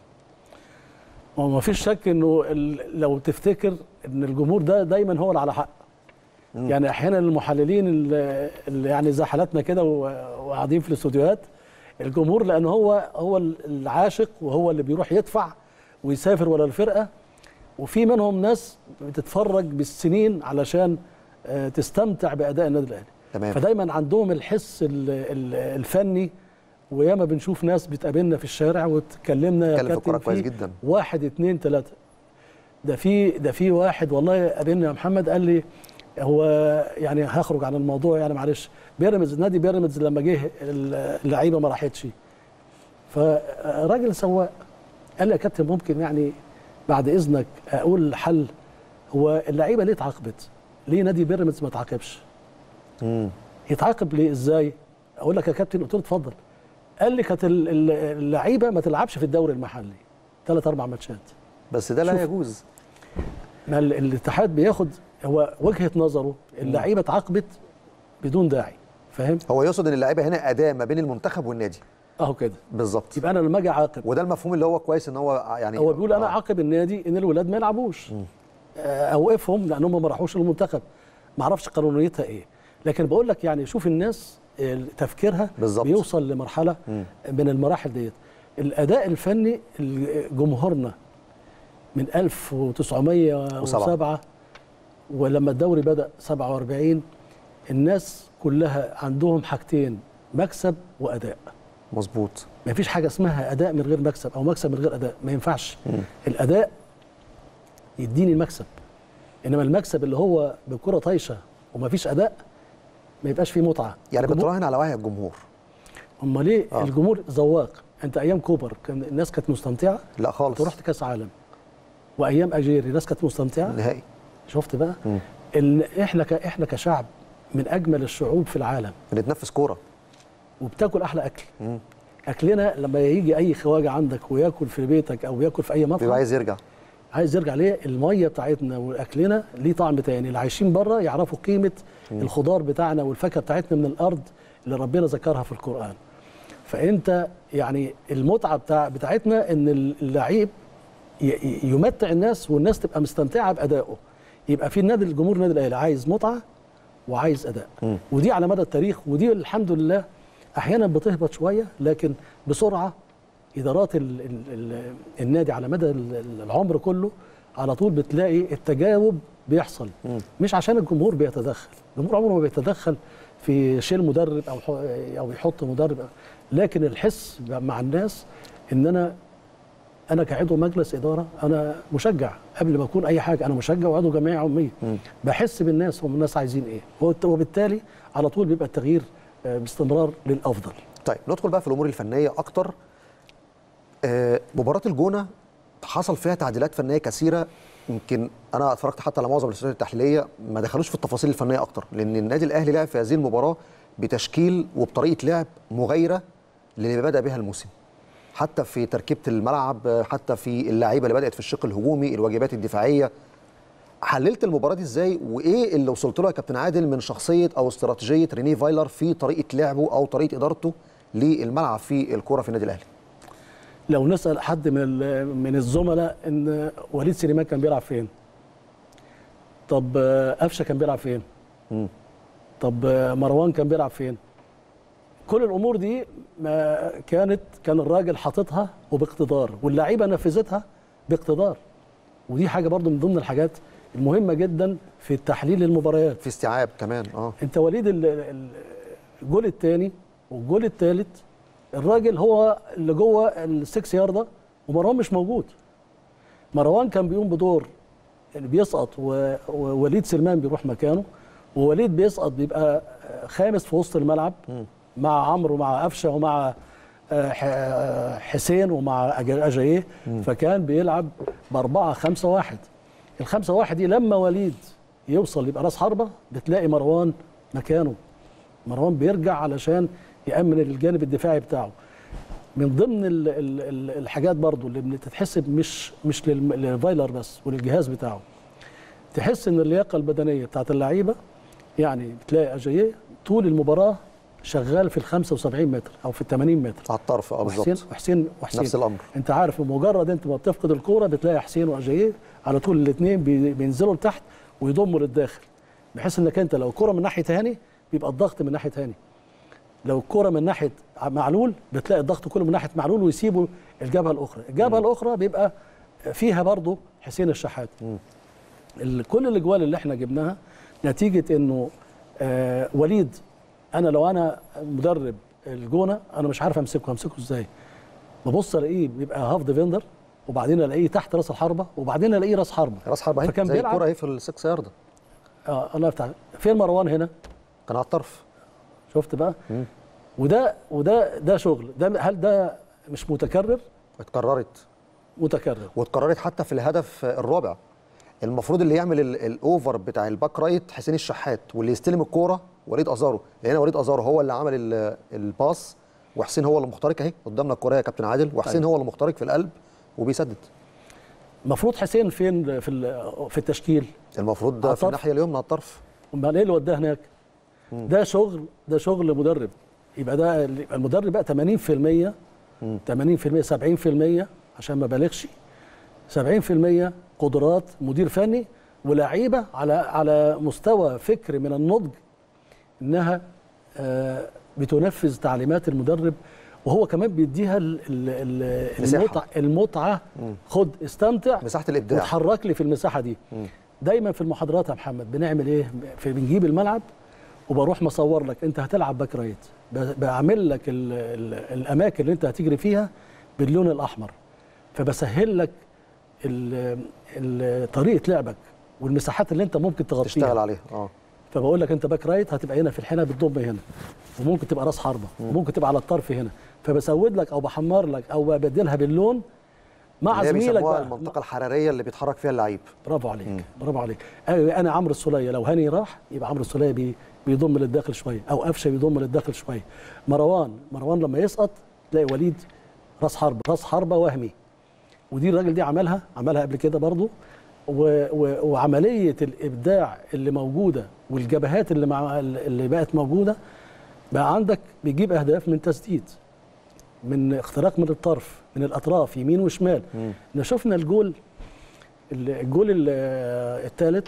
وما فيش شك انه ال- لو تفتكر ان الجمهور ده دايما هو اللي على حق يعني احيانا المحللين اللي اللي يعني زي حالاتنا كده و- وقاعدين في الاستوديوهات الجمهور لان هو هو العاشق وهو اللي بيروح يدفع ويسافر ولا الفرقه وفي منهم ناس بتتفرج بالسنين علشان آه، تستمتع باداء النادي الاهلي تمام. فدايما عندهم الحس ال- ال- الفني وياما بنشوف ناس بتقابلنا في الشارع وتكلمنا يا اتكلم في كابتن الكورة كويس في جدا. واحد اتنين تلاته ده في ده في واحد والله قابلني يا محمد قال لي هو يعني هخرج عن الموضوع يعني معلش بيراميدز نادي بيراميدز لما جه اللعيبه ما راحتش فراجل سواق قال لي يا كابتن ممكن يعني بعد اذنك اقول حل هو اللعيبه ليه اتعاقبت؟ ليه نادي بيراميدز ما اتعاقبش؟ مم. يتعاقب ليه ازاي؟ اقول لك يا كابتن قلت له اتفضل قال لي كانت ال- ال- اللعيبه ما تلعبش في الدوري المحلي ثلاث اربع ماتشات بس ده لا شوف. يجوز ما ال- الاتحاد بياخد هو وجهه نظره اللعيبه اتعاقبت بدون داعي فاهم؟ هو يقصد ان اللعيبه هنا اداه ما بين المنتخب والنادي اهو كده بالظبط يبقى انا لما اجي اعاقب وده المفهوم اللي هو كويس ان هو يعني هو بيقول انا آه. عاقب النادي ان الولاد ما يلعبوش آه، اوقفهم لان هم ما راحوش المنتخب ما اعرفش قانونيتها ايه لكن بقول لك يعني شوف الناس آه، تفكيرها بالظبط. بيوصل لمرحله من المراحل ديت الاداء الفني ال- جمهورنا من 1907 ولما الدوري بدا 47 الناس كلها عندهم حاجتين مكسب واداء مظبوط ما فيش حاجه اسمها اداء من غير مكسب او مكسب من غير اداء ما ينفعش الاداء يديني المكسب انما المكسب اللي هو بكره طايشه وما فيش اداء ما يبقاش فيه متعه يعني الجمهور- بتراهن على وعي الجمهور امال ليه آه. آه. الجمهور ذواق انت ايام كوبر كان الناس كانت مستمتعه لا خالص انت رحت كاس عالم وايام اجيري الناس كانت مستمتعه نهائي شفت بقى مم. ال... احنا ك... احنا كشعب من اجمل الشعوب في العالم بنتنفس كوره وبتاكل احلى اكل مم. اكلنا لما يجي اي خواجه عندك وياكل في بيتك او ياكل في اي مطعم بيبقى عايز يرجع عايز يرجع ليه الميه بتاعتنا واكلنا ليه طعم تاني اللي عايشين بره يعرفوا قيمه الخضار بتاعنا والفاكهه بتاعتنا من الارض اللي ربنا ذكرها في القران فانت يعني المتعه بتاع بتاعتنا ان اللعيب ي- ي- يمتع الناس والناس تبقى مستمتعه بادائه يبقى في النادي الجمهور النادي الاهلي عايز متعه وعايز اداء ودي على مدى التاريخ ودي الحمد لله احيانا بتهبط شويه لكن بسرعه ادارات ال ال ال النادي على مدى ال- ال- العمر كله على طول بتلاقي التجاوب بيحصل مش عشان الجمهور بيتدخل الجمهور عمره ما بيتدخل في شيل مدرب او ح- او يحط مدرب لكن الحس مع الناس ان انا انا كعضو مجلس اداره انا مشجع قبل ما اكون اي حاجه انا مشجع وعضو جمعيه عموميه بحس بالناس هم الناس عايزين ايه وبت- وبالتالي على طول بيبقى التغيير آه، باستمرار للافضل طيب ندخل بقى في الامور الفنيه اكتر آه، مباراه الجونه حصل فيها تعديلات فنيه كثيره يمكن انا اتفرجت حتى على معظم الاستوديوهات التحليليه ما دخلوش في التفاصيل الفنيه اكتر لان النادي الاهلي لعب في هذه المباراه بتشكيل وبطريقه لعب مغايره للي بدا بها الموسم حتى في تركيبه الملعب آه، حتى في اللعيبه اللي بدات في الشق الهجومي الواجبات الدفاعيه حللت المباراه دي ازاي وايه اللي وصلت له يا كابتن عادل من شخصيه او استراتيجيه ريني فايلر في طريقه لعبه او طريقه ادارته للملعب في الكوره في النادي الاهلي لو نسال حد من ال- من الزملاء ان وليد سليمان كان بيلعب فين طب آه، قفشه كان بيلعب فين مم. طب آه، مروان كان بيلعب فين كل الامور دي ما كانت كان الراجل حاططها وباقتدار واللعيبه نفذتها باقتدار ودي حاجه برضو من ضمن الحاجات المهمه جدا في تحليل المباريات في استيعاب كمان اه انت وليد ال- ال- الجول الثاني والجول الثالث الراجل هو اللي جوه السكس ياردة ومروان مش موجود مروان كان بيقوم بدور اللي بيسقط و- ووليد سلمان بيروح مكانه ووليد بيسقط بيبقى خامس في وسط الملعب مع عمرو ومع قفشه ومع آه، ح- آه، حسين ومع أج- اجاييه فكان بيلعب باربعه خمسه واحد الخمسه واحد دي لما وليد يوصل يبقى راس حربه بتلاقي مروان مكانه مروان بيرجع علشان يامن الجانب الدفاعي بتاعه من ضمن ال ال ال الحاجات برضو اللي بتتحسب مش مش للم- للفايلر بس وللجهاز بتاعه تحس ان اللياقه البدنيه بتاعت اللعيبه يعني بتلاقي اجاييه طول المباراه شغال في ال 75 متر او في ال 80 متر على الطرف اه وحسين بالظبط وحسين وحسين نفس الامر انت عارف بمجرد انت ما بتفقد الكوره بتلاقي حسين واجاييه على طول الاثنين بينزلوا لتحت ويضموا للداخل بحيث انك انت لو الكره من ناحيه هاني بيبقى الضغط من ناحيه هاني لو الكره من ناحيه معلول بتلاقي الضغط كله من ناحيه معلول ويسيبوا الجبهه الاخرى الجبهه الاخرى بيبقى فيها برضه حسين الشحات ال- كل الاجوال اللي احنا جبناها نتيجه انه آه وليد انا لو انا مدرب الجونه انا مش عارف امسكه همسكه ازاي ببص الاقيه بيبقى هاف ديفندر وبعدين الاقيه تحت راس الحربه وبعدين الاقيه راس حربه راس حربه اهي فكان زي بيلعب- الكوره اهي في السكس يارده اه الله يفتح عليك. فين مروان هنا كان على الطرف شفت بقى وده وده ده شغل ده هل ده مش متكرر اتكررت متكرر واتكررت حتى في الهدف الرابع المفروض اللي يعمل ال- الاوفر بتاع الباك رايت حسين الشحات واللي يستلم الكوره وليد ازارو لان وليد ازارو هو اللي عمل ال- الباس وحسين هو اللي مخترق اهي قدامنا الكوره يا كابتن عادل وحسين أيوة. هو اللي مخترق في القلب وبيسدد المفروض حسين فين في ال- في التشكيل المفروض على ده في الطرف. الناحيه اليمنى على الطرف امال ايه اللي وداه هناك ده شغل ده شغل مدرب يبقى ده اللي- يبقى المدرب بقى 80% 80% 70% عشان ما بالغش 70% قدرات مدير فني ولاعيبه على على مستوى فكر من النضج انها آه، بتنفذ تعليمات المدرب وهو كمان بيديها ال- ال- ال- مساحة. المتعه المتعه خد استمتع مساحه الابداع وتحرك لي في المساحه دي دايما في المحاضرات يا محمد بنعمل ايه في بنجيب الملعب وبروح مصور لك انت هتلعب باك رايت ب- بعمل لك ال ال الاماكن اللي انت هتجري فيها باللون الاحمر فبسهل لك ال- ال- طريقه لعبك والمساحات اللي انت ممكن تشتغل تغطيها عليه اه فبقول لك انت باك رايت هتبقى هنا في الحنه بتضم هنا وممكن تبقى راس حربه وممكن تبقى على الطرف هنا فبسود لك او بحمر لك او ببدلها باللون مع اللي هي زميلك بيسموها بقى المنطقه الحراريه اللي بيتحرك فيها اللعيب برافو عليك برافو عليك انا أنا عمرو السوليه لو هاني راح يبقى عمرو السوليه بي بيضم للداخل شويه او قفشه بيضم للداخل شويه مروان مروان لما يسقط تلاقي وليد راس حربه راس حربه وهمي ودي الراجل دي عملها عملها قبل كده برضو و و وعمليه الابداع اللي موجوده والجبهات اللي مع اللي بقت موجوده بقى عندك بيجيب اهداف من تسديد من اختراق من الطرف من الاطراف يمين وشمال احنا شفنا الجول الجول الثالث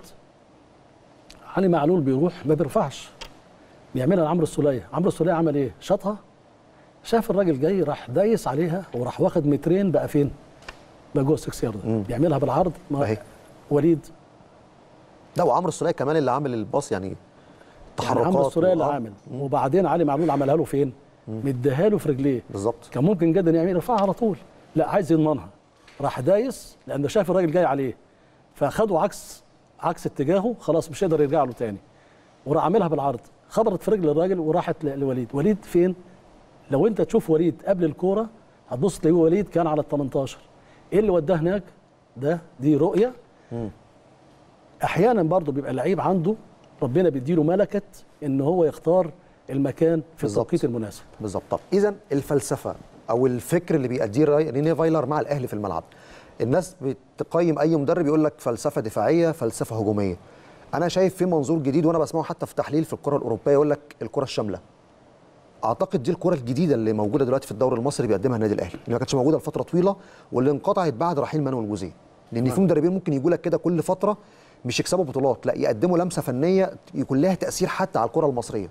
علي معلول بيروح ما بيرفعش بيعملها لعمرو السوليه عمرو السوليه عمل ايه شاطها شاف الراجل جاي راح دايس عليها وراح واخد مترين بقى فين بقى جوه السكس يارد بيعملها بالعرض ما أهي. وليد ده وعمرو السوليه كمان اللي عامل الباص يعني يعني تحركات عمرو السوليه اللي وآه. عامل وبعدين علي معلول عملها له فين مديها له في رجليه بالظبط كان ممكن جدا يعمل يرفعها على طول لا عايز يضمنها راح دايس لان شاف الراجل جاي عليه فاخده عكس عكس اتجاهه خلاص مش هيقدر يرجع له تاني وراح عاملها بالعرض خبطت في رجل الراجل وراحت ل- لوليد وليد فين لو انت تشوف وليد قبل الكوره هتبص تلاقيه وليد كان على ال 18 ايه اللي وداه هناك ده دي رؤيه احيانا برضه بيبقى اللعيب عنده ربنا بيديله ملكه ان هو يختار المكان في بالظبط. التوقيت المناسب بالظبط طب اذا الفلسفه او الفكر اللي بيأديه راي- ريني فايلر مع الاهلي في الملعب الناس بتقيم اي مدرب يقول لك فلسفه دفاعيه فلسفه هجوميه انا شايف في منظور جديد وانا بسمعه حتى في تحليل في الكره الاوروبيه يقول لك الكره الشامله اعتقد دي الكره الجديده اللي موجوده دلوقتي في الدوري المصري بيقدمها النادي الاهلي اللي ما كانتش موجوده لفتره طويله واللي انقطعت بعد رحيل مانويل جوزيه لان في مدربين ممكن يجوا لك كده كل فتره مش يكسبوا بطولات لا يقدموا لمسه فنيه يكون لها تاثير حتى على الكره المصريه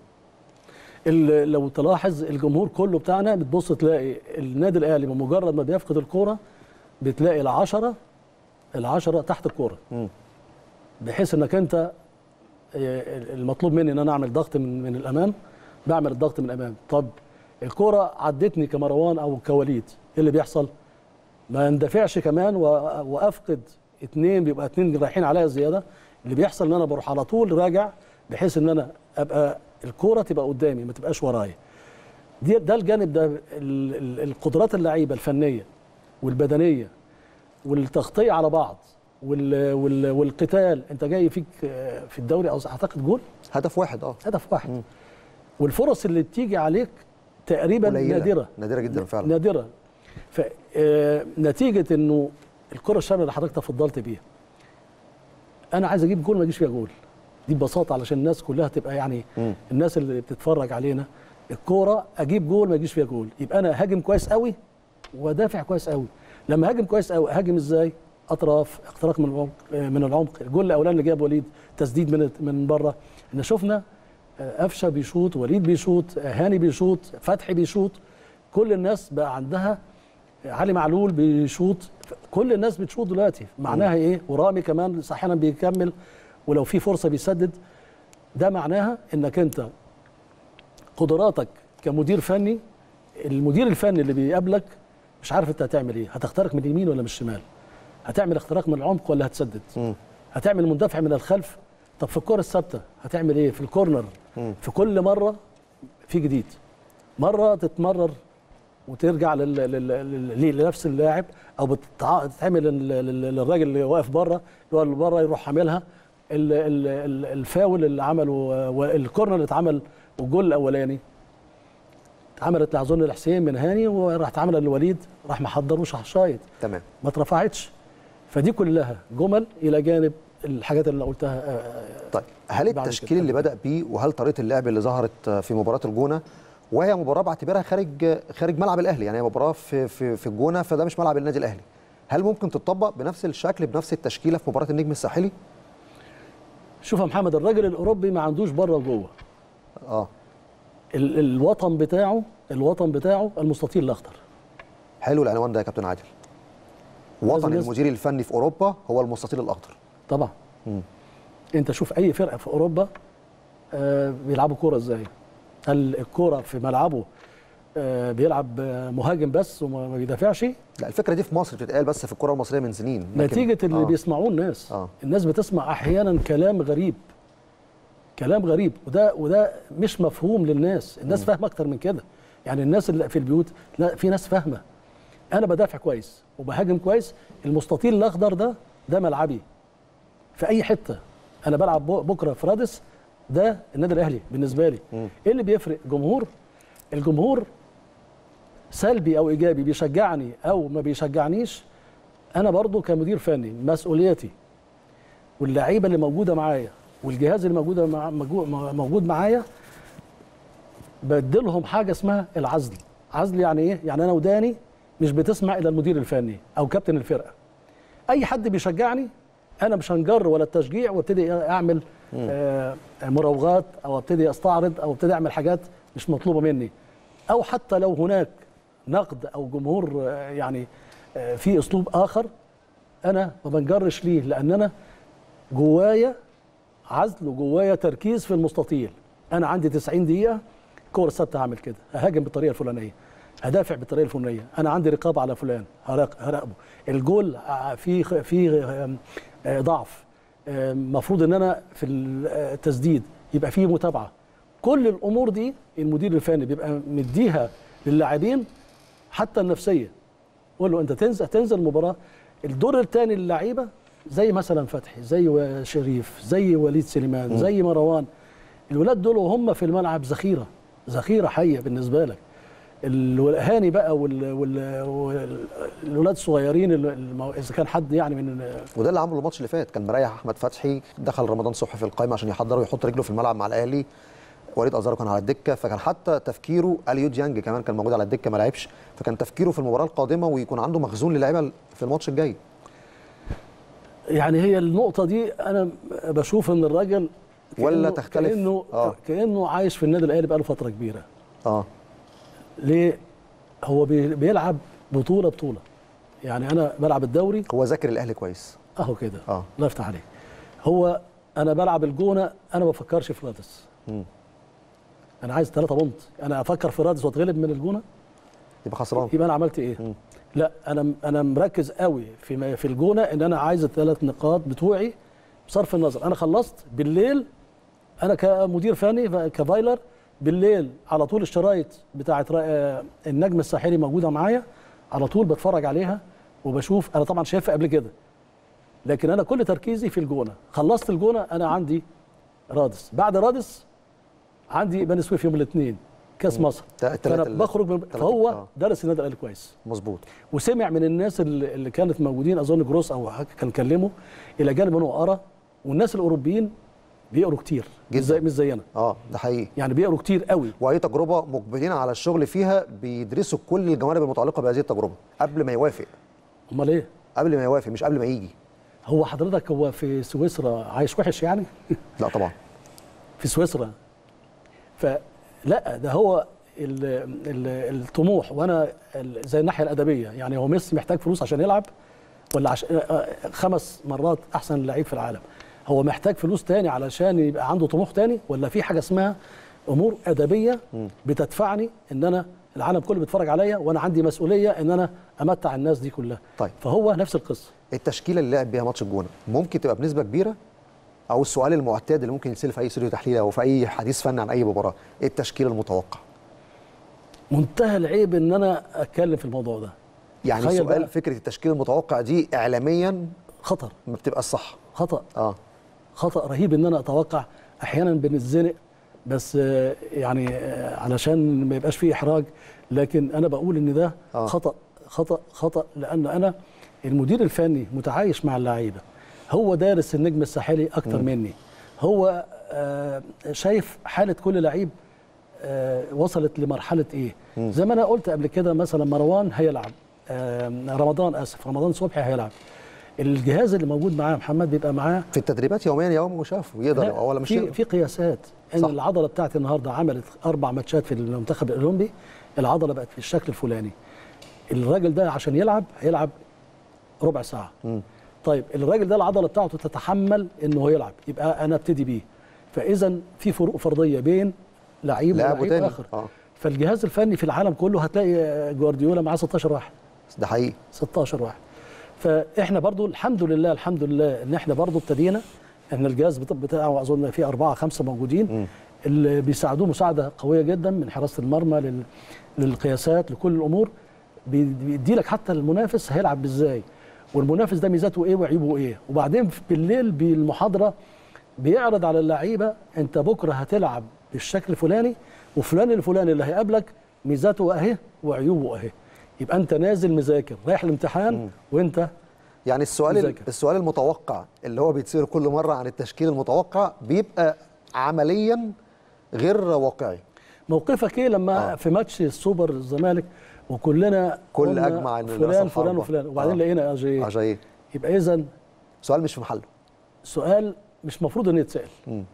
ال- لو تلاحظ الجمهور كله بتاعنا بتبص تلاقي النادي الاهلي بمجرد ما بيفقد الكوره بتلاقي العشرة العشرة تحت الكوره بحيث انك انت آه، المطلوب مني ان انا اعمل ضغط من من الامام بعمل الضغط من الامام طب الكوره عدتني كمروان او كوليد ايه اللي بيحصل ما اندفعش كمان و- وافقد اتنين بيبقى اتنين رايحين عليا زياده اللي بيحصل ان انا بروح على طول راجع بحيث ان انا ابقى الكوره تبقى قدامي ما تبقاش ورايا دي ده الجانب ده ال- ال- القدرات اللعيبه الفنيه والبدنيه والتغطيه على بعض وال وال والقتال انت جاي فيك آه، في الدوري او اعتقد جول هدف واحد اه هدف واحد والفرص اللي بتيجي عليك تقريبا قليلة. نادره نادرة جدا فعلا. نادره فنتيجه انه الكره الشامله اللي حضرتك تفضلت بيها انا عايز اجيب جول ما يجيش فيها جول دي ببساطه علشان الناس كلها تبقى يعني مم. الناس اللي بتتفرج علينا الكوره اجيب جول ما يجيش فيها جول يبقى انا هاجم كويس قوي وادافع كويس قوي لما هاجم كويس قوي هاجم ازاي اطراف اختراق من العمق من العمق الجول الاولاني اللي جاب وليد تسديد من من بره ان شفنا آه، قفشه بيشوط وليد بيشوط آه، هاني بيشوط فتحي بيشوط كل الناس بقى عندها علي معلول بيشوط كل الناس بتشوط دلوقتي معناها ايه ورامي كمان احيانا بيكمل ولو في فرصه بيسدد ده معناها انك انت قدراتك كمدير فني المدير الفني اللي بيقابلك مش عارف انت هتعمل ايه هتخترق من اليمين ولا من الشمال هتعمل اختراق من العمق ولا هتسدد مم. هتعمل مندفع من الخلف طب في الكره الثابته هتعمل ايه في الكورنر في كل مره في جديد مره تتمرر وترجع لل... لل... لل... لنفس اللاعب او بتتع- بتتعمل لل- لل- للراجل اللي واقف بره اللي هو اللي بره يروح عاملها ال... ال... ال- الفاول اللي عمله والكورنر اللي اتعمل والجول الاولاني اتعملت لاظن الحسين من هاني وراح اتعمل للوليد راح محضر وشح شايط تمام ما اترفعتش فدي كلها جمل الى جانب الحاجات اللي أنا قلتها آه، آه، طيب هل بعد التشكيل كده. اللي بدأ بيه وهل طريقة اللعب اللي ظهرت في مباراة الجونة وهي مباراة بعتبرها خارج خارج ملعب الأهلي يعني هي مباراة في في في الجونة فده مش ملعب النادي الأهلي هل ممكن تطبق بنفس الشكل بنفس التشكيلة في مباراة النجم الساحلي؟ شوف يا محمد الراجل الاوروبي ما عندوش بره وجوه اه ال- الوطن بتاعه الوطن بتاعه المستطيل الاخضر حلو العنوان ده يا كابتن عادل وطن لازم المدير الفني في أوروبا هو المستطيل الأخضر طبعا مم. انت شوف اي فرقه في اوروبا آه بيلعبوا كوره ازاي هل الكوره في ملعبه آه بيلعب آه، مهاجم بس وما ما بيدافعش لا الفكرة دي في مصر بتتقال بس في الكرة المصرية من سنين لكن- نتيجه اللي آه. بيسمعوه الناس آه. الناس بتسمع احيانا كلام غريب كلام غريب وده وده مش مفهوم للناس الناس فاهمه اكتر من كده يعني الناس اللي في البيوت لا في ناس فاهمه انا بدافع كويس وبهاجم كويس المستطيل الاخضر ده ده ملعبي في اي حته انا بلعب بو- بكره في رادس ده النادي الاهلي بالنسبه لي ايه اللي بيفرق جمهور الجمهور سلبي او ايجابي بيشجعني او ما بيشجعنيش انا برضو كمدير فني مسؤوليتي واللعيبه اللي موجوده معايا والجهاز اللي موجوده مع موجو- موجود معايا بديلهم حاجه اسمها العزل عزل يعني ايه يعني انا وداني مش بتسمع الى المدير الفني او كابتن الفرقه اي حد بيشجعني انا مش هنجر ولا التشجيع وابتدي اعمل آه مراوغات او ابتدي استعرض او ابتدي اعمل حاجات مش مطلوبه مني او حتى لو هناك نقد او جمهور آه يعني آه في اسلوب اخر انا ما بنجرش ليه لان انا جوايا عزل وجوايا تركيز في المستطيل انا عندي 90 دقيقه كوره ثابته هعمل كده ههاجم بالطريقه الفلانيه هدافع بالطريقه الفلانيه انا عندي رقابه على فلان هراق- هراقبه الجول ع- في خ- في آم، آه، ضعف المفروض ان انا في التسديد يبقى في متابعه كل الامور دي المدير الفني بيبقى مديها للاعبين حتى النفسيه قول له انت تنزل تنزل المباراه الدور الثاني للعيبه زي مثلا فتحي زي و- شريف زي وليد سليمان زي مروان الولاد دول وهم في الملعب ذخيره ذخيره حيه بالنسبه لك الو- هاني بقى وال- وال- وال- والولاد الصغيرين اللي- المو- اذا كان حد يعني من وده اللي عمله الماتش اللي فات كان مريح احمد فتحي دخل رمضان صبحي في القائمه عشان يحضره ويحط رجله في الملعب مع الاهلي وليد ازارو كان على الدكه فكان حتى تفكيره اليو ديانج كمان كان موجود على الدكه ما لعبش فكان تفكيره في المباراه القادمه ويكون عنده مخزون للعيبه في الماتش الجاي يعني هي النقطة دي أنا بشوف إن الراجل ولا كأنه- تختلف؟ كأنه آه. كأنه عايش في النادي الأهلي بقاله فترة كبيرة اه ليه؟ هو بي- بيلعب بطولة بطولة يعني أنا بلعب الدوري هو ذاكر الاهلي كويس أهو كده اه الله يفتح عليك هو أنا بلعب الجونة أنا ما بفكرش في رادس مم. أنا عايز ثلاثة بونت أنا أفكر في رادس وأتغلب من الجونة يبقى خسران يبقى أنا عملت إيه؟ مم. لا أنا أنا مركز قوي في ما- في الجونة إن أنا عايز الثلاث نقاط بتوعي بصرف النظر أنا خلصت بالليل انا كمدير فني كفايلر بالليل على طول الشرايط بتاعه آه، النجم الساحلي موجوده معايا على طول بتفرج عليها وبشوف انا طبعا شايفها قبل كده لكن انا كل تركيزي في الجونه خلصت الجونه انا عندي رادس بعد رادس عندي بني سويف يوم الاثنين كاس مصر تا- التلاتة فانا اللي- بخرج من التلاتة- فهو آه. درس النادي الاهلي كويس مظبوط وسمع من الناس اللي اللي كانت موجودين اظن جروس او حاجة كان كلمه الى جانب انه قرا والناس الاوروبيين بيقروا كتير مش جداً. زي مش زينا اه ده حقيقي يعني بيقروا كتير قوي واي تجربه مقبلين على الشغل فيها بيدرسوا كل الجوانب المتعلقه بهذه التجربه قبل ما يوافق امال ايه قبل ما يوافق مش قبل ما يجي هو حضرتك هو في سويسرا عايش وحش يعني لا طبعا في سويسرا فلا ده هو ال ال الطموح وانا ال- زي الناحيه الادبيه يعني هو ميسي محتاج فلوس عشان يلعب ولا عش... آه، خمس مرات احسن لعيب في العالم هو محتاج فلوس تاني علشان يبقى عنده طموح تاني ولا في حاجه اسمها امور ادبيه بتدفعني ان انا العالم كله بيتفرج عليا وانا عندي مسؤوليه ان انا امتع الناس دي كلها طيب. فهو نفس القصه التشكيله اللي لعب بيها ماتش الجونه ممكن تبقى بنسبه كبيره او السؤال المعتاد اللي ممكن يتسال في اي استوديو تحليل او في اي حديث فني عن اي مباراه ايه التشكيل المتوقع منتهى العيب ان انا اتكلم في الموضوع ده يعني تخيل سؤال بقى. فكره التشكيل المتوقع دي اعلاميا خطر ما بتبقى صح خطا اه خطا رهيب ان انا اتوقع احيانا بنتزنق بس آه، يعني آه، علشان ما يبقاش فيه احراج لكن انا بقول ان ده آه. خطا خطا خطا لان انا المدير الفني متعايش مع اللعيبه هو دارس النجم الساحلي اكتر مني هو آه، شايف حاله كل لعيب آه، وصلت لمرحله ايه زي ما انا قلت قبل كده مثلا مروان هيلعب آه، رمضان اسف رمضان صبحي هيلعب الجهاز اللي موجود معاه محمد بيبقى معاه في التدريبات يوميا يوم وشاف ويقدر لا، ولا مش في يقدر. في قياسات ان صح. العضله بتاعتي النهارده عملت اربع ماتشات في المنتخب الاولمبي العضله بقت في الشكل الفلاني الراجل ده عشان يلعب هيلعب ربع ساعه طيب الراجل ده العضله بتاعته تتحمل انه يلعب يبقى انا ابتدي بيه فاذا في فروق فرديه بين لعيب لاعب ولعيب وتاني. اخر آه. فالجهاز الفني في العالم كله هتلاقي جوارديولا معاه 16 واحد ده حقيقي 16 واحد فاحنا برضو الحمد لله الحمد لله ان احنا برضو ابتدينا ان الجهاز بت- بتاعه اظن في اربعه خمسه موجودين اللي بيساعدوه مساعده قويه جدا من حراسه المرمى لل... للقياسات لكل الامور بي- بيدي لك حتى المنافس هيلعب ازاي والمنافس ده ميزاته ايه وعيوبه ايه وبعدين في- بالليل بالمحاضره بيعرض على اللعيبه انت بكره هتلعب بالشكل الفلاني وفلان الفلاني اللي هيقابلك ميزاته اهي وعيوبه اهي يبقى انت نازل مذاكر رايح الامتحان وانت يعني السؤال مذاكر. السؤال المتوقع اللي هو بيتصير كل مره عن التشكيل المتوقع بيبقى عمليا غير واقعي موقفك ايه لما آه. آه. في ماتش السوبر الزمالك وكلنا كل قلنا أجمع إن فلان الأسد فلان حربة. وفلان وبعدين آه. لقينا اجاي عشان يبقى اذا سؤال مش في محله سؤال مش مفروض انه يتسال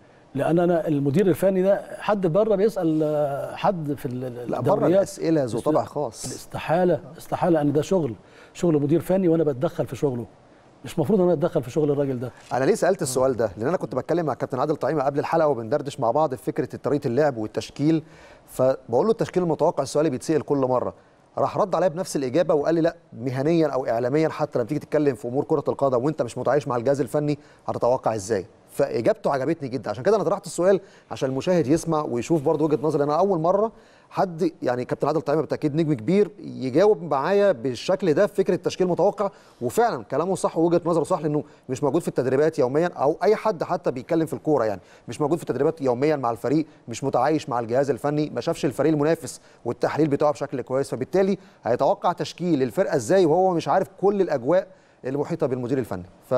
لان انا المدير الفني ده حد بره بيسال آه، حد في ال- لا بره الدوريات. الاسئله ذو بس طبع لا، خاص استحاله استحاله ان ده شغل شغل مدير فني وانا بتدخل في شغله مش مفروض ان انا اتدخل في شغل الراجل ده انا ليه سالت السؤال ده لان انا كنت بتكلم مع كابتن عادل طعيمه قبل الحلقه وبندردش مع بعض في فكره طريقه اللعب والتشكيل فبقول له التشكيل المتوقع السؤال اللي بيتسال كل مره راح رد عليا بنفس الاجابه وقال لي لا مهنيا او اعلاميا حتى لما تيجي تتكلم في امور كره القدم وانت مش متعايش مع الجهاز الفني هتتوقع ازاي فاجابته عجبتني جدا عشان كده انا طرحت السؤال عشان المشاهد يسمع ويشوف برضه وجهه نظري انا اول مره حد يعني كابتن عادل طعيمه بالتاكيد نجم كبير يجاوب معايا بالشكل ده في فكره تشكيل متوقع وفعلا كلامه صح ووجهه نظره صح لانه مش موجود في التدريبات يوميا او اي حد حتى بيتكلم في الكوره يعني مش موجود في التدريبات يوميا مع الفريق مش متعايش مع الجهاز الفني ما شافش الفريق المنافس والتحليل بتاعه بشكل كويس فبالتالي هيتوقع تشكيل الفرقه ازاي وهو مش عارف كل الاجواء المحيطه بالمدير الفني ف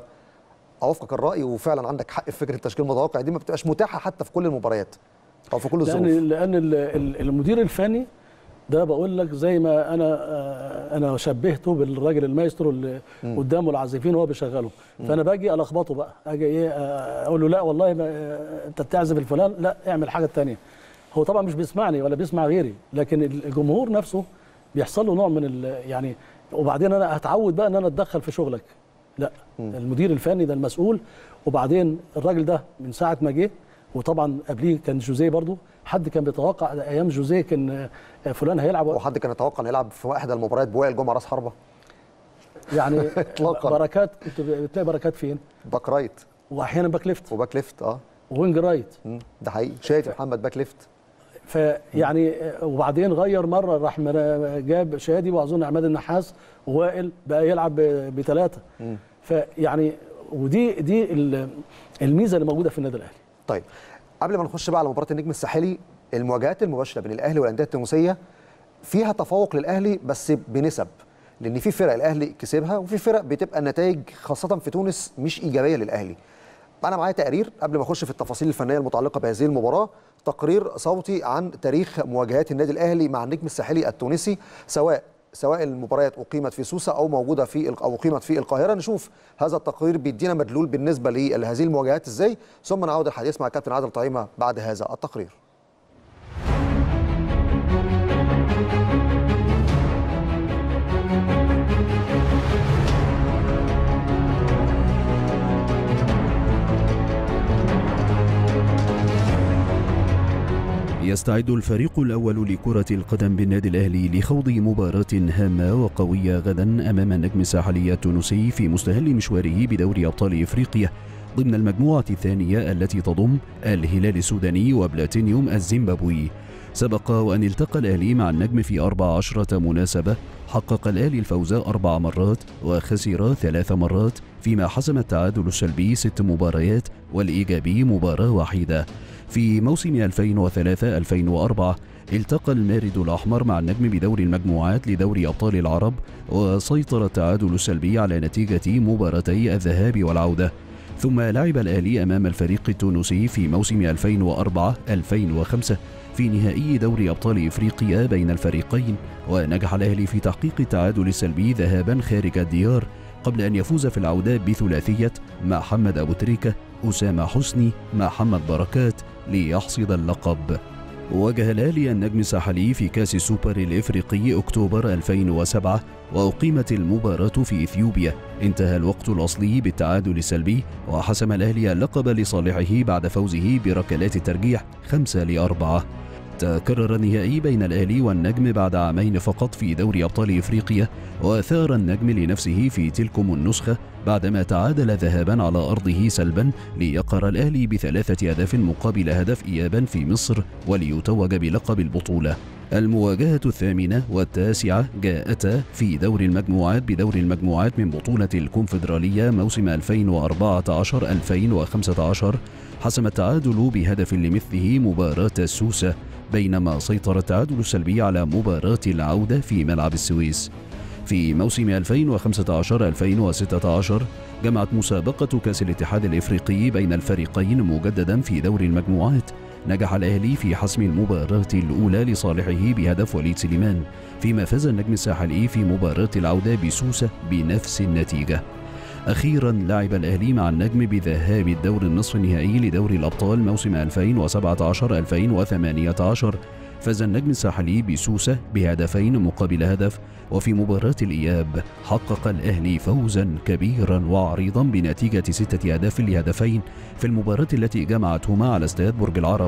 اوافقك الراي وفعلا عندك حق في فكره التشكيل المتوقع دي ما بتبقاش متاحه حتى في كل المباريات او في كل الظروف لان لان ال- ال- المدير الفني ده بقول لك زي ما انا آه، انا شبهته بالراجل المايسترو اللي قدامه العازفين وهو بيشغله فانا باجي الخبطه بقى اجي ايه آه، اقول له لا والله ما آه، انت بتعزف الفلان لا اعمل حاجه تانية هو طبعا مش بيسمعني ولا بيسمع غيري لكن الجمهور نفسه بيحصل له نوع من ال- يعني وبعدين انا هتعود بقى ان انا اتدخل في شغلك لا المدير الفني ده المسؤول وبعدين الراجل ده من ساعه ما جه وطبعا قبليه كان جوزيه برضو حد كان بيتوقع ايام جوزيه كان آه، فلان هيلعب وحد كان يتوقع انه يلعب في واحد المباريات بوائل جمعه راس حربه يعني إطلاقاً. بركات كنت بتلاقي بركات فين باك رايت واحيانا باك ليفت وباك ليفت اه وينج رايت مم. ده حقيقي شايف محمد باك ليفت فيعني آه، وبعدين غير مره راح مر- جاب شادي واظن عماد النحاس ووائل بقى يلعب بثلاثه فيعني ودي دي ال- الميزه اللي موجوده في النادي الاهلي طيب قبل ما نخش بقى على مباراه النجم الساحلي المواجهات المباشره بين الاهلي والانديه التونسيه فيها تفوق للاهلي بس بنسب لان في فرق الاهلي كسبها وفي فرق بتبقى النتائج خاصه في تونس مش ايجابيه للاهلي انا معايا تقرير قبل ما اخش في التفاصيل الفنيه المتعلقه بهذه المباراه تقرير صوتي عن تاريخ مواجهات النادي الاهلي مع النجم الساحلي التونسي سواء سواء المباريات اقيمت في سوسه او موجوده في الق- او اقيمت في القاهره نشوف هذا التقرير بيدينا مدلول بالنسبه لهذه المواجهات ازاي ثم نعود الحديث مع كابتن عادل طعيمه بعد هذا التقرير يستعد الفريق الأول لكرة القدم بالنادي الأهلي لخوض مباراة هامة وقوية غدا أمام النجم الساحلي التونسي في مستهل مشواره بدوري أبطال إفريقيا ضمن المجموعة الثانية التي تضم الهلال السوداني وبلاتينيوم الزيمبابوي سبق وأن التقى الأهلي مع النجم في 14 مناسبة حقق الأهلي الفوز أربع مرات وخسر ثلاث مرات فيما حسم التعادل السلبي ست مباريات والإيجابي مباراة واحدة في موسم 2003-2004 التقى المارد الأحمر مع النجم بدور المجموعات لدوري أبطال العرب وسيطر التعادل السلبي على نتيجة مباراتي الذهاب والعودة ثم لعب الأهلي أمام الفريق التونسي في موسم 2004-2005 في نهائي دوري أبطال إفريقيا بين الفريقين ونجح الأهلي في تحقيق التعادل السلبي ذهابا خارج الديار قبل أن يفوز في العودة بثلاثية محمد أبو تريكة أسامة حسني محمد بركات ليحصد اللقب واجه الأهلي النجم الساحلي في كأس السوبر الإفريقي أكتوبر 2007 وأقيمت المباراة في إثيوبيا انتهى الوقت الأصلي بالتعادل السلبي وحسم الأهلي اللقب لصالحه بعد فوزه بركلات الترجيح 5 لأربعة تكرر النهائي بين الأهلي والنجم بعد عامين فقط في دوري أبطال إفريقيا وثار النجم لنفسه في تلكم النسخة بعدما تعادل ذهابا على أرضه سلبا ليقر الأهلي بثلاثة أهداف مقابل هدف إيابا في مصر وليتوج بلقب البطولة المواجهة الثامنة والتاسعة جاءتا في دور المجموعات بدور المجموعات من بطولة الكونفدرالية موسم 2014-2015 حسم التعادل بهدف لمثله مباراة السوسة بينما سيطر التعادل السلبي على مباراة العودة في ملعب السويس في موسم 2015-2016 جمعت مسابقة كأس الاتحاد الإفريقي بين الفريقين مجددا في دور المجموعات نجح الأهلي في حسم المباراة الأولى لصالحه بهدف وليد سليمان فيما فاز النجم الساحلي في مباراة العودة بسوسة بنفس النتيجة أخيرا لعب الأهلي مع النجم بذهاب الدور النصف النهائي لدوري الأبطال موسم 2017-2018 فاز النجم الساحلي بسوسة بهدفين مقابل هدف وفي مباراة الإياب حقق الأهلي فوزا كبيرا وعريضا بنتيجة ستة أهداف لهدفين في المباراة التي جمعتهما على استاد برج العرب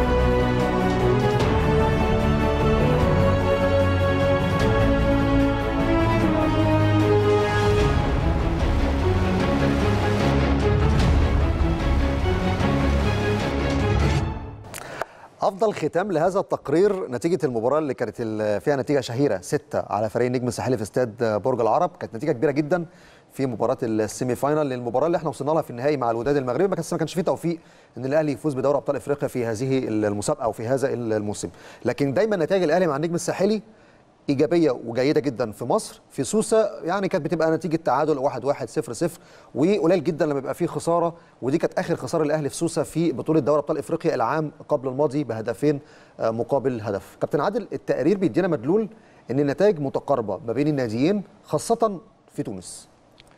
افضل ختام لهذا التقرير نتيجه المباراه اللي كانت ال- فيها نتيجه شهيره ستة على فريق النجم الساحلي في استاد برج العرب كانت نتيجه كبيره جدا في مباراه السيمي فاينال للمباراه اللي احنا وصلنا لها في النهائي مع الوداد المغربي ما كانش ما كانش فيه توفيق ان الاهلي يفوز بدوري ابطال افريقيا في هذه المسابقه او في هذا الموسم لكن دايما نتائج الاهلي مع النجم الساحلي ايجابيه وجيده جدا في مصر في سوسه يعني كانت بتبقى نتيجه تعادل 1 1 0 0 وقليل جدا لما يبقى فيه خساره ودي كانت اخر خساره الاهلي في سوسه في بطوله دوري ابطال افريقيا العام قبل الماضي بهدفين آه، مقابل هدف كابتن عادل التقرير بيدينا مدلول ان النتائج متقاربه ما بين الناديين خاصه في تونس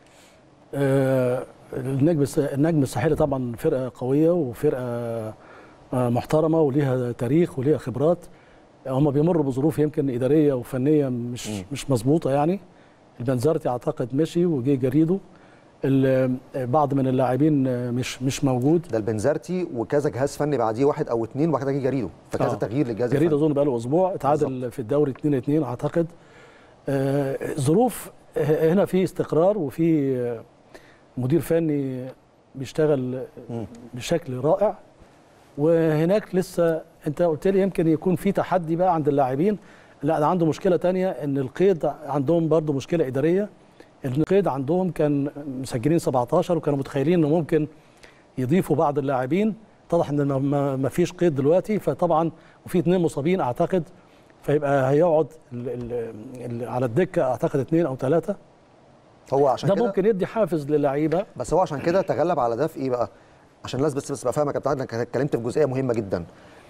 آه، النجم الس- النجم الساحلي طبعا فرقه قويه وفرقه آه، محترمه وليها تاريخ وليها خبرات هم بيمروا بظروف يمكن اداريه وفنيه مش مش مظبوطه يعني البنزرتي اعتقد مشي وجه جريده ال- بعض من اللاعبين آه، مش مش موجود ده البنزرتي وكذا جهاز فني بعديه واحد او اثنين وبعد كده جه جريده فكذا آه. تغيير للجهاز جريده الفني اظن بقى له اسبوع اتعادل في الدوري 2 2 اعتقد آه، ظروف ه- هنا في استقرار وفي آه، مدير فني بيشتغل مم. بشكل رائع وهناك لسه انت قلت لي يمكن يكون في تحدي بقى عند اللاعبين لا ده عنده مشكله تانية ان القيد عندهم برضو مشكله اداريه ان القيد عندهم كان مسجلين 17 وكانوا متخيلين انه ممكن يضيفوا بعض اللاعبين اتضح ان ما- ما ما فيش قيد دلوقتي فطبعا وفي اثنين مصابين اعتقد فيبقى هيقعد ال ال ال على الدكه اعتقد اثنين او ثلاثه هو عشان ده كده ممكن يدي حافز للعيبه بس هو عشان كده تغلب على ده في ايه بقى؟ عشان الناس بس بس تبقى فاهمه يا كابتن عادل انك اتكلمت في جزئيه مهمه جدا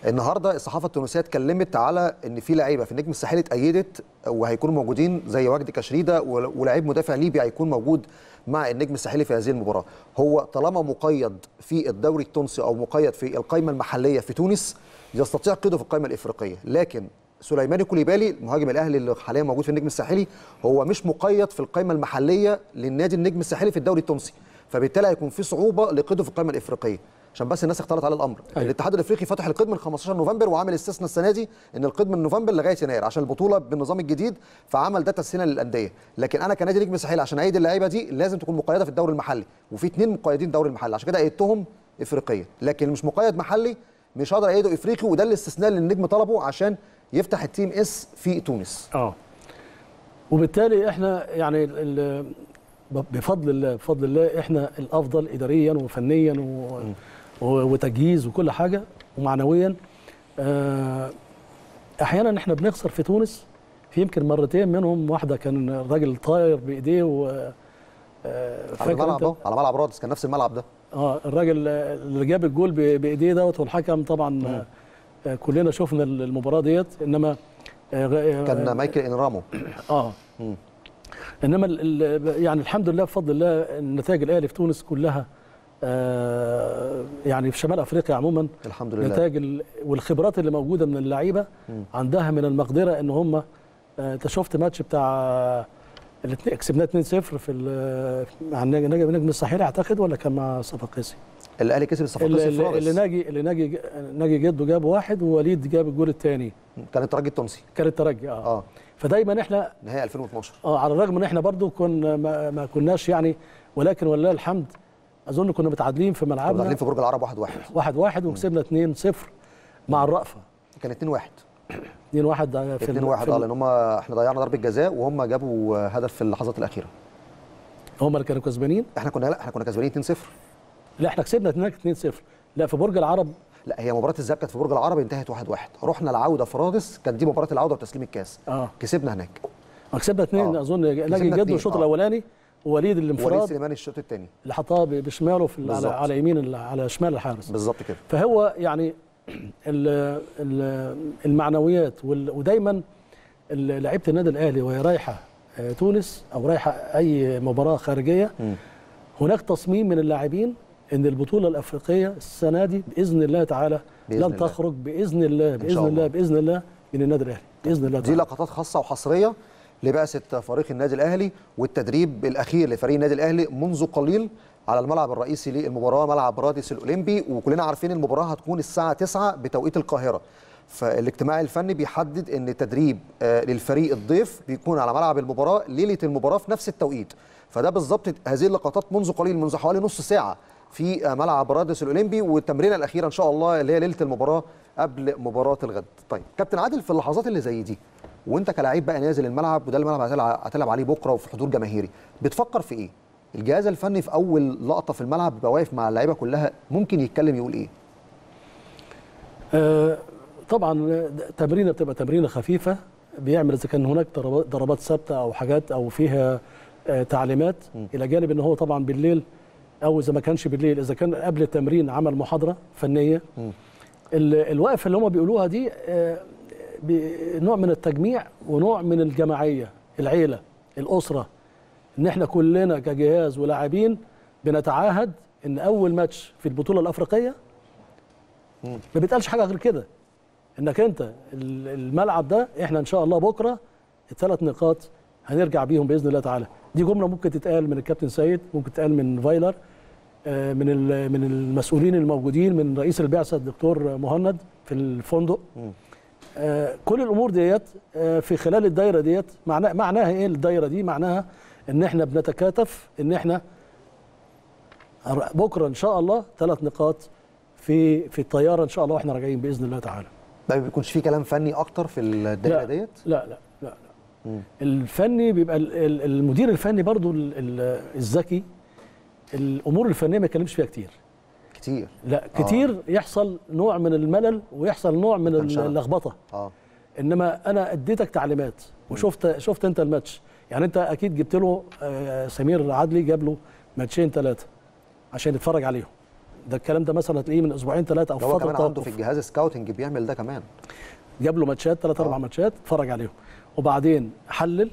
النهارده الصحافه التونسيه اتكلمت على ان في لعيبه في النجم الساحلي اتأيدت وهيكونوا موجودين زي وجدي كشريده ول- ولاعيب مدافع ليبي هيكون موجود مع النجم الساحلي في هذه المباراه هو طالما مقيد في الدوري التونسي او مقيد في القائمه المحليه في تونس يستطيع قيده في القائمه الافريقيه لكن سليماني كوليبالي مهاجم الاهلي اللي حاليا موجود في النجم الساحلي هو مش مقيد في القائمه المحليه للنادي النجم الساحلي في الدوري التونسي فبالتالي هيكون في صعوبه لقيده في القائمه الافريقيه عشان بس الناس اختلط على الامر أيوة. الاتحاد الافريقي فتح القيد من 15 نوفمبر وعامل استثناء السنه دي ان القيد من نوفمبر لغايه يناير عشان البطوله بالنظام الجديد فعمل ده تسهيلا للانديه لكن انا كنادي نجم ساحلي عشان اعيد اللعيبه دي لازم تكون مقيده في الدوري المحلي وفي اثنين مقيدين الدوري المحلي عشان كده ايدتهم افريقيا لكن اللي مش مقيد محلي مش هقدر ايده افريقي وده الاستثناء اللي النجم طلبه عشان يفتح التيم اس في تونس اه وبالتالي احنا يعني ال- ال- بفضل الله بفضل الله احنا الافضل اداريا وفنيا و... و- وتجهيز وكل حاجه ومعنويا آه، احيانا احنا بنخسر في تونس في يمكن مرتين منهم واحده كان الراجل طاير بايديه و آه، على فاكر الملعب أنت؟ اهو على ملعب رادس كان نفس الملعب ده اه الراجل آه، اللي جاب الجول ب- بايديه دوت والحكم طبعا آه، آه، كلنا شفنا المباراه ديت انما آه، غ- كان آه، مايكل انرامو اه مم. انما ال ال يعني الحمد لله بفضل الله النتائج الاهلي في تونس كلها آه يعني في شمال افريقيا عموما الحمد لله نتائج ال- والخبرات اللي موجوده من اللعيبه مم. عندها من المقدره ان هم آه، انت شفت ماتش بتاع الاتنين- كسبناه 2-0 في ال- مع النجم نجم نجم الساحلي اعتقد ولا كان مع صفاقسي الاهلي كسب اللي, الصفاقسي في اللي, اللي رادس ناجي اللي ناجي ناجي جده جاب واحد ووليد جاب الجول الثاني كان الترجي التونسي كان الترجي اه, اه فدايما احنا نهائي 2012 اه على الرغم ان احنا برضو كنا ما, ما كناش يعني ولكن ولله الحمد اظن كنا متعادلين في كنا ملعبنا داخلين في برج العرب 1 1 واحد واحد وكسبنا 2 0 مع الرأفة كان 2 1 2 1 في 2 ال- 1 في اه ال- لان هم احنا ضيعنا ضربه جزاء وهم جابوا هدف في اللحظات الاخيره هم اللي كانوا كسبانين احنا كنا لا احنا كنا كسبانين 2 0 لا احنا كسبنا هناك 2 0 لا في برج العرب لا هي مباراه الذهاب كانت في برج العرب انتهت 1 1 رحنا العوده في رادس كانت دي مباراه العوده وتسليم الكاس اه كسبنا هناك آه، كسبنا 2 آه. اظن ناجي كسبنا جده اتنين، الشوط آه. الاولاني ووليد وليد الانفراد سليمان الشوط الثاني اللي حطها ب- بشماله في ال- على, بالظبط. على يمين ال- على شمال الحارس بالظبط كده فهو يعني ال- ال- المعنويات وال- ودايما ال- لعيبه النادي الاهلي وهي رايحه آه، تونس او رايحه اي مباراه خارجيه مم. هناك تصميم من اللاعبين ان البطوله الافريقيه السنه دي باذن الله تعالى بإذن لن الله. تخرج باذن الله باذن شاء الله الله. باذن الله من النادي الاهلي باذن الله دي تعالى لقطات خاصه وحصريه لبعثه فريق النادي الاهلي والتدريب الاخير لفريق النادي الاهلي منذ قليل على الملعب الرئيسي للمباراه ملعب رادس الاولمبي وكلنا عارفين المباراه هتكون الساعه 9 بتوقيت القاهره فالاجتماع الفني بيحدد ان التدريب آه، للفريق الضيف بيكون على ملعب المباراه ليله المباراه في نفس التوقيت فده بالظبط هذه اللقطات منذ قليل منذ حوالي نص ساعه في آه، ملعب رادس الاولمبي والتمرينه الاخيره ان شاء الله اللي هي ليله المباراه قبل مباراه الغد طيب كابتن عادل في اللحظات اللي زي دي وانت كلاعب بقى نازل الملعب وده الملعب هتلعب, هتلعب عليه بكره وفي حضور جماهيري بتفكر في ايه الجهاز الفني في اول لقطه في الملعب بيبقى واقف مع اللعيبه كلها ممكن يتكلم يقول ايه آه، طبعا تمرينه بتبقى تمرينه خفيفه بيعمل اذا كان هناك ضربات ضربات ثابته او حاجات او فيها آه، تعليمات الى جانب ان هو طبعا بالليل او اذا ما كانش بالليل اذا كان قبل التمرين عمل محاضره فنيه ال- الوقفه اللي هم بيقولوها دي آه، ب- نوع من التجميع ونوع من الجماعيه العيله الاسره ان احنا كلنا كجهاز ولاعبين بنتعاهد ان اول ماتش في البطوله الافريقيه ما بيتقالش حاجه غير كده انك انت ال- الملعب ده احنا ان شاء الله بكره الثلاث نقاط هنرجع بيهم باذن الله تعالى دي جمله ممكن تتقال من الكابتن سيد ممكن تتقال من فايلر آه، من ال- من المسؤولين الموجودين من رئيس البعثه الدكتور مهند في الفندق آه، كل الامور ديت آه، في خلال الدايره ديت معناها معناها ايه الدايره دي معناها ان احنا بنتكاتف ان احنا بكره ان شاء الله ثلاث نقاط في في الطياره ان شاء الله واحنا راجعين باذن الله تعالى ما بيكونش في كلام فني اكتر في الدايره لا ديت لا لا لا, لا. الفني بيبقى ال- ال- المدير الفني برضو ال- ال- الذكي الامور الفنيه ما يتكلمش فيها كتير كتير لا كتير يحصل نوع من الملل ويحصل نوع من تنشنة. اللخبطه اه انما انا اديتك تعليمات وشفت شفت انت الماتش يعني انت اكيد جبت له آه، سمير عدلي جاب له ماتشين ثلاثه عشان يتفرج عليهم ده الكلام ده مثلا هتلاقيه من اسبوعين ثلاثه او ده هو فتره كمان عنده في توقف. الجهاز سكاوتنج بيعمل ده كمان جاب له ماتشات ثلاث اربع ماتشات اتفرج عليهم وبعدين حلل ال-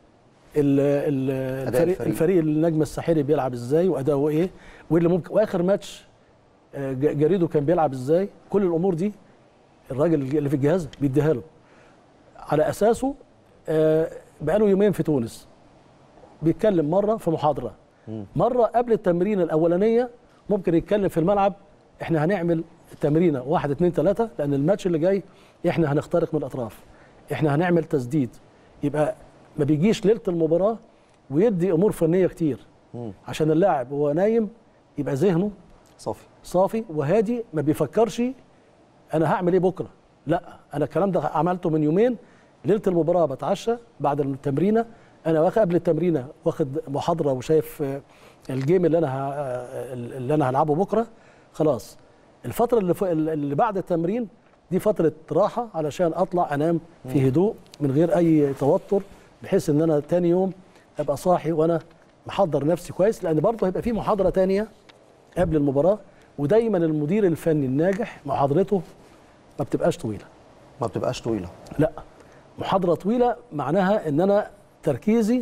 ال- أداء الفريق, الفريق. الفريق النجم الساحلي بيلعب ازاي واداؤه ايه واللي ممكن واخر ماتش آه، ج- جريدو كان بيلعب ازاي كل الامور دي الراجل اللي في الجهاز بيديها له على اساسه آه، بقاله يومين في تونس بيتكلم مره في محاضره مره قبل التمرين الاولانيه ممكن يتكلم في الملعب احنا هنعمل تمرينه واحد اتنين تلاته لان الماتش اللي جاي احنا هنخترق من الاطراف احنا هنعمل تسديد يبقى ما بيجيش ليله المباراه ويدي امور فنيه كتير عشان اللاعب وهو نايم يبقى ذهنه صافي صافي وهادي ما بيفكرش انا هعمل ايه بكره لا انا الكلام ده عملته من يومين ليله المباراه بتعشى بعد التمرينه انا واخد قبل التمرينه واخد محاضره وشايف آه، الجيم اللي انا ه- آه، اللي انا هلعبه بكره خلاص الفتره اللي, ف- اللي بعد التمرين دي فتره راحه علشان اطلع انام في هدوء من غير اي توتر بحيث ان انا تاني يوم ابقى صاحي وانا محضر نفسي كويس لان برضه هيبقى في محاضره تانيه قبل المباراه ودايما المدير الفني الناجح محاضرته ما بتبقاش طويله ما بتبقاش طويله لا محاضره طويله معناها ان انا تركيزي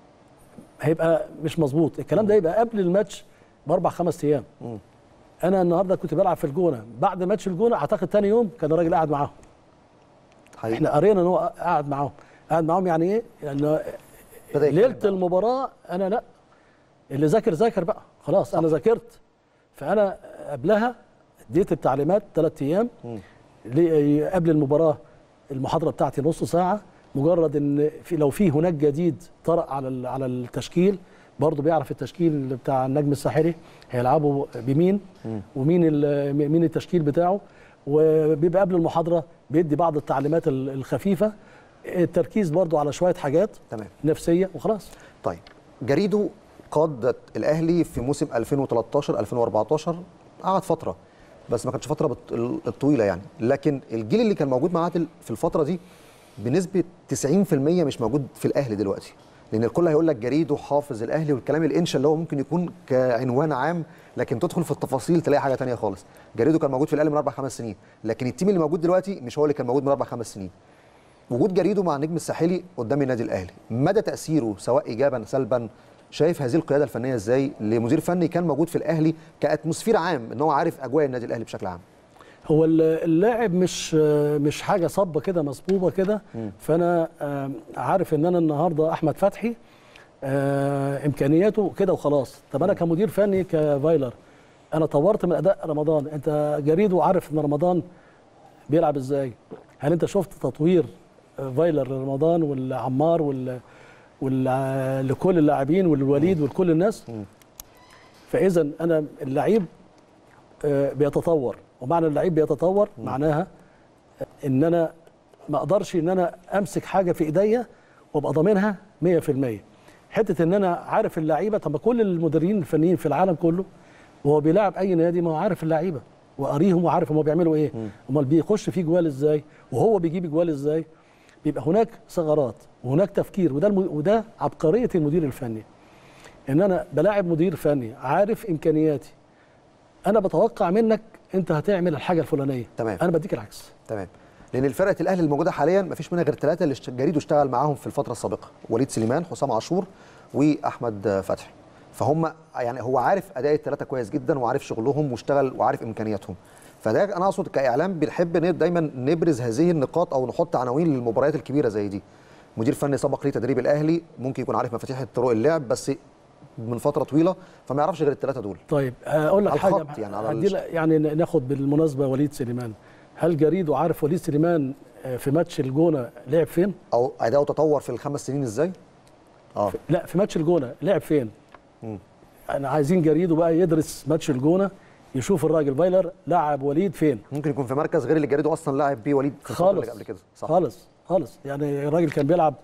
هيبقى مش مظبوط الكلام ده يبقى قبل الماتش باربع خمس ايام انا النهارده كنت بلعب في الجونه بعد ماتش الجونه اعتقد تاني يوم كان الراجل قاعد معاهم حقيقي احنا قرينا ان هو قاعد معاهم قاعد معاهم يعني ايه يعني بدأ يتكلم ليله بقى. المباراه انا لا اللي ذاكر ذاكر بقى خلاص انا ذاكرت فانا قبلها اديت التعليمات ثلاث ايام لي- قبل المباراه المحاضره بتاعتي نص ساعه مجرد ان في لو في هناك جديد طرأ على ال- على التشكيل برضه بيعرف التشكيل بتاع النجم الساحلي هيلعبوا بمين ومين ال- مين التشكيل بتاعه وبيبقى قبل المحاضره بيدي بعض التعليمات ال- الخفيفه التركيز برضه على شويه حاجات تمام نفسيه وخلاص طيب جريدو قاد الاهلي في موسم 2013 2014 قعد فتره بس ما كانتش فتره بت- الطويله يعني لكن الجيل اللي كان موجود مع عادل في الفتره دي بنسبه 90% مش موجود في الاهلي دلوقتي لان الكل هيقول لك جريدو حافظ الاهلي والكلام الانشا اللي هو ممكن يكون كعنوان عام لكن تدخل في التفاصيل تلاقي حاجه تانية خالص جريدو كان موجود في الاهلي من اربع خمس سنين لكن التيم اللي موجود دلوقتي مش هو اللي كان موجود من اربع خمس سنين وجود جريدو مع النجم الساحلي قدام النادي الاهلي مدى تاثيره سواء ايجابا سلبا شايف هذه القياده الفنيه ازاي لمدير فني كان موجود في الاهلي كاتموسفير عام ان هو عارف اجواء النادي الاهلي بشكل عام هو ال- اللاعب مش مش حاجه صبه كده مصبوبه كده فانا آم، عارف ان انا النهارده احمد فتحي آه، امكانياته كده وخلاص طب انا كمدير فني كفايلر انا طورت من اداء رمضان انت جريد وعارف ان رمضان بيلعب ازاي هل انت شفت تطوير آه، فايلر رمضان والعمار وال وال لكل اللاعبين والوليد ولكل الناس فاذا انا اللعيب آه، بيتطور ومعنى اللعيب بيتطور معناها ان انا ما اقدرش ان انا امسك حاجه في ايديا وابقى ضامنها 100% حته ان انا عارف اللعيبه طب ما كل المدربين الفنيين في العالم كله وهو بيلعب اي نادي ما هو عارف اللعيبه وقاريهم وعارف هم بيعملوا ايه امال بيخش فيه جوال ازاي وهو بيجيب جوال ازاي بيبقى هناك ثغرات وهناك تفكير وده الم... وده عبقريه المدير الفني ان انا بلاعب مدير فني عارف امكانياتي انا بتوقع منك انت هتعمل الحاجه الفلانيه تمام. انا بديك العكس تمام لان الفرقه الاهلي الموجوده حاليا ما فيش منها غير ثلاثه اللي اشت- جريدو اشتغل معاهم في الفتره السابقه وليد سليمان حسام عاشور واحمد فتحي فهم يعني هو عارف اداء الثلاثه كويس جدا وعارف شغلهم واشتغل وعارف امكانياتهم فده انا اقصد كاعلام بنحب ن- دايما نبرز هذه النقاط او نحط عناوين للمباريات الكبيره زي دي مدير فني سبق ليه تدريب الاهلي ممكن يكون عارف مفاتيح طرق اللعب بس من فتره طويله فما يعرفش غير الثلاثه دول طيب اقول لك على حاجه الخط يعني على هدي لك- يعني ناخد بالمناسبه وليد سليمان هل جريدو عارف وليد سليمان آه، في ماتش الجونه لعب فين؟ او اداؤه تطور في الخمس سنين ازاي اه لا في ماتش الجونه لعب فين؟ انا عايزين جريدو بقى يدرس ماتش الجونه يشوف الراجل فايلر لعب وليد فين ممكن يكون في مركز غير اللي جريدو اصلا لاعب بيه وليد في الفتره خالص اللي قبل كده صح خالص خالص يعني الراجل كان بيلعب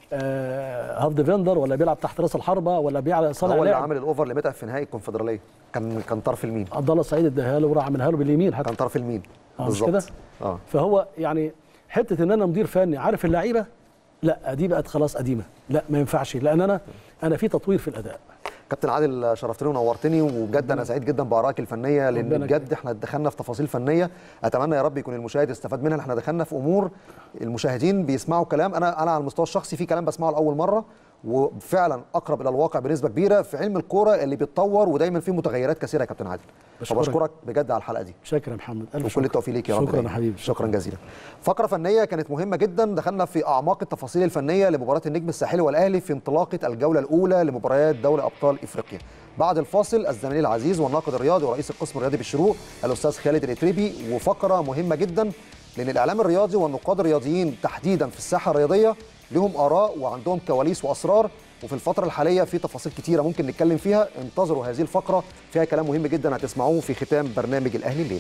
آه هاف ديفندر ولا بيلعب تحت راس الحربه ولا بيلعب صانع هو اللي لعب عامل الاوفر لمتعب في نهائي الكونفدراليه كان كان طرف المين عبد الله السعيد اداها له وراح عملها له باليمين حتى كان طرف المين آه، مش كده؟ اه فهو يعني حته ان انا مدير فني عارف اللعيبه لا دي بقت خلاص قديمه لا ما ينفعش لان انا انا في تطوير في الاداء كابتن عادل شرفتني ونورتني وبجد انا سعيد جدا بارائك الفنيه لان ربنا بجد احنا دخلنا في تفاصيل فنيه اتمنى يا رب يكون المشاهد استفاد منها احنا دخلنا في امور المشاهدين بيسمعوا كلام انا انا على المستوى الشخصي في كلام بسمعه لاول مره وفعلا اقرب الى الواقع بنسبه كبيره في علم الكوره اللي بيتطور ودايما فيه متغيرات كثيره يا كابتن عادل بشكرك. فبشكرك بجد على الحلقه دي شكرا يا محمد ألف وكل شكر. التوفيق ليك يا رب شكرا دايما. يا حبيبي شكرا جزيلا فقره فنيه كانت مهمه جدا دخلنا في اعماق التفاصيل الفنيه لمباراه النجم الساحلي والاهلي في انطلاقه الجوله الاولى لمباريات دوري ابطال افريقيا بعد الفاصل الزميل العزيز والناقد الرياضي ورئيس القسم الرياضي بالشروق الاستاذ خالد الاتريبي وفقره مهمه جدا لان الاعلام الرياضي والنقاد الرياضيين تحديدا في الساحه الرياضيه لهم اراء وعندهم كواليس واسرار وفي الفتره الحاليه في تفاصيل كتيره ممكن نتكلم فيها انتظروا هذه الفقره فيها كلام مهم جدا هتسمعوه في ختام برنامج الاهلي الليله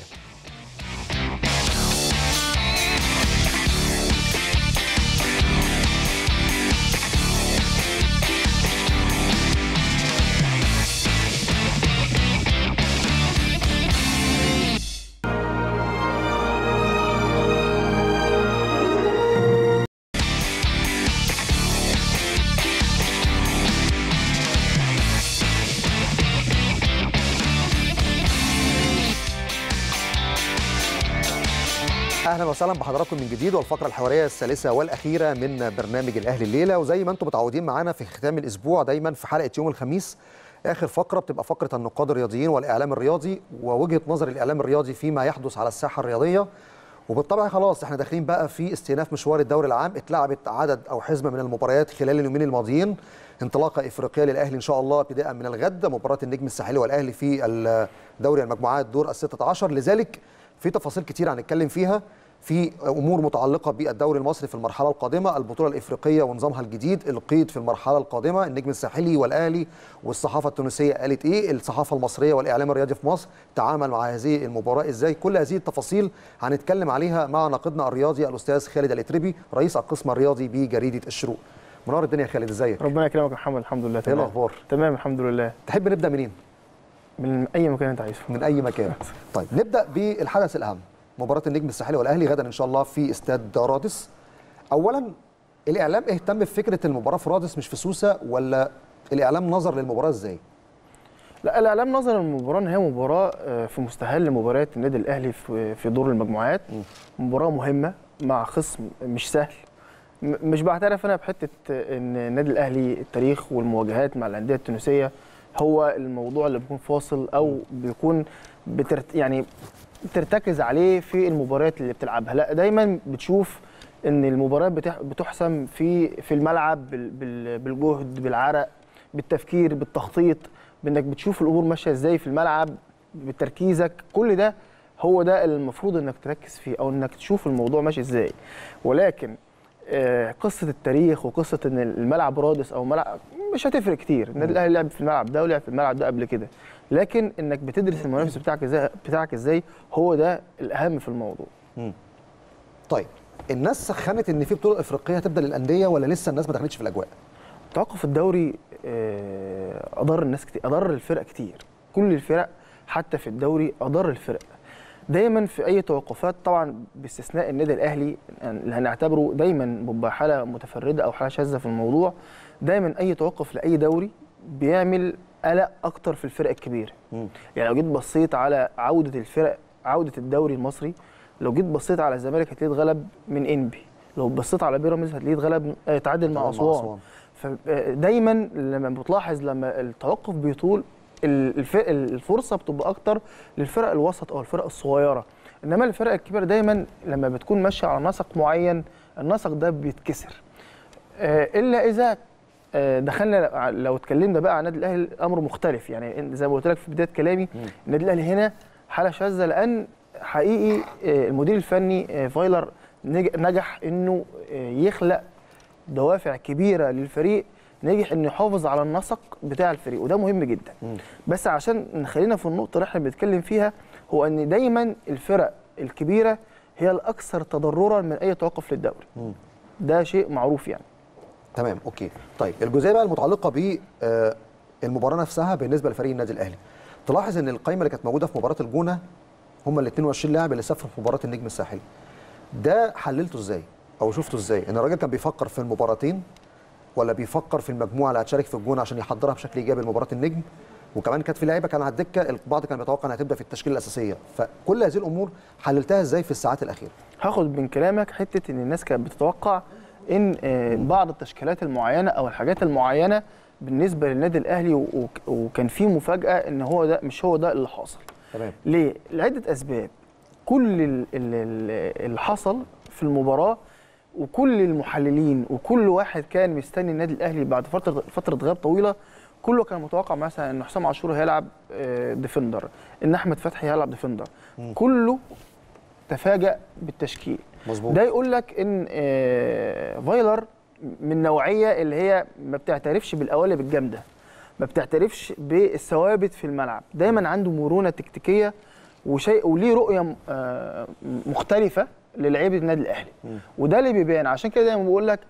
اهلا وسهلا بحضراتكم من جديد والفقره الحواريه الثالثه والاخيره من برنامج الاهلي الليله وزي ما انتم متعودين معانا في ختام الاسبوع دايما في حلقه يوم الخميس اخر فقره بتبقى فقره النقاد الرياضيين والاعلام الرياضي ووجهه نظر الاعلام الرياضي فيما يحدث على الساحه الرياضيه وبالطبع خلاص احنا داخلين بقى في استئناف مشوار الدوري العام اتلعبت عدد او حزمه من المباريات خلال اليومين الماضيين انطلاقه افريقيه للاهلي ان شاء الله ابتداء من الغد مباراه النجم الساحلي والاهلي في دوري المجموعات دور ال 16 لذلك في تفاصيل كتير هنتكلم فيها في امور متعلقه بالدوري المصري في المرحله القادمه البطوله الافريقيه ونظامها الجديد القيد في المرحله القادمه النجم الساحلي والاهلي والصحافه التونسيه قالت ايه الصحافه المصريه والاعلام الرياضي في مصر تعامل مع هذه المباراه ازاي كل هذه التفاصيل هنتكلم عليها مع ناقدنا الرياضي الاستاذ خالد الاتربي رئيس القسم الرياضي بجريده الشروق منور الدنيا يا خالد ازيك ربنا يكرمك يا محمد الحمد لله ايه تمام الاخبار تمام الحمد لله تحب نبدا منين من اي مكان انت عايزه من اي مكان طيب نبدا بالحدث الاهم مباراه النجم الساحلي والاهلي غدا ان شاء الله في استاد رادس اولا الاعلام اهتم بفكره المباراه في رادس مش في سوسه ولا الاعلام نظر للمباراه ازاي لا الاعلام نظر المباراه ان هي مباراه آه، في مستهل مباريات النادي الاهلي في في دور المجموعات مباراه مهمه مع خصم مش سهل م- مش بعترف انا بحته ان النادي الاهلي التاريخ والمواجهات مع الانديه التونسيه هو الموضوع اللي بيكون فاصل او بيكون بترت يعني بترتكز عليه في المباريات اللي بتلعبها لا دايما بتشوف ان المباريات بتح- بتحسم في في الملعب بال- بال- بالجهد بالعرق بالتفكير بالتخطيط بانك بتشوف الامور ماشيه ازاي في الملعب بتركيزك كل ده هو ده المفروض انك تركز فيه او انك تشوف الموضوع ماشي ازاي ولكن آه، قصه التاريخ وقصه ان الملعب رادس او ملعب مش هتفرق كتير النادي الاهلي لعب في الملعب ده ولعب في الملعب ده قبل كده لكن انك بتدرس المنافس بتاعك ازاي بتاعك ازاي هو ده الاهم في الموضوع طيب الناس سخنت ان في بطوله افريقيه هتبدا للانديه ولا لسه الناس ما دخلتش في الاجواء توقف الدوري آه، اضر الناس كتير اضر الفرق كتير كل الفرق حتى في الدوري اضر الفرق دايما في اي توقفات طبعا باستثناء النادي الاهلي اللي هنعتبره دايما بيبقى حاله متفرده او حاله شاذه في الموضوع دايما اي توقف لاي دوري بيعمل قلق اكتر في الفرق الكبيره يعني لو جيت بصيت على عوده الفرق عوده الدوري المصري لو جيت بصيت على الزمالك هتلاقيه اتغلب من انبي لو بصيت على بيراميدز هتلاقيه اتغلب آه، تعادل مع اسوان فدايما لما بتلاحظ لما التوقف بيطول ال- الف- الفرصه بتبقى اكتر للفرق الوسط او الفرق الصغيره انما الفرق الكبيره دايما لما بتكون ماشيه على نسق معين النسق ده بيتكسر آه، الا اذا آه، دخلنا لو اتكلمنا بقى عن النادي الاهلي الامر مختلف يعني زي ما قلت لك في بدايه كلامي النادي الاهلي هنا حاله شاذه لان حقيقي آه، المدير الفني آه، فايلر نج- نجح انه آه، يخلق دوافع كبيره للفريق نجح انه يحافظ على النسق بتاع الفريق وده مهم جدا بس عشان نخلينا في النقطه اللي احنا بنتكلم فيها هو ان دايما الفرق الكبيره هي الاكثر تضررا من اي توقف للدوري ده شيء معروف يعني تمام اوكي طيب الجزئيه بقى المتعلقه ب آه، المباراه نفسها بالنسبه لفريق النادي الاهلي تلاحظ ان القائمه اللي كانت موجوده في مباراه الجونه هم ال 22 لاعب اللي سافروا في مباراه النجم الساحلي ده حللته ازاي او شفته ازاي ان الراجل كان بيفكر في المباراتين ولا بيفكر في المجموعه اللي هتشارك في الجون عشان يحضرها بشكل ايجابي لمباراه النجم وكمان كانت في لعيبه كان على الدكه البعض كان بيتوقع انها تبدا في التشكيله الاساسيه فكل هذه الامور حللتها ازاي في الساعات الاخيره هاخد من كلامك حته ان الناس كانت بتتوقع ان آه، بعض التشكيلات المعينه او الحاجات المعينه بالنسبه للنادي الاهلي و- وك- وكان في مفاجاه ان هو ده مش هو ده اللي حاصل تمام ليه لعده اسباب كل ال- ال- ال- اللي حصل في المباراه وكل المحللين وكل واحد كان مستني النادي الاهلي بعد فتره فتره غياب طويله كله كان متوقع مثلا ان حسام عاشور هيلعب آه، ديفندر ان احمد فتحي هيلعب ديفندر كله تفاجأ بالتشكيل مظبوط ده يقول لك ان آه، فايلر من نوعيه اللي هي ما بتعترفش بالقوالب الجامده ما بتعترفش بالثوابت في الملعب دايما عنده مرونه تكتيكيه وشيء وليه رؤيه آه، مختلفه للعيبه النادي الاهلي وده اللي بيبان عشان كده دايما بقول لك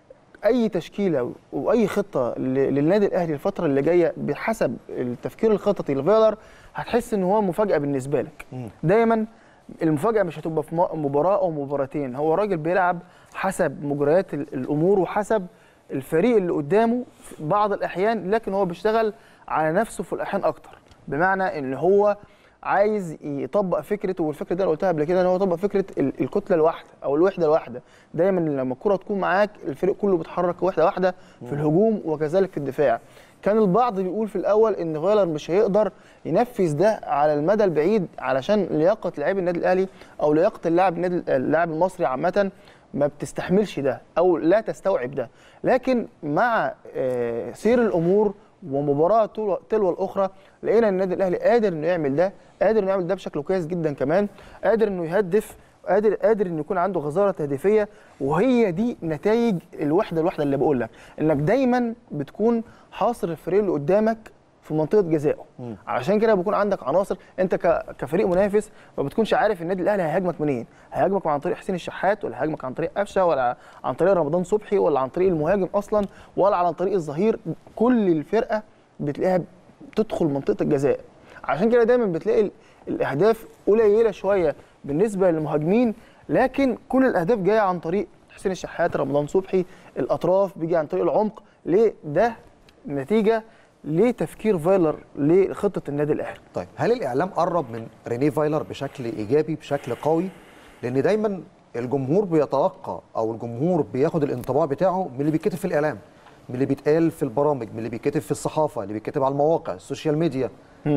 اي تشكيله واي خطه ل- للنادي الاهلي الفتره اللي جايه بحسب التفكير الخططي لفيلر هتحس ان هو مفاجاه بالنسبه لك دايما المفاجاه مش هتبقى في م- مباراه او مباراتين هو راجل بيلعب حسب مجريات ال- الامور وحسب الفريق اللي قدامه في بعض الاحيان لكن هو بيشتغل على نفسه في الاحيان اكتر بمعنى ان هو عايز يطبق فكره والفكره دي انا قلتها قبل كده ان هو يطبق فكره ال- الكتله الواحده او الوحده الواحده دايما لما الكره تكون معاك الفريق كله بيتحرك وحده واحده في الهجوم وكذلك في الدفاع كان البعض بيقول في الاول ان فايلر مش هيقدر ينفذ ده على المدى البعيد علشان لياقه لاعبي النادي الاهلي او لياقه اللاعب النادي اللاعب المصري عامه ما بتستحملش ده او لا تستوعب ده لكن مع آه، سير الامور ومباراه تلو تلو الاخرى لقينا النادي الاهلي قادر انه يعمل ده قادر انه يعمل ده بشكل كويس جدا كمان قادر انه يهدف قادر قادر انه يكون عنده غزاره تهديفيه وهي دي نتائج الوحده الواحده اللي بقول لك انك دايما بتكون حاصر الفريق اللي قدامك في منطقه جزائه علشان كده بيكون عندك عناصر انت ك- كفريق منافس ما بتكونش عارف النادي الاهلي هيهاجمك منين هيهاجمك عن طريق حسين الشحات ولا هيهاجمك عن طريق قفشه ولا عن طريق رمضان صبحي ولا عن طريق المهاجم اصلا ولا عن طريق الظهير كل الفرقه بتلاقيها تدخل منطقه الجزاء عشان كده دايما بتلاقي ال- الاهداف قليله شويه بالنسبه للمهاجمين لكن كل الاهداف جايه عن طريق حسين الشحات رمضان صبحي الاطراف بيجي عن طريق العمق ليه ده نتيجه لتفكير فايلر لخطه النادي الاهلي طيب هل الاعلام قرب من رينيه فايلر بشكل ايجابي بشكل قوي لان دايما الجمهور بيتلقى او الجمهور بياخد الانطباع بتاعه من اللي بيتكتب في الاعلام من اللي بيتقال في البرامج من اللي بيتكتب في الصحافه اللي بيتكتب على المواقع السوشيال ميديا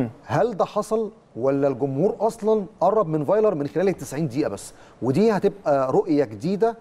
هل ده حصل ولا الجمهور اصلا قرب من فايلر من خلال ال 90 دقيقه بس ودي هتبقى رؤيه جديده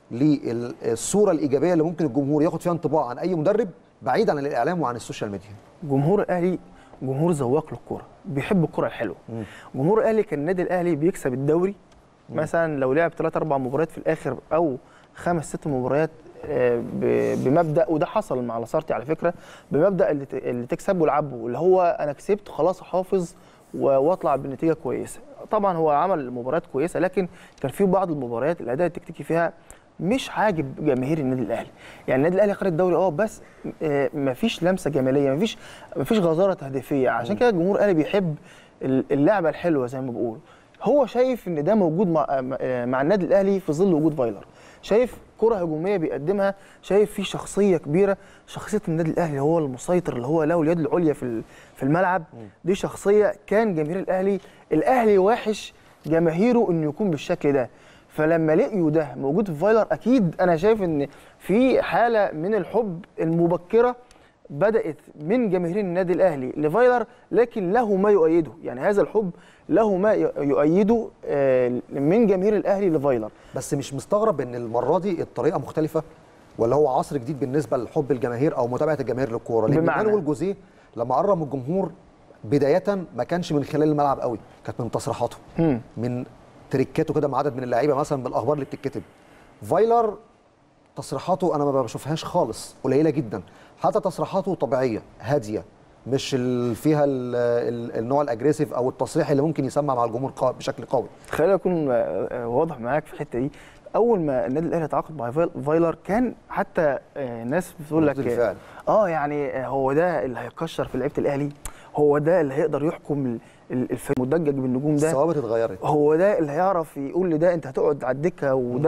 للصوره الايجابيه اللي ممكن الجمهور ياخد فيها انطباع عن اي مدرب بعيد عن الاعلام وعن السوشيال ميديا جمهور الاهلي جمهور ذواق للكوره بيحب الكوره الحلوه جمهور الاهلي كان النادي الاهلي بيكسب الدوري مثلا لو لعب ثلاث اربع مباريات في الاخر او خمس ست مباريات آه، ب- بمبدا وده حصل مع لاسارتي على فكره بمبدا اللي ت- اللي تكسبه العبه اللي هو انا كسبت خلاص احافظ و- واطلع بنتيجه كويسه طبعا هو عمل مباريات كويسه لكن كان في بعض المباريات الاداء التكتيكي فيها مش عاجب جماهير النادي الاهلي يعني النادي الاهلي خد الدوري اه بس آه، مفيش لمسه جماليه مفيش مفيش غزاره تهديفيه عشان كده الجمهور الاهلي بيحب ال- اللعبه الحلوه زي ما بقول هو شايف ان ده موجود مع آه، مع النادي الاهلي في ظل وجود فايلر شايف كره هجوميه بيقدمها شايف في شخصيه كبيره شخصيه النادي الاهلي هو المسيطر اللي هو له اليد العليا في ال- في الملعب دي شخصيه كان جماهير الاهلي الاهلي واحش جماهيره انه يكون بالشكل ده فلما لقيوا ده موجود في فايلر اكيد انا شايف ان في حاله من الحب المبكره بدات من جماهير النادي الاهلي لفايلر لكن له ما يؤيده يعني هذا الحب له ما ي- يؤيده آه، من جماهير الاهلي لفايلر بس مش مستغرب ان المره دي الطريقه مختلفه ولا هو عصر جديد بالنسبه لحب الجماهير او متابعه الجماهير للكوره لان بمعنى؟ مانويل جوزيه لما قرب من الجمهور بدايه ما كانش من خلال الملعب قوي كانت من تصريحاته مم. من تريكاته كده مع عدد من اللعيبه مثلا بالاخبار اللي بتتكتب فايلر تصريحاته انا ما بشوفهاش خالص قليله جدا حتى تصريحاته طبيعيه هاديه مش ال- فيها ال ال النوع الاجريسيف او التصريح اللي ممكن يسمع مع الجمهور قا- بشكل قوي خليني اكون آه، آه، واضح معاك في الحته دي اول ما النادي الاهلي تعاقد مع فايل- فايلر كان حتى آه، ناس بتقول لك ردود الفعل. اه يعني آه، هو ده اللي هيكشر في لعيبه الاهلي هو ده اللي هيقدر يحكم ال- ال- الفريق المدجج بالنجوم ده الثوابت اتغيرت هو ده اللي هيعرف يقول لده انت هتقعد على الدكه وده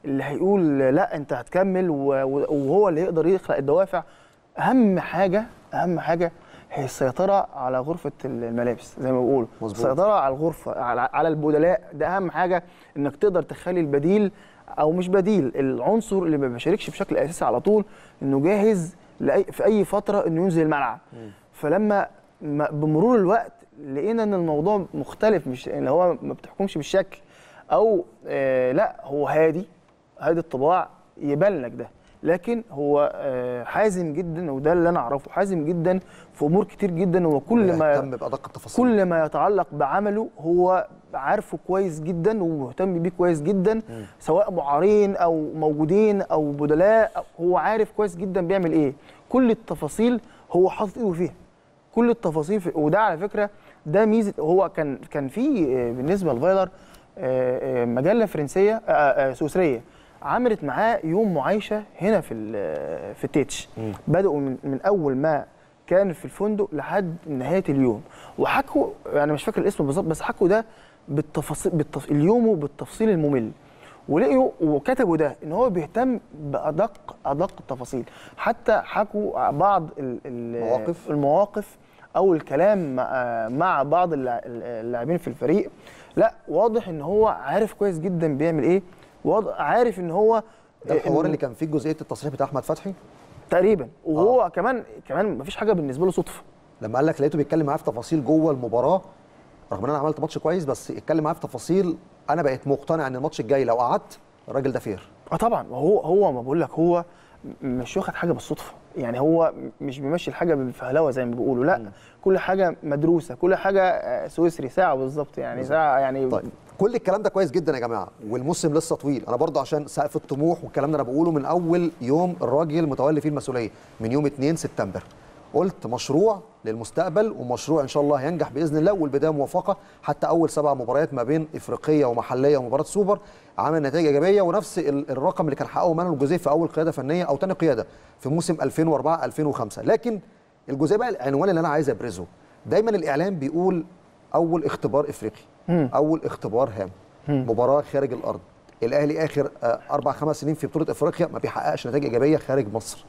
اللي هيقول لا انت هتكمل و- و- وهو اللي يقدر يخلق الدوافع اهم حاجه اهم حاجه هي السيطره على غرفه الملابس زي ما بيقولوا مظبوط. السيطره على الغرفه على على البدلاء ده اهم حاجه انك تقدر تخلي البديل او مش بديل العنصر اللي ما بيشاركش بشكل اساسي على طول انه جاهز لأي في اي فتره انه ينزل الملعب فلما ما- بمرور الوقت لقينا ان الموضوع مختلف مش ان هو ما بتحكمش بالشكل او آه لا هو هادي هادي الطباع يبان لك ده لكن هو آه حازم جدا وده اللي انا اعرفه حازم جدا في امور كتير جدا هو كل ما يهتم بادق التفاصيل كل ما يتعلق بعمله هو عارفه كويس جدا ومهتم بيه كويس جدا سواء معارين او موجودين او بدلاء أو- هو عارف كويس جدا بيعمل ايه كل التفاصيل هو حاطط ايده فيها كل التفاصيل في وده على فكره ده ميزه هو كان كان في آه، بالنسبه لفايلر آه، آه، مجله فرنسيه آه، آه، سويسريه عملت معاه يوم معايشه هنا في ال- في التيتش بداوا من, من اول ما كان في الفندق لحد نهايه اليوم وحكوا انا مش فاكر الاسم بالظبط بس حكوا ده بالتفاصيل بالتف... اليوم بالتفصيل الممل ولقيوا وكتبوا ده ان هو بيهتم بادق ادق التفاصيل حتى حكوا بعض ال- ال- مواقف. المواقف او الكلام مع, مع بعض اللع- اللاعبين في الفريق لا واضح ان هو عارف كويس جدا بيعمل ايه واضح عارف ان هو ده الحوار إنه- اللي كان فيه جزئيه التصريح بتاع احمد فتحي تقريبا وهو آه. كمان كمان مفيش حاجه بالنسبه له صدفه لما قال لك لقيته بيتكلم معاه في تفاصيل جوه المباراه رغم ان انا عملت ماتش كويس بس اتكلم معاه في تفاصيل انا بقيت مقتنع ان الماتش الجاي لو قعدت الراجل ده فير اه طبعا هو هو ما بقول لك هو م- مش واخد حاجه بالصدفه يعني هو م- مش بيمشي الحاجه بالفهلوه زي ما بيقولوا لا كل حاجه مدروسه كل حاجه آه، سويسري ساعه بالظبط يعني ساعه يعني طيب كل الكلام ده كويس جدا يا جماعه والموسم لسه طويل انا برضه عشان سقف الطموح والكلام ده انا بقوله من اول يوم الراجل متولي فيه المسؤوليه من يوم 2 سبتمبر قلت مشروع للمستقبل ومشروع ان شاء الله هينجح باذن الله والبدايه موفقه حتى اول سبع مباريات ما بين افريقيه ومحليه ومباراه سوبر عمل نتائج ايجابيه ونفس ال- الرقم اللي كان حققه مانويل جوزيه في اول قياده فنيه او ثاني قياده في موسم 2004 2005 لكن الجزئيه بقى العنوان اللي انا عايز ابرزه دايما الاعلام بيقول اول اختبار افريقي اول اختبار هام مباراه خارج الارض الاهلي اخر آه، اربع خمس سنين في بطوله افريقيا ما بيحققش نتائج ايجابيه خارج مصر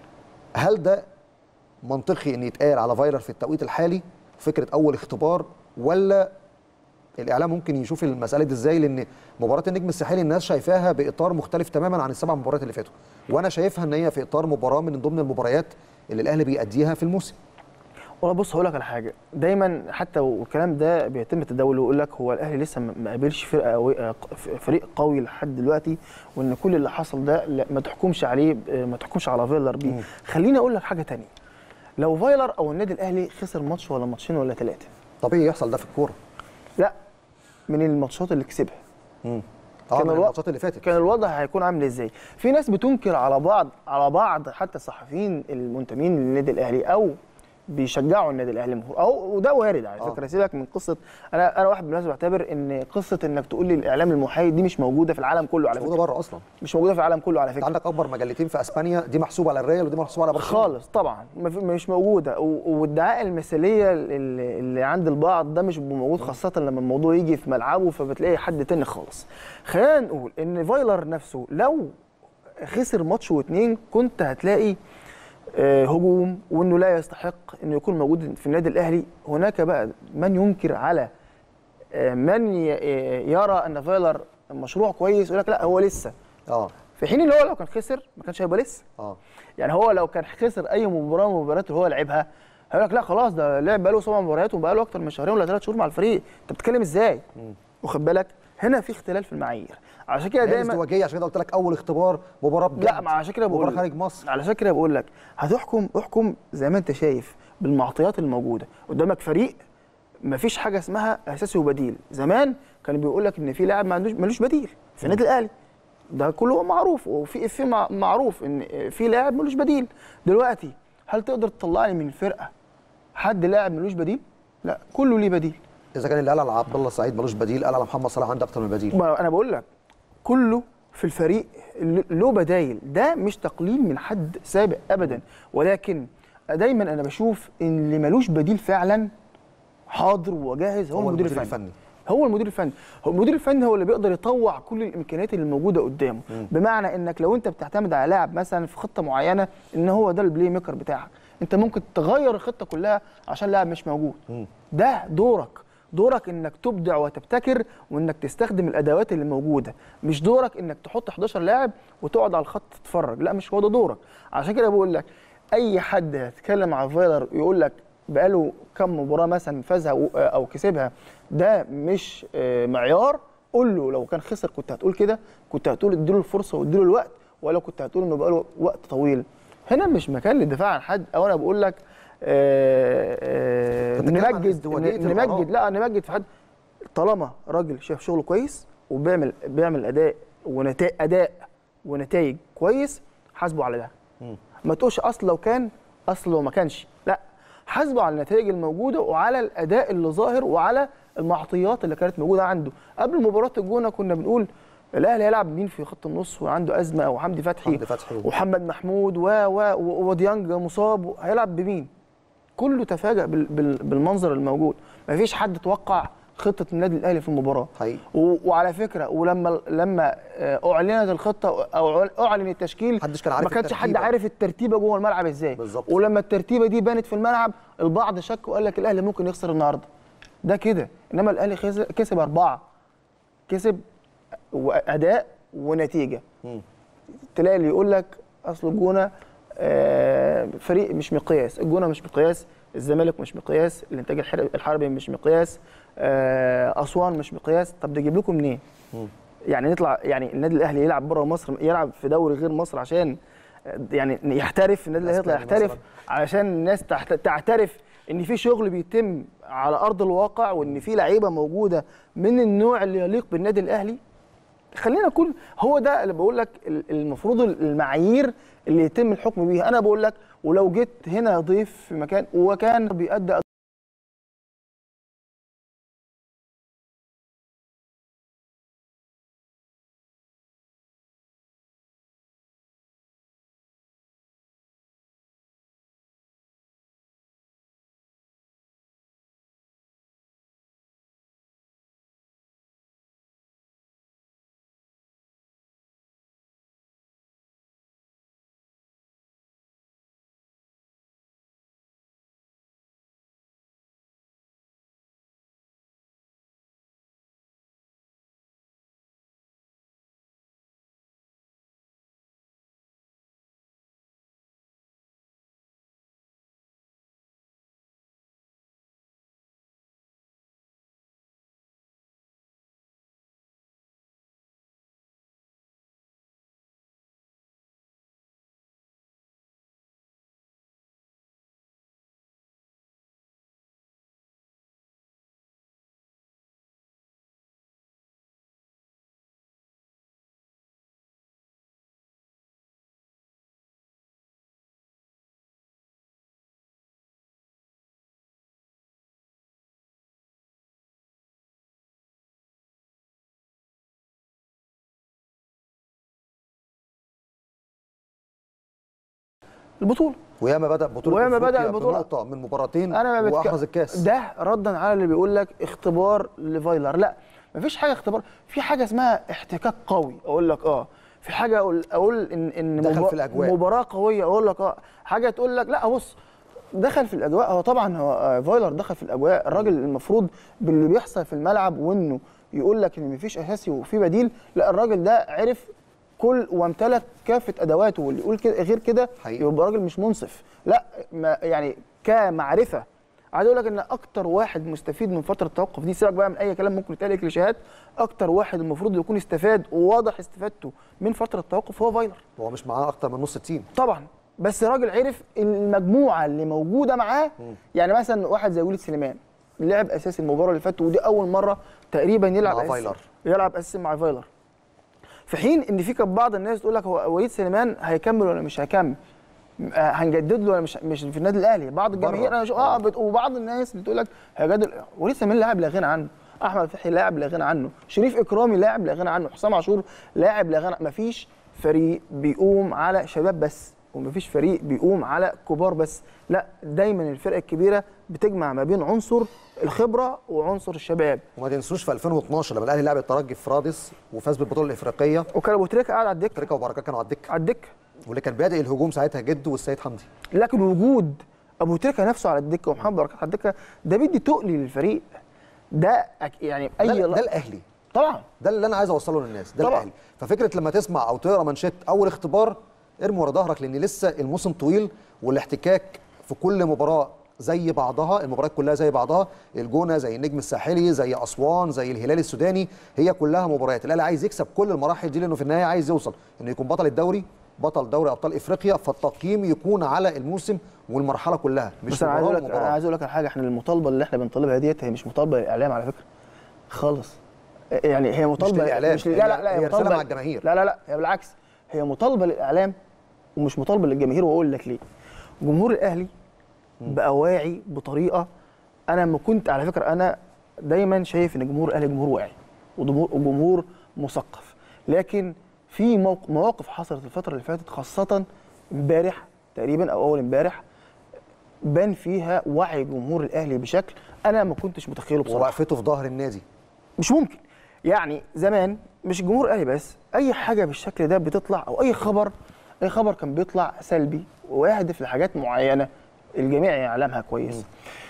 هل ده منطقي ان يتقال على فايرر في التوقيت الحالي فكره اول اختبار ولا الاعلام ممكن يشوف المساله دي ازاي لان مباراه النجم الساحلي الناس شايفاها باطار مختلف تماما عن السبع مباريات اللي فاتوا وانا شايفها ان هي في اطار مباراه من ضمن المباريات اللي الاهلي بيأديها في الموسم والله بص هقول لك على حاجه دايما حتى والكلام ده بيتم تداوله ويقول لك هو الاهلي لسه ما ما قابلش فرقه قوي آه، فريق قوي لحد دلوقتي وان كل اللي حصل ده لا ما تحكمش عليه آه، ما تحكمش على فايلر بيه خليني اقول لك حاجه تانية لو فايلر او النادي الاهلي خسر ماتش ولا ماتشين ولا ثلاثه طبيعي يحصل ده في الكوره لا من الماتشات اللي كسبها اه كان من الوقت- الماتشات اللي فاتت كان الوضع هيكون عامل ازاي في ناس بتنكر على بعض على بعض حتى الصحفيين المنتمين للنادي الاهلي او بيشجعوا النادي الاهلي المفروض او وده وارد على آه. فكره سيبك من قصه انا انا واحد من الناس بعتبر ان قصه انك تقول لي الاعلام المحايد دي مش موجوده في العالم كله على موجوده فكره بره اصلا مش موجوده في العالم كله على انت فكره عندك اكبر مجلتين في اسبانيا دي محسوبه على الريال ودي محسوبه على برشلونه خالص طبعا ما في- مش موجوده و- وادعاء المثاليه اللي, اللي عند البعض ده مش بيبقى موجود خاصه لما الموضوع يجي في ملعبه فبتلاقي حد تاني خالص خلينا نقول ان فايلر نفسه لو خسر ماتش واتنين كنت هتلاقي آه، هجوم وانه لا يستحق انه يكون موجود في النادي الاهلي هناك بقى من ينكر على آه، من ي- يرى ان فايلر مشروع كويس يقول لك لا هو لسه اه في حين اللي هو لو كان خسر ما كانش هيبقى لسه اه يعني هو لو كان خسر اي مباراه من المباريات اللي هو لعبها هيقول لك لا خلاص ده لعب بقاله سبع مباريات وبقاله اكتر من شهرين ولا ثلاث شهور مع الفريق انت بتتكلم ازاي واخد بالك هنا في اختلاف في المعايير عشان كده هي دايما ازدواجيه عشان كده قلت لك اول اختبار مباراه بجد لا ما عشان كده بقول مباراه لك. خارج مصر علشان كده بقول لك هتحكم احكم زي ما انت شايف بالمعطيات الموجوده قدامك فريق ما فيش حاجه اسمها اساسي وبديل زمان كان بيقول لك ان في لاعب ما عندوش ملوش بديل في النادي الاهلي ده كله معروف وفي افيه مع- معروف ان في لاعب ملوش بديل دلوقتي هل تقدر تطلع لي من الفرقه حد لاعب ملوش بديل لا كله ليه بديل اذا كان اللي قال على عبد الله السعيد ملوش بديل قال على محمد صلاح عنده اكتر من بديل ما انا بقول لك كله في الفريق له بدايل ده مش تقليل من حد سابق ابدا ولكن دايما انا بشوف ان اللي ملوش بديل فعلا حاضر وجاهز هو, هو المدير المدير الفني الفني هو المدير الفني هو المدير الفني هو اللي بيقدر يطوع كل الامكانيات اللي موجوده قدامه بمعنى انك لو انت بتعتمد على لاعب مثلا في خطه معينه ان هو ده البلاي ميكر بتاعك انت ممكن تغير الخطه كلها عشان لاعب مش موجود ده دورك دورك انك تبدع وتبتكر وانك تستخدم الادوات اللي موجوده مش دورك انك تحط 11 لاعب وتقعد على الخط تتفرج لا مش هو ده دورك عشان كده بقول لك اي حد يتكلم عن فايلر يقول لك بقاله كم مباراه مثلا فازها او- او كسبها ده مش آه، معيار قول له لو كان خسر كنت هتقول كده كنت هتقول اديله الفرصه واديله الوقت ولا كنت هتقول انه بقاله وقت طويل هنا مش مكان للدفاع عن حد او انا بقول لك آه، آه، بتتكلم عن نمجد ازدواجية الآراء. نمجد لا نمجد في حد طالما راجل شايف شغله كويس وبيعمل بيعمل اداء ونتائج اداء ونتائج كويس حاسبه على ده ما تقولش اصل لو كان اصل لو ما كانش لا حاسبه على النتائج الموجوده وعلى الاداء اللي ظاهر وعلى المعطيات اللي كانت موجوده عنده قبل مباراه الجونه كنا بنقول الاهلي هيلعب مين في خط النص وعنده ازمه او حمدي فتحي حمدي فتحي. ومحمد محمود و و و- وديانج مصاب هيلعب بمين كله تفاجأ بال- بال- بالمنظر الموجود مفيش حد توقع خطه النادي الاهلي في المباراه حقيقي. و- وعلى فكره ولما لما آه، اعلنت الخطه او اعلن التشكيل محدش كان عارف ما كانش حد الترتيبة. عارف الترتيبه جوه الملعب ازاي بالظبط. ولما الترتيبه دي بانت في الملعب البعض شك وقال لك الاهلي ممكن يخسر النهارده ده كده انما الاهلي خسر- كسب اربعه كسب واداء ونتيجه تلاقي اللي يقول لك اصل الجونه آه، فريق مش مقياس الجونه مش مقياس الزمالك مش مقياس الانتاج الحر- الحربي مش مقياس آه، اسوان مش مقياس طب ده يجيب لكم منين يعني نطلع يعني النادي الاهلي يلعب بره مصر يلعب في دوري غير مصر عشان آه، يعني يحترف النادي الاهلي يطلع أسبانيا يحترف مثلاً. علشان الناس تحت- تعترف ان في شغل بيتم على ارض الواقع وان في لعيبه موجوده من النوع اللي يليق بالنادي الاهلي خلينا كل هو ده اللي بقول لك ال- المفروض المعايير اللي يتم الحكم بيها انا بقول لك ولو جيت هنا ضيف في مكان وكان بيأدي البطوله وياما بدا بطوله وياما بدأ أفريقيا البطولة. بنقطه من مباراتين انا ما بتك... واحرز الكاس ده ردا على اللي بيقول لك اختبار لفايلر لا مفيش حاجه اختبار في حاجه اسمها احتكاك قوي اقول لك اه في حاجه اقول اقول ان ان دخل مبا- في الأجواء. مباراه قويه اقول لك اه حاجه تقول لك لا بص دخل في الاجواء هو طبعا هو آه، فايلر دخل في الاجواء الراجل المفروض باللي بيحصل في الملعب وانه يقول لك ان مفيش اساسي وفي بديل لا الراجل ده عرف كل وامتلك كافه ادواته واللي يقول كده غير كده حقيقي. يبقى راجل مش منصف لا ما يعني كمعرفه عايز اقول لك ان اكتر واحد مستفيد من فتره التوقف دي سيبك بقى من اي كلام ممكن يتقال كليشيهات اكتر واحد المفروض يكون استفاد وواضح استفادته من فتره التوقف هو فايلر هو مش معاه اكتر من نص التيم طبعا بس راجل عرف المجموعه اللي موجوده معاه يعني مثلا واحد زي وليد سليمان لعب اساسي المباراه اللي فاتت ودي اول مره تقريبا يلعب مع أساسي. فايلر. يلعب اساسي مع فايلر في حين ان في كان بعض الناس تقول لك هو وليد سليمان هيكمل ولا مش هيكمل آه، هنجدد له ولا مش مش في النادي الاهلي بعض الجماهير انا شو اه بت- وبعض الناس بتقول لك هيجدد وليد سليمان لاعب لا غنى عنه احمد فتحي لاعب لا غنى عنه شريف اكرامي لاعب لا غنى عنه حسام عاشور لاعب لا غنى مفيش فريق بيقوم على شباب بس ومفيش فريق بيقوم على كبار بس لا دايما الفرقه الكبيره بتجمع ما بين عنصر الخبره وعنصر الشباب وما تنسوش في 2012 لما الاهلي لعب الترجي في رادس وفاز بالبطوله الافريقيه وكان ابو تريكه قاعد على الدكه تريكا وبركات كانوا على الدكه على الدكه واللي كان بادئ الهجوم ساعتها جده والسيد حمدي لكن وجود ابو تريكه نفسه على الدكه ومحمد بركات على الدكه ده بيدي تقل للفريق ده أك- يعني اي ده, ده الاهلي طبعا ده اللي انا عايز اوصله للناس ده طبعا. الاهلي ففكره لما تسمع او تقرا منشات اول اختبار ارمي ورا ظهرك لان لسه الموسم طويل والاحتكاك في كل مباراه زي بعضها المباريات كلها زي بعضها الجونه زي النجم الساحلي زي اسوان زي الهلال السوداني هي كلها مباريات الاهلي عايز يكسب كل المراحل دي لانه في النهايه عايز يوصل انه يكون بطل الدوري بطل دوري ابطال افريقيا فالتقييم يكون على الموسم والمرحله كلها مش بس انا عايز اقول لك مباراة انا عايز اقول لك على حاجه احنا المطالبه اللي احنا بنطالبها ديت هي مش مطالبه للاعلام على فكره خالص يعني هي مطالبه للإعلام، مش لا لا لا هي رسالة مطالبة- مع الجماهير. لا لا لا هي بالعكس هي مطالبه للاعلام ومش مطالبه للجماهير واقول لك ليه جمهور الاهلي بقى واعي بطريقه انا ما كنت على فكره انا دايما شايف ان جمهور الاهلي جمهور واعي وجمهور وجمهور مثقف لكن في موق- مواقف حصلت الفتره اللي فاتت خاصه امبارح تقريبا او اول امبارح بان فيها وعي جمهور الاهلي بشكل انا ما كنتش متخيله بصراحه ووقفته في ظهر النادي مش ممكن يعني زمان مش الجمهور الاهلي بس اي حاجه بالشكل ده بتطلع او اي خبر اي خبر كان بيطلع سلبي ويهدف لحاجات معينه الجميع يعلمها كويس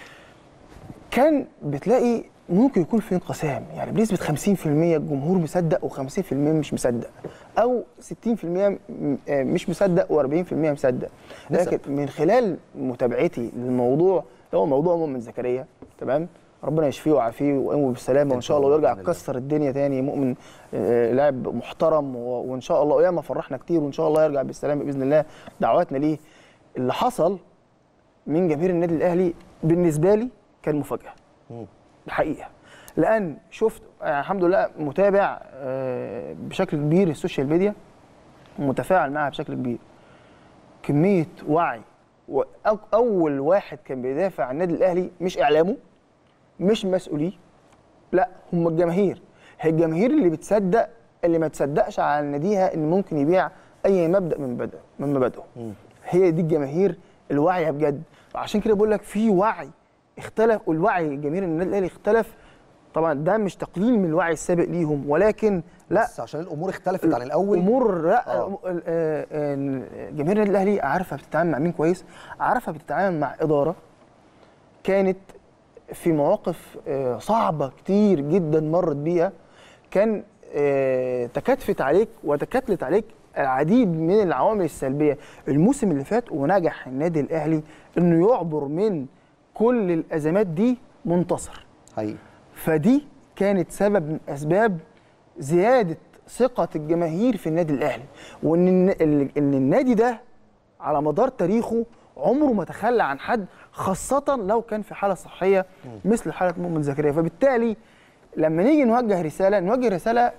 كان بتلاقي ممكن يكون في انقسام يعني بنسبه 50% الجمهور مصدق و50% مش مصدق او 60% م- آه مش مصدق و40% مصدق نسب. لكن من خلال متابعتي للموضوع هو موضوع مؤمن زكريا تمام ربنا يشفيه ويعافيه ويقومه بالسلامه وان شاء الله ويرجع بإذن الله. يكسر الدنيا تاني مؤمن آه، لاعب محترم و- وان شاء الله وياما فرحنا كتير وان شاء الله يرجع بالسلامه باذن الله دعواتنا ليه اللي حصل من جماهير النادي الاهلي بالنسبه لي كان مفاجاه الحقيقه لان شفت يعني الحمد لله متابع آه، بشكل كبير السوشيال ميديا متفاعل معها بشكل كبير كميه وعي واول واحد كان بيدافع عن النادي الاهلي مش اعلامه مش مسؤوليه لا هم الجماهير هي الجماهير اللي بتصدق اللي ما تصدقش على ناديها ان ممكن يبيع اي مبدا من مبادئه من مبادئه هي دي الجماهير الواعيه بجد وعشان كده بقول لك في وعي اختلف والوعي جماهير النادي الاهلي اختلف طبعا ده مش تقليل من الوعي السابق ليهم ولكن لا بس عشان الامور اختلفت عن الاول امور لا آه. آه. آه آه جماهير النادي الاهلي عارفه بتتعامل مع مين كويس عارفه بتتعامل مع اداره كانت في مواقف آه صعبه كتير جدا مرت بيها كان آه تكاتفت عليك وتكاتلت عليك العديد من العوامل السلبيه الموسم اللي فات ونجح النادي الاهلي انه يعبر من كل الازمات دي منتصر حقيقي فدي كانت سبب من اسباب زياده ثقه الجماهير في النادي الاهلي وان الن- ال- ان النادي ده على مدار تاريخه عمره ما تخلى عن حد خاصه لو كان في حاله صحيه مثل حاله مؤمن زكريا فبالتالي لما نيجي نوجه رساله نوجه رساله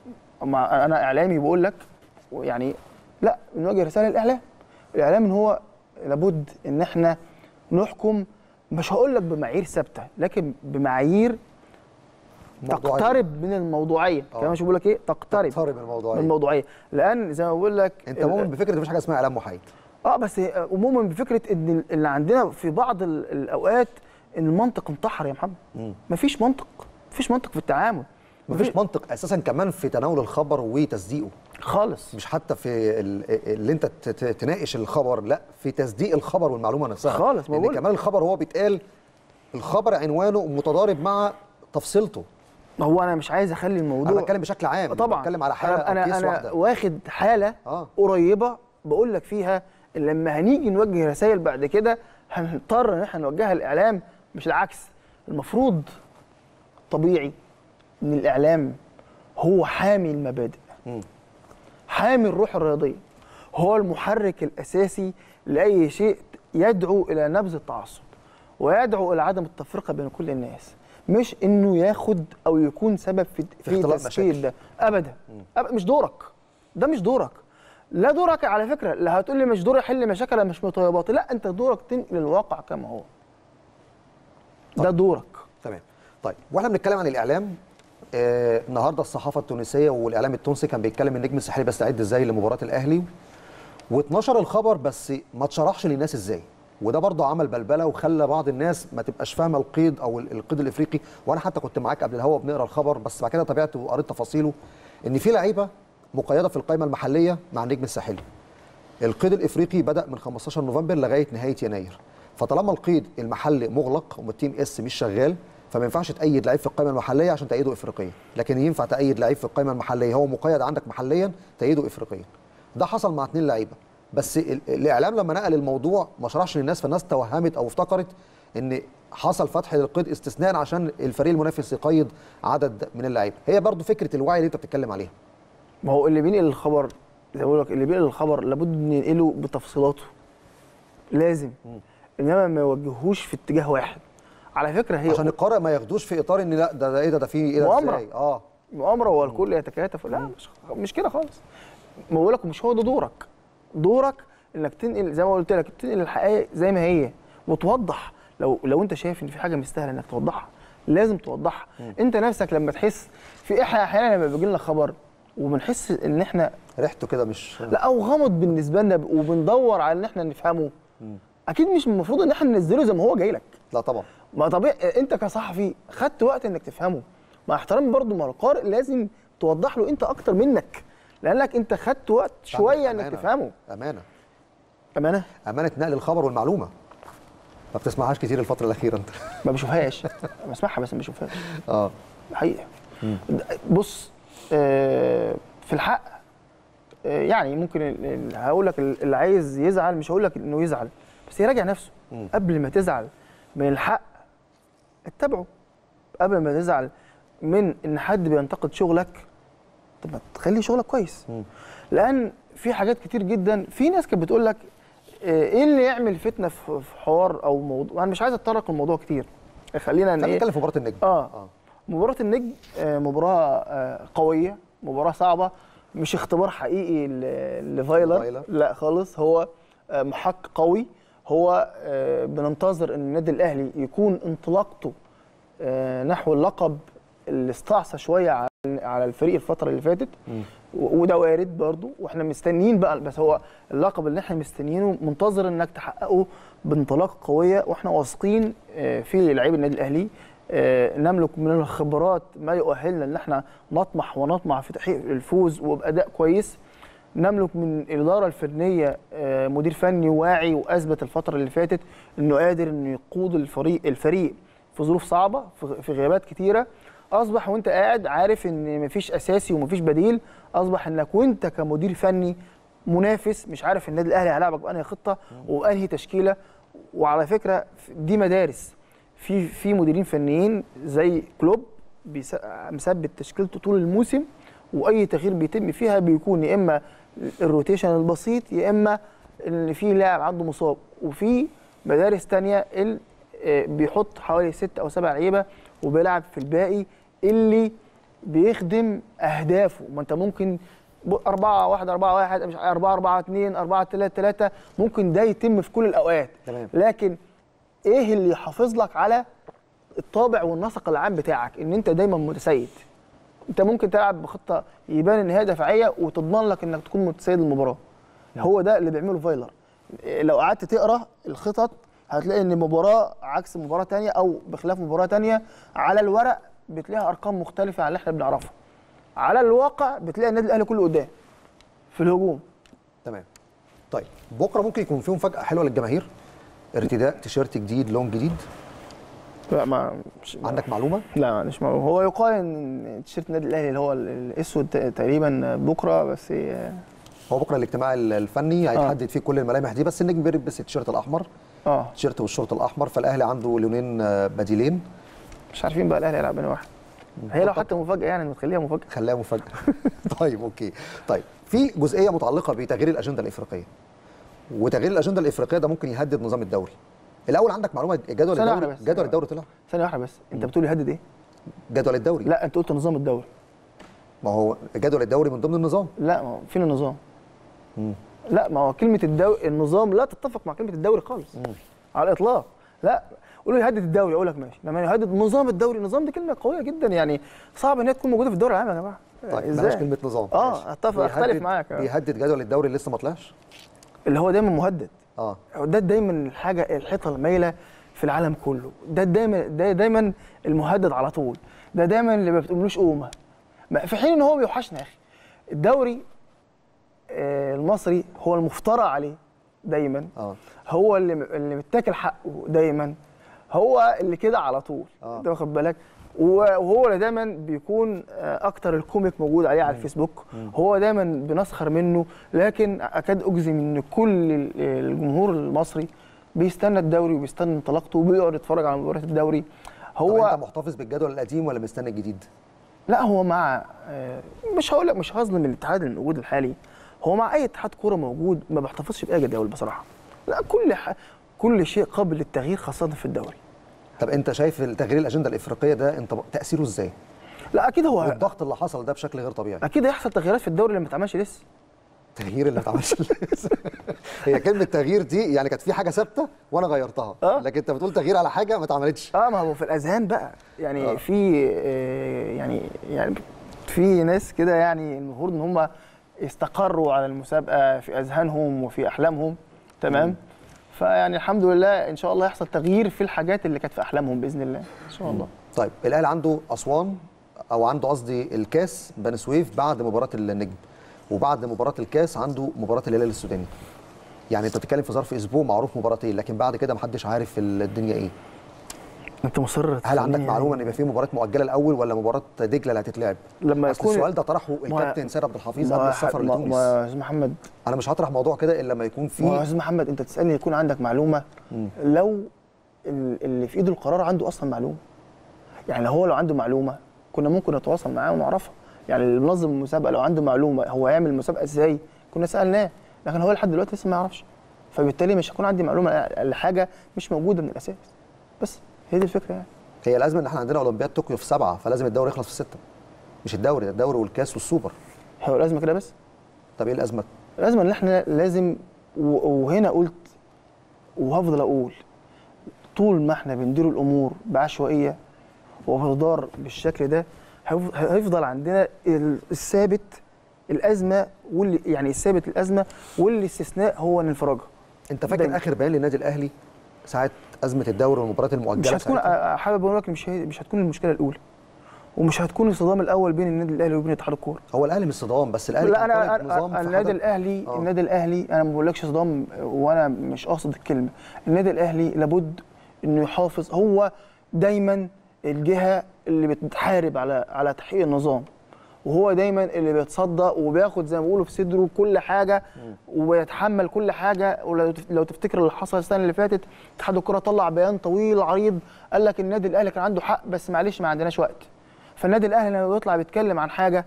مع انا اعلامي بقول لك يعني لا نوجه رساله للاعلام الاعلام ان هو لابد ان احنا نحكم مش هقول لك بمعايير ثابته لكن بمعايير موضوعية. تقترب من الموضوعيه آه. كمان مش بقول لك ايه تقترب تقترب من الموضوعية. من الموضوعيه لان زي ما بقول لك انت ال- مؤمن بفكره مفيش حاجه اسمها اعلام محايد اه بس آه، عموما بفكره ان اللي عندنا في بعض ال- الاوقات ان المنطق انتحر يا محمد مفيش منطق مفيش منطق في التعامل مفيش منطق اساسا كمان في تناول الخبر وتصديقه خالص مش حتى في ال- اللي انت ت- ت- تناقش الخبر لا في تصديق الخبر والمعلومه نفسها خالص، ما لان بقول. كمان الخبر هو بيتقال الخبر عنوانه متضارب مع تفصيلته هو انا مش عايز اخلي الموضوع انا بتكلم بشكل عام طبعا بتكلم على حاله انا او كيس انا, أنا واحده واخد حاله آه. قريبه بقول لك فيها إن لما هنيجي نوجه رسائل بعد كده هنضطر ان احنا نوجهها للاعلام مش العكس المفروض طبيعي ان الاعلام هو حامي المبادئ حامي الروح الرياضيه هو المحرك الاساسي لاي شيء يدعو الى نبذ التعصب ويدعو الى عدم التفرقه بين كل الناس مش انه ياخد او يكون سبب في في اختلاق تسكير مشاكل. ده ابدا أب... مش دورك ده مش دورك لا دورك على فكره لا هتقول لي مش دوري احل مشاكل أنا مش مطيبات لا انت دورك تنقل الواقع كما هو ده دورك تمام طيب واحنا بنتكلم عن الاعلام آه النهارده الصحافه التونسيه والاعلام التونسي كان بيتكلم النجم الساحلي بيستعد ازاي لمباراه الاهلي واتنشر الخبر بس ما اتشرحش للناس ازاي وده برضه عمل بلبله وخلى بعض الناس ما تبقاش فاهمه القيد او ال- القيد الافريقي وانا حتى كنت معاك قبل الهوا بنقرا الخبر بس بعد كده تابعت وقريت تفاصيله ان في لعيبه مقيده في القائمه المحليه مع النجم الساحلي القيد الافريقي بدا من 15 نوفمبر لغايه نهايه يناير فطالما القيد المحلي مغلق والتيم اس مش شغال فما ينفعش تأيد لعيب في القائمه المحليه عشان تأيده افريقيا لكن ينفع تأيد لعيب في القائمه المحليه هو مقيد عندك محليا تأيده افريقيا ده حصل مع اثنين لعيبه بس ال- الاعلام لما نقل الموضوع ما شرحش للناس فالناس توهمت او افتكرت ان حصل فتح للقيد استثناء عشان الفريق المنافس يقيد عدد من اللعيبه هي برضو فكره الوعي اللي انت بتتكلم عليها ما هو اللي بينقل الخبر زي ما بقول لك اللي بينقل الخبر لابد ان ينقله بتفصيلاته لازم انما ما يوجهوش في اتجاه واحد على فكره هي عشان القارئ ما ياخدوش في اطار ان لا ده, ده ايه ده ده في ايه ده مؤامرة. ازاي اه مؤامره والكل يتكاتف لا مش مش كده خالص ما بقول لك مش هو ده دورك دورك انك تنقل زي ما قلت لك تنقل الحقائق زي ما هي وتوضح لو لو انت شايف ان في حاجه مستاهله انك توضحها لازم توضحها انت نفسك لما تحس في احنا احيانا لما بيجي لنا خبر وبنحس ان احنا ريحته كده مش لا او غامض بالنسبه لنا وبندور على ان احنا نفهمه اكيد مش المفروض ان احنا ننزله زي ما هو جاي لك لا طبعا ما طبيعي انت كصحفي خدت وقت انك تفهمه مع احترامي برضو ما القارئ لازم توضح له انت اكتر منك لانك انت خدت وقت شويه انك أمانة. تفهمه امانه امانه امانه نقل الخبر والمعلومه ما بتسمعهاش كتير الفتره الاخيره انت ما بشوفهاش بسمعها بس ما بشوفهاش اه حقيقه بص آه، في الحق آه، يعني ممكن ال- ال- هقول لك ال- اللي عايز يزعل مش هقول لك انه يزعل بس يراجع نفسه قبل ما تزعل من الحق اتبعه قبل ما تزعل من ان حد بينتقد شغلك طب ما تخلي شغلك كويس لان في حاجات كتير جدا في ناس كانت بتقول لك آه، ايه اللي يعمل فتنه في في حوار او موضوع انا مش عايز اتطرق الموضوع كتير خلينا ان خلينا ايه نتكلم في مباراه النجم اه مباراة النجم آه، مباراة آه، قوية مباراة صعبة مش اختبار حقيقي ل- لفايلر فايلر. لا خالص هو آه، محك قوي هو آه، بننتظر ان النادي الاهلي يكون انطلاقته آه، نحو اللقب اللي استعصى شويه على على الفريق الفتره اللي فاتت و- وده وارد برضو واحنا مستنيين بقى بس هو اللقب اللي احنا مستنيينه منتظر انك تحققه بانطلاقه قويه واحنا واثقين آه، في لعيب النادي الاهلي آه، نملك من الخبرات ما يؤهلنا ان احنا نطمح ونطمع في تحقيق الفوز وباداء كويس نملك من الاداره الفنيه آه، مدير فني واعي واثبت الفتره اللي فاتت انه قادر انه يقود الفريق الفريق في ظروف صعبه في- في غيابات كتيره اصبح وانت قاعد عارف ان مفيش اساسي ومفيش بديل اصبح انك وانت كمدير فني منافس مش عارف النادي الاهلي هيلعبك بانهي خطه وبانهي تشكيله وعلى فكره دي مدارس في في مديرين فنيين زي كلوب بيس- مثبت تشكيلته طول الموسم واي تغيير بيتم فيها بيكون يا اما الروتيشن البسيط يا اما ان في لاعب عنده مصاب وفي مدارس تانية ال- آه، بيحط حوالي ست او سبع لعيبه وبيلعب في الباقي اللي بيخدم اهدافه ما انت ممكن ب- أربعة واحد أربعة واحد مش أربعة أربعة اتنين أربعة تلاتة تلاتة ممكن ده يتم في كل الأوقات تمام. لكن إيه اللي يحافظ لك على الطابع والنسق العام بتاعك إن أنت دايما متسيد أنت ممكن تلعب بخطة يبان إن هي دفاعية وتضمن لك إنك تكون متسيد المباراة هو ده اللي بيعمله فايلر إيه، لو قعدت تقرا الخطط هتلاقي ان مباراه عكس مباراه تانية او بخلاف مباراه تانية على الورق بتلاقيها ارقام مختلفه عن اللي احنا بنعرفها على الواقع بتلاقي النادي الاهلي كله قدام في الهجوم تمام طيب بكره ممكن يكون فيهم فجاه حلوه للجماهير ارتداء تيشيرت جديد لون جديد لا ما مش عندك معلومه لا مش معلوم. هو يقال ان تيشيرت النادي الاهلي اللي هو ال- الاسود ت- تقريبا بكره بس آه، هو بكره الاجتماع ال- الفني هيتحدد فيه كل الملامح دي بس النجم بيلبس التيشيرت الاحمر اه التيشيرت والشورت الاحمر فالاهلي عنده لونين آه، بديلين مش عارفين بقى الاهلي هيلعب بين واحد هي لو حتى مفاجاه يعني ما تخليها مفاجاه خليها مفاجاه طيب اوكي طيب في جزئيه متعلقه بتغيير الاجنده الافريقيه وتغيير الاجنده الافريقيه ده ممكن يهدد نظام الدوري الاول عندك معلومه جدول ثانية الدوري واحدة بس. جدول الدوري طلع ثانيه واحده بس انت بتقول يهدد ايه؟ جدول الدوري لا انت قلت نظام الدوري ما هو جدول الدوري من ضمن النظام لا ما هو فين النظام؟ لا ما هو كلمة الدوري النظام لا تتفق مع كلمة الدوري خالص على الإطلاق لا قولوا يهدد الدوري أقول لك ماشي لما يهدد نظام الدوري النظام دي كلمة قوية جدا يعني صعب إن هي تكون موجودة في الدوري العام يا جماعة طيب بلاش كلمه نظام اه ماشي. اتفق اختلف بيهدد- معاك آه. بيهدد جدول الدوري اللي لسه ما طلعش اللي هو دايما مهدد اه ده دايما الحاجه الحيطه المايله في العالم كله ده دايما ده دايما المهدد على طول ده دايما اللي ما بتقولوش قومه ما- في حين ان هو بيوحشنا يا اخي الدوري آه، المصري هو المفترى عليه دايما اه هو اللي اللي متاكل حقه دايما هو اللي كده على طول آه. انت واخد بالك وهو اللي دايما بيكون آه، اكتر الكوميك موجود عليه على الفيسبوك هو دايما بنسخر منه لكن اكاد اجزم ان كل ال- الجمهور المصري بيستنى الدوري وبيستنى انطلاقته وبيقعد يتفرج على مباريات الدوري هو هو انت محتفظ بالجدول القديم ولا مستني الجديد؟ لا هو مع آه، مش هقول لك مش هظلم الاتحاد الموجود الحالي هو مع اي اتحاد كوره موجود ما بيحتفظش باي جداول بصراحه لا كل ح... كل شيء قابل للتغيير خاصه في الدوري طب انت شايف تغيير الاجنده الافريقيه ده انت تاثيره ازاي؟ لا اكيد هو والضغط اللي حصل ده بشكل غير طبيعي اكيد هيحصل تغييرات في الدوري اللي ما اتعملش لسه التغيير اللي ما اتعملش لسه. هي كلمه تغيير دي يعني كانت في حاجه ثابته وانا غيرتها آه. لكن انت بتقول تغيير على حاجه ما اتعملتش اه ما هو في الاذهان بقى يعني آه. في آه يعني يعني في ناس كده يعني المفروض ان هم استقروا على المسابقه في اذهانهم وفي احلامهم تمام فيعني الحمد لله ان شاء الله يحصل تغيير في الحاجات اللي كانت في احلامهم باذن الله ان شاء الله طيب الاهلي عنده اسوان او عنده قصدي الكاس بني سويف بعد مباراه النجم وبعد مباراه الكاس عنده مباراه الهلال السوداني يعني انت بتتكلم في ظرف اسبوع معروف مباراتين لكن بعد كده محدش عارف الدنيا ايه انت مصر هل عندك تخليني معلومه ان يبقى في مباراه مؤجله الاول ولا مباراه دجله اللي هتتلعب لما أصل يكون السؤال ده طرحه ما- الكابتن سيد عبد الحفيظ ما- قبل السفر ما- لتونس ما يا استاذ محمد انا مش هطرح موضوع كده الا لما يكون ما هو يا في استاذ محمد انت تسالني يكون عندك معلومه لو ال- اللي في ايده القرار عنده اصلا معلومه يعني هو لو عنده معلومه كنا ممكن نتواصل معاه ونعرفها يعني اللي منظم المسابقه لو عنده معلومه هو هيعمل المسابقه ازاي كنا سالناه لكن هو لحد دلوقتي لسه ما يعرفش فبالتالي مش هيكون عندي معلومه لحاجه مش موجوده من الاساس بس هي دي الفكره يعني هي الازمه ان احنا عندنا اولمبياد طوكيو في سبعه فلازم الدوري يخلص في سته مش الدوري ده الدوري والكاس والسوبر هو الازمه كده بس طب ايه الازمه؟ الازمه ان احنا لازم و- وهنا قلت وهفضل اقول طول ما احنا بندير الامور بعشوائيه وبهدار بالشكل ده هيف- هيفضل عندنا ال- الثابت الازمه واللي يعني الثابت الازمه والاستثناء هو الانفراجه انت فاكر دايما. اخر بيان للنادي الاهلي ساعه ازمه الدوري والمباريات المؤجله مش هتكون ساعتها؟ أ- حابب اقول لك مش هي- مش هتكون المشكله الاولى ومش هتكون الصدام الاول بين النادي الاهلي وبين اتحاد الكوره هو الاهلي مش صدام بس الاهلي لا كان انا طالب نظام أنا- في النادي حدث- الاهلي آه. النادي الاهلي انا ما بقولكش صدام وانا مش قاصد الكلمه النادي الاهلي لابد انه يحافظ هو دايما الجهه اللي بتحارب على على تحقيق النظام وهو دايما اللي بيتصدى وبياخد زي ما بيقولوا في صدره كل حاجه وبيتحمل كل حاجه ولو تف- لو تفتكر اللي حصل السنه اللي فاتت اتحاد الكره طلع بيان طويل عريض قال لك النادي الاهلي كان عنده حق بس معلش ما عندناش وقت فالنادي الاهلي لما بيطلع بيتكلم عن حاجه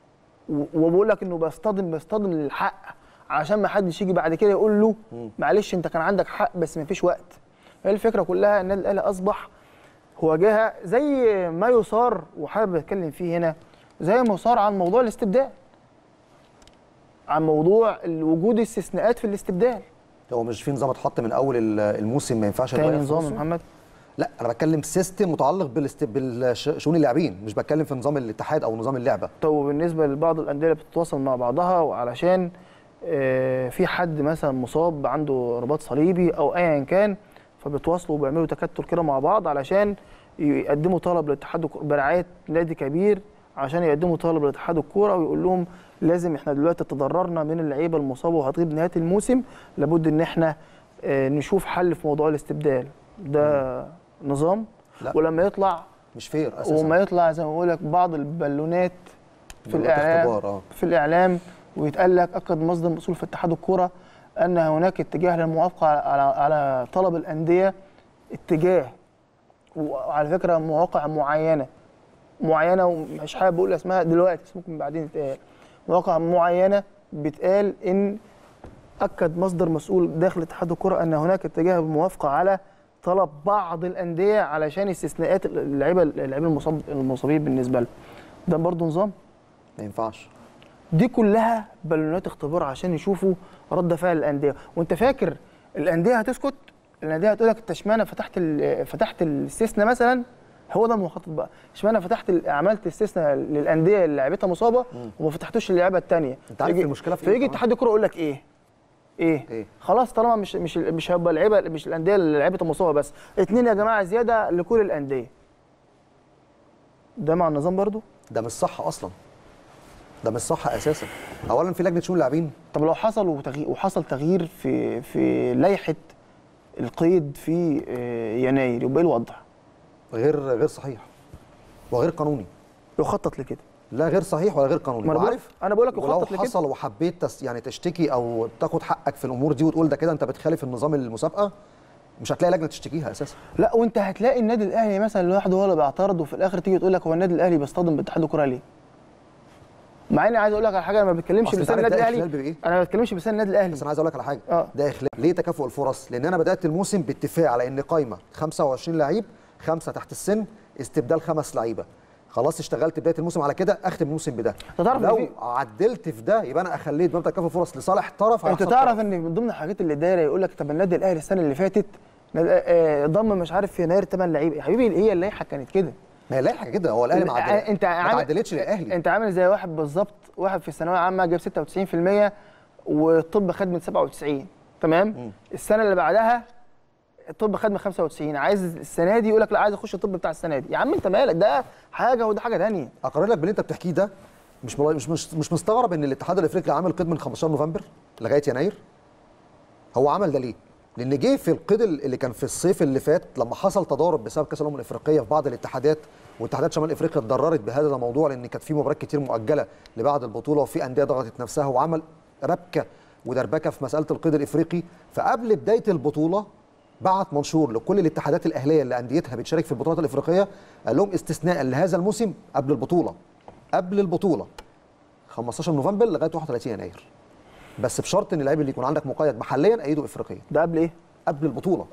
و- وبقول لك انه بيصطدم بيصطدم للحق عشان ما حدش يجي بعد كده يقول له معلش انت كان عندك حق بس ما فيش وقت هي الفكره كلها النادي الاهلي اصبح هو جهه زي ما يصار وحابب اتكلم فيه هنا زي ما يصار عن موضوع الاستبدال عن موضوع وجود استثناءات في الاستبدال هو مش في نظام اتحط من اول ال- الموسم ما ينفعش تاني يتغير في نظام يا نصه؟ محمد لا انا بتكلم سيستم متعلق بالاست... بالشؤون اللاعبين مش بتكلم في نظام الاتحاد او نظام اللعبه طب وبالنسبه لبعض الانديه اللي بتتواصل مع بعضها وعلشان آه، في حد مثلا مصاب عنده رباط صليبي او ايا كان فبيتواصلوا وبيعملوا تكتل كده مع بعض علشان يقدموا طلب لاتحاد الكو- برعايه نادي كبير عشان يقدموا طلب لاتحاد الكوره ويقول لهم لازم احنا دلوقتي تضررنا من اللعيبه المصابه وهتغيب نهايه الموسم لابد ان احنا آه، نشوف حل في موضوع الاستبدال ده نظام لا. ولما يطلع مش فير اساسا وما يطلع زي ما بقول لك بعض البالونات في بالونات الاعلام اختبار، آه. في الاعلام ويتقال لك اكد مصدر مسؤول في اتحاد الكوره ان هناك اتجاه للموافقه على على, على طلب الانديه اتجاه وعلى فكره مواقع معينه معينه ومش حابب اقول اسمها دلوقتي بس ممكن بعدين تتقال مواقع معينه بتقال ان اكد مصدر مسؤول داخل اتحاد الكره ان هناك اتجاه بالموافقه على طلب بعض الانديه علشان استثناءات اللعيبه اللعيبه المصاب المصابين بالنسبه لهم ده برضه نظام ما ينفعش دي كلها بالونات اختبار عشان يشوفوا رد فعل الانديه وانت فاكر الانديه هتسكت الانديه هتقول لك انت اشمعنى فتحت ال- فتحت الاستثناء مثلا هو ده المخطط بقى اشمعنى فتحت ال- عملت استثناء للانديه اللي لعيبتها مصابه وما فتحتوش للعيبه الثانيه أنت عارف المشكلة في إيه فيجي كمان؟ اتحاد الكوره يقول لك ايه ايه, إيه؟ خلاص طالما مش مش مش هيبقى لعيبه مش الانديه اللي لعيبه المصابه بس اتنين يا جماعه زياده لكل الانديه ده مع النظام برضو ده مش صح اصلا ده مش صح اساسا اولا في لجنه شؤون لاعبين طب لو حصل وتغيير وحصل تغيير في في لائحه القيد في آه، يناير يبقى ايه الوضع؟ غير غير صحيح وغير قانوني يخطط لكده لا غير صحيح ولا غير قانوني ما أنا بقول- وعارف أنا بقول لك ولو يخطط لكده. حصل وحبيت تس يعني تشتكي او تاخد حقك في الامور دي وتقول ده كده انت بتخالف النظام المسابقه مش هتلاقي لجنه تشتكيها اساسا لا وانت هتلاقي النادي الاهلي مثلا لوحده هو اللي بيعترض وفي الاخر تيجي تقول لك هو النادي الاهلي بيصطدم باتحاد الكوره ليه؟ مع اني عايز اقول لك على حاجه انا ما بتكلمش أصل أنت بلسان عارف النادي ده الاهلي إخلال بإيه؟ انا ما بتكلمش بلسان النادي الاهلي بس انا عايز اقول لك على حاجه آه. ده اخلاق ليه تكافؤ الفرص لان انا بدات الموسم باتفاق على ان قايمه 25 لعيب خمسه تحت السن استبدال خمس لعيبه خلاص اشتغلت بدايه الموسم على كده اختم الموسم بده أنت تعرف إن لو في- عدلت في ده يبقى انا اخليت مبدا تكافؤ الفرص لصالح طرف على انت حساب تعرف طرف. ان من ضمن الحاجات اللي دايره يقول لك طب النادي الاهلي السنه اللي فاتت نادي- آه، ضم مش عارف في يناير 8 لعيبه يا حبيبي هي اللائحه كانت كده ما هي لائحه كده هو الاهلي ما عدل- انت ما عامل تعدلتش للاهلي انت عامل زي واحد بالظبط واحد في الثانويه العامه جاب 96% والطب خد من 97 تمام السنه اللي بعدها الطب خد من 95 عايز السنه دي يقول لك لا عايز اخش الطب بتاع السنه دي يا عم انت مالك ده حاجه وده حاجه ثانيه اقرر لك باللي انت بتحكيه ده مش ملا- مش مش, مش مستغرب ان الاتحاد الافريقي عامل قيد من 15 نوفمبر لغايه يناير هو عمل ده ليه لان جه في القيد اللي كان في الصيف اللي فات لما حصل تضارب بسبب كاس الامم الافريقيه في بعض الاتحادات واتحادات شمال افريقيا اتضررت بهذا الموضوع لان كانت في مباريات كتير مؤجله لبعد البطوله وفي انديه ضغطت نفسها وعمل ربكه ودربكه في مساله القيد الافريقي فقبل بدايه البطوله بعت منشور لكل الاتحادات الاهليه اللي انديتها بتشارك في البطولات الافريقيه قال لهم استثناء لهذا الموسم قبل البطوله قبل البطوله 15 نوفمبر لغايه 31 يناير بس بشرط ان اللعيب اللي يكون عندك مقيد محليا ايده افريقيا ده قبل ايه قبل البطوله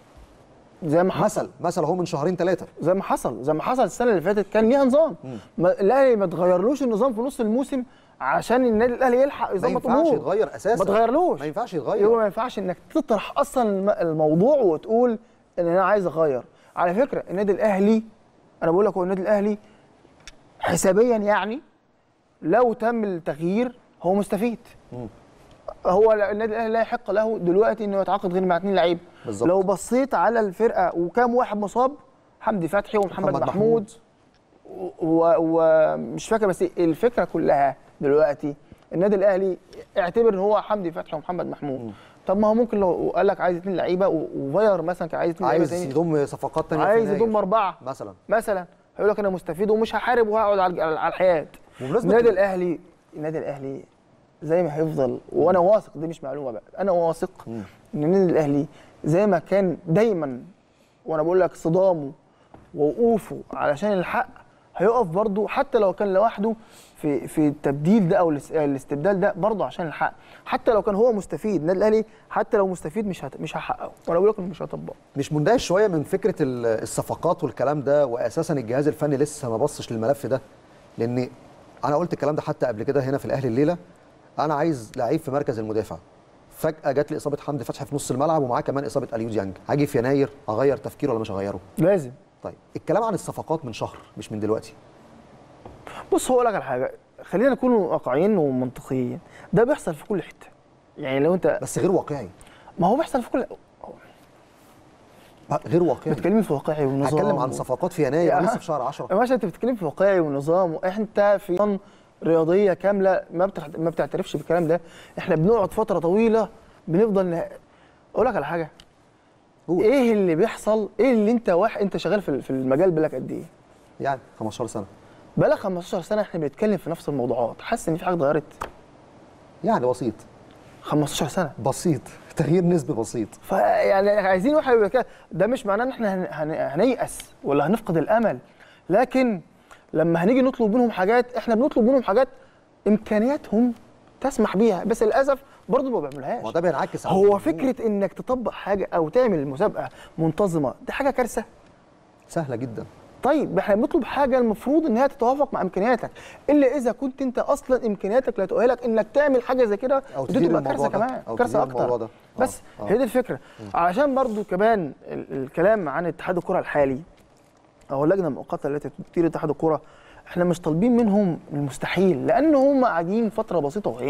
زي ما حصل مثل مثل اهو من شهرين ثلاثه زي ما حصل زي ما حصل السنه اللي فاتت كان ليها نظام ما الاهلي ما تغيرلوش النظام في نص الموسم عشان النادي الاهلي يلحق ما يظبط ينفعش اموره يتغير اساسا ما تغيرلوش ما ينفعش يبقى يتغير ما ينفعش انك تطرح اصلا الم- الموضوع وتقول ان انا عايز اغير على فكره النادي الاهلي انا بقول لك هو النادي الاهلي حسابيا يعني لو تم التغيير هو مستفيد هو النادي الاهلي لا يحق له دلوقتي انه يتعاقد غير مع اثنين لعيبه بالظبط. لو بصيت على الفرقه وكام واحد مصاب حمدي فتحي ومحمد محمد محمود ومش فاكر بس الفكره كلها دلوقتي النادي الاهلي اعتبر ان هو حمدي فتحي ومحمد محمود طب ما هو ممكن لو قال لك عايز اثنين لعيبه و- وفاير مثلا كان عايز اثنين لعيبه عايز تاني يضم صفقات ثانيه عايز يضم اربعه مثلا مثلا هيقول لك انا مستفيد ومش هحارب وهقعد على على الحياه بمناسبة النادي ال- الاهلي النادي الاهلي زي ما هيفضل وانا واثق دي مش معلومه بقى انا واثق ان النادي الاهلي زي ما كان دايما وانا بقول لك صدامه ووقوفه علشان الحق هيقف برضه حتى لو كان لوحده في في التبديل ده او الاس- الاستبدال ده برضه عشان الحق حتى لو كان هو مستفيد النادي الاهلي حتى لو مستفيد مش هت... مش هحققه وانا بقول لك إنه مش هطبقه مش مندهش شويه من فكره ال- الصفقات والكلام ده واساسا الجهاز الفني لسه ما بصش للملف ده لان انا قلت الكلام ده حتى قبل كده هنا في الاهلي الليله انا عايز لعيب في مركز المدافع فجاه جات لي اصابه حمدي فتحي في نص الملعب ومعاه كمان اصابه اليو ديانج هاجي في يناير اغير تفكيره ولا مش هغيره لازم طيب الكلام عن الصفقات من شهر مش من دلوقتي بص هقول لك على حاجه خلينا نكون واقعيين ومنطقيين ده بيحصل في كل حته يعني لو انت بس غير واقعي ما هو بيحصل في كل غير واقعي بتتكلمي في واقعي ونظام هتكلم عن صفقات في يناير يا- ولسه في شهر 10 يا باشا انت بتتكلم في واقعي ونظام وانت في نظام رياضيه كامله ما بتخ... ما بتعترفش بالكلام ده احنا بنقعد فتره طويله بنفضل نه... اقول لك على حاجه قول. ايه اللي بيحصل ايه اللي انت واحد انت شغال في في المجال بالك قد ايه يعني 15 سنه بقالك 15 سنه احنا بنتكلم في نفس الموضوعات حاسس ان في حاجه اتغيرت يعني بسيط 15 سنه بسيط تغيير نسبي بسيط فيعني عايزين واحد يبقى كده ده مش معناه ان احنا هن- هن- هنيأس ولا هنفقد الامل لكن لما هنيجي نطلب منهم حاجات احنا بنطلب منهم حاجات امكانياتهم تسمح بيها بس للاسف برضه ما ما بيعملوهاش ده بينعكس على هو الجمهور. فكره انك تطبق حاجه او تعمل مسابقه منتظمه دي حاجه كارثه سهله جدا طيب احنا بنطلب حاجه المفروض ان هي تتوافق مع امكانياتك الا اذا كنت انت اصلا امكانياتك لا تؤهلك انك تعمل حاجه زي كده أو ودي تدير تبقى الموضوع كارثه ده، كمان أو كارثه تدير الموضوع اكتر ده. آه، بس آه. هي دي الفكره علشان برضو كمان ال- الكلام عن اتحاد الكره الحالي او اللجنه المؤقته التي تدير اتحاد الكره احنا مش طالبين منهم المستحيل لان هم قاعدين فتره بسيطه وهيمشوا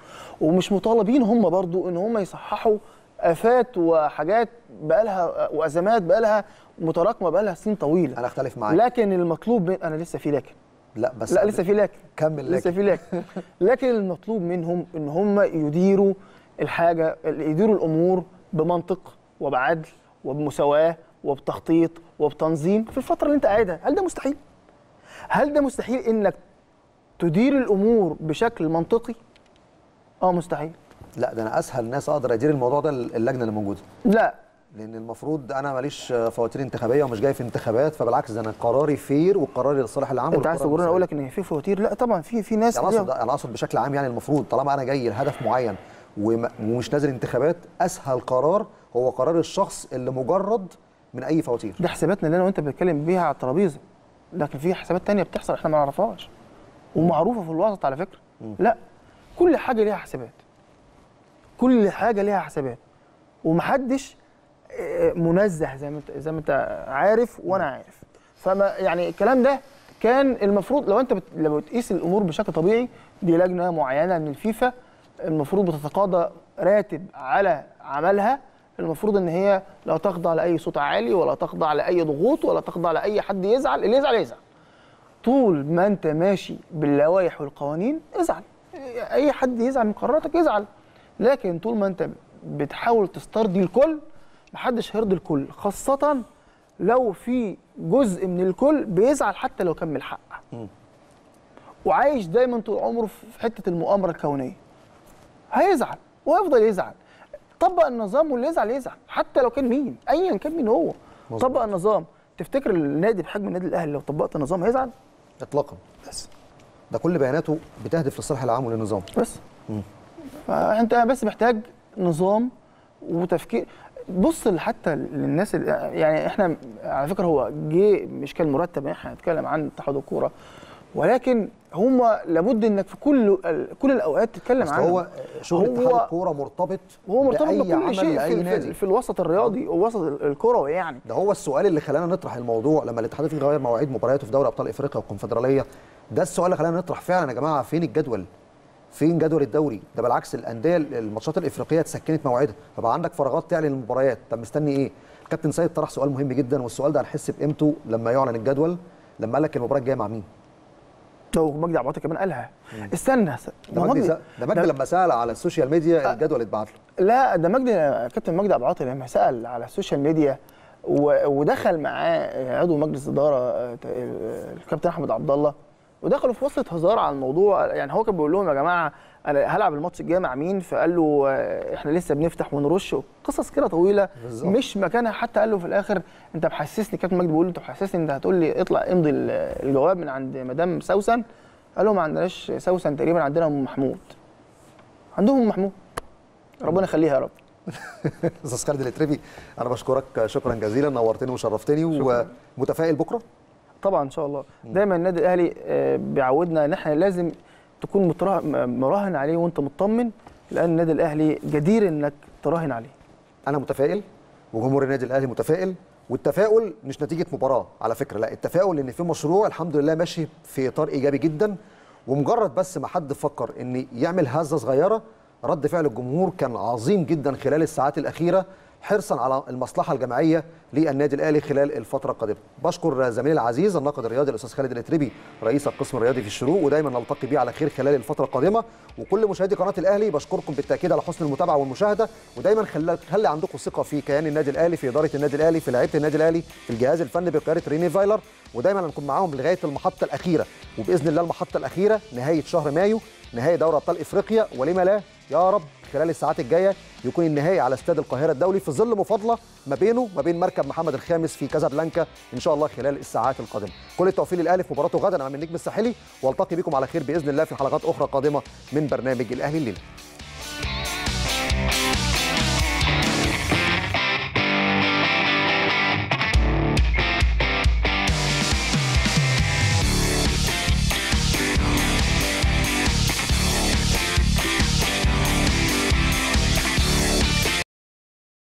ومش مطالبين هم برضو ان هم يصححوا افات وحاجات بقالها وازمات بقالها متراكمه بقالها سنين طويله انا اختلف معاك لكن المطلوب من انا لسه في لكن لا بس لا لسه في لكن كمل لسه لكن. في لكن لكن المطلوب منهم ان هم يديروا الحاجه يديروا الامور بمنطق وبعدل وبمساواه وبتخطيط وبتنظيم في الفتره اللي انت قاعدها هل ده مستحيل هل ده مستحيل انك تدير الامور بشكل منطقي اه مستحيل لا ده انا اسهل ناس اقدر ادير الموضوع ده اللجنه اللي موجوده لا لان المفروض انا ماليش فواتير انتخابيه ومش جاي في انتخابات فبالعكس ده انا قراري فير وقراري للصالح العام انت عايز تقول انا اقول لك ان في فواتير لا طبعا في في ناس يعني ليها- اقصد انا اقصد بشكل عام يعني المفروض طالما انا جاي لهدف معين وم- ومش نازل انتخابات اسهل قرار هو قرار الشخص اللي مجرد من اي فواتير دي حساباتنا اللي انا وانت بنتكلم بيها على الترابيزه لكن في حسابات تانية بتحصل احنا ما نعرفهاش ومعروفه في الوسط على فكره لا كل حاجه ليها حسابات كل حاجه ليها حسابات ومحدش آه، منزه زي ما انت زي ما انت عارف وانا عارف فما يعني الكلام ده كان المفروض لو انت بت... لو بتقيس الامور بشكل طبيعي دي لجنه معينه من الفيفا المفروض بتتقاضى راتب على عملها المفروض ان هي لا تخضع لاي صوت عالي ولا تخضع لاي ضغوط ولا تخضع لاي حد يزعل اللي يزعل يزعل طول ما انت ماشي باللوائح والقوانين ازعل اي حد يزعل من قراراتك يزعل لكن طول ما انت بتحاول تسترضي الكل محدش هيرضي الكل خاصة لو في جزء من الكل بيزعل حتى لو كان من الحق وعايش دايما طول عمره في حتة المؤامرة الكونية هيزعل ويفضل يزعل طبق النظام واللي يزعل يزعل حتى لو كان مين ايا كان مين هو مظبوط. طبق النظام تفتكر النادي بحجم النادي الاهلي لو طبقت النظام هيزعل اطلاقا بس ده كل بياناته بتهدف للصالح العام وللنظام بس فانت بس محتاج نظام وتفكير بص حتى للناس اللي يعني احنا على فكره هو جه مش كان مرتب احنا هنتكلم عن اتحاد الكوره ولكن هم لابد انك في كل كل الاوقات تتكلم اصل عنهم هو شغل اتحاد هو الكوره مرتبط هو مرتبط بأي بكل عمل شيء لأي في, نادي في, في الوسط الرياضي ووسط الكروي يعني ده هو السؤال اللي خلانا نطرح الموضوع لما الاتحاد الافريقي غير مواعيد مبارياته في دوري ابطال افريقيا والكونفدراليه ده السؤال اللي خلانا نطرح فعلا يا جماعه فين الجدول فين جدول الدوري ده بالعكس الانديه الماتشات الافريقيه اتسكنت مواعيدها فبقى عندك فراغات تعلن المباريات طب مستني ايه كابتن سيد طرح سؤال مهم جدا والسؤال ده هنحس بقيمته لما يعلن الجدول لما قال لك المباراه الجايه مع مين لو مجدي عبد كمان قالها استنى ده مجدي سأ- ده مجدي لما سال على السوشيال ميديا الجدول اتبعت له لا ده مجدي كابتن مجدي عبد العاطي لما سال على السوشيال ميديا و- ودخل معاه عضو مجلس اداره آه، ت- آه، الكابتن احمد عبد الله ودخلوا في وسط هزار على الموضوع يعني هو كان بيقول لهم يا جماعه انا هلعب الماتش الجاي مع مين فقال له آه، احنا لسه بنفتح ونرش قصص كده طويله بالظبط. مش مكانها حتى قال له في الاخر انت محسسني كابتن مجدي بيقول له انت محسسني انت هتقول لي اطلع امضي ال- الجواب من عند مدام سوسن قال له ما عندناش سوسن تقريبا عندنا ام محمود عندهم ام محمود ربنا يخليها يا رب استاذ خالد الاتربي انا بشكرك شكرا جزيلا نورتني وشرفتني ومتفائل بكره طبعا ان شاء الله دايما النادي الاهلي آه، بيعودنا ان احنا لازم تكون مترا- م- مراهن عليه وانت مطمن لان النادي الاهلي جدير انك تراهن عليه انا متفائل وجمهور النادي الاهلي متفائل والتفاؤل مش نتيجه مباراه على فكره لا التفاؤل ان في مشروع الحمد لله ماشي في اطار ايجابي جدا ومجرد بس ما حد فكر ان يعمل هزه صغيره رد فعل الجمهور كان عظيم جدا خلال الساعات الاخيره حرصا على المصلحه الجماعيه للنادي الاهلي خلال الفتره القادمه بشكر زميلي العزيز الناقد الرياضي الاستاذ خالد الاتربي رئيس القسم الرياضي في الشروق ودايما نلتقي بيه على خير خلال الفتره القادمه وكل مشاهدي قناه الاهلي بشكركم بالتاكيد على حسن المتابعه والمشاهده ودايما خلي خلي عندكم ثقه في كيان النادي الاهلي في اداره النادي الاهلي في لعيبه النادي الاهلي في الجهاز الفني بقياده ريني فايلر ودايما هنكون معاهم لغايه المحطه الاخيره وباذن الله المحطه الاخيره نهايه شهر مايو نهايه دوري ابطال افريقيا ولما لا يا رب خلال الساعات الجايه يكون النهائي على استاد القاهره الدولي في ظل مفاضله ما بينه ما بين مركب محمد الخامس في كازابلانكا ان شاء الله خلال الساعات القادمه كل التوفيق للاهلي في مباراته غدا امام النجم الساحلي والتقي بكم على خير باذن الله في حلقات اخرى قادمه من برنامج الاهلي الليله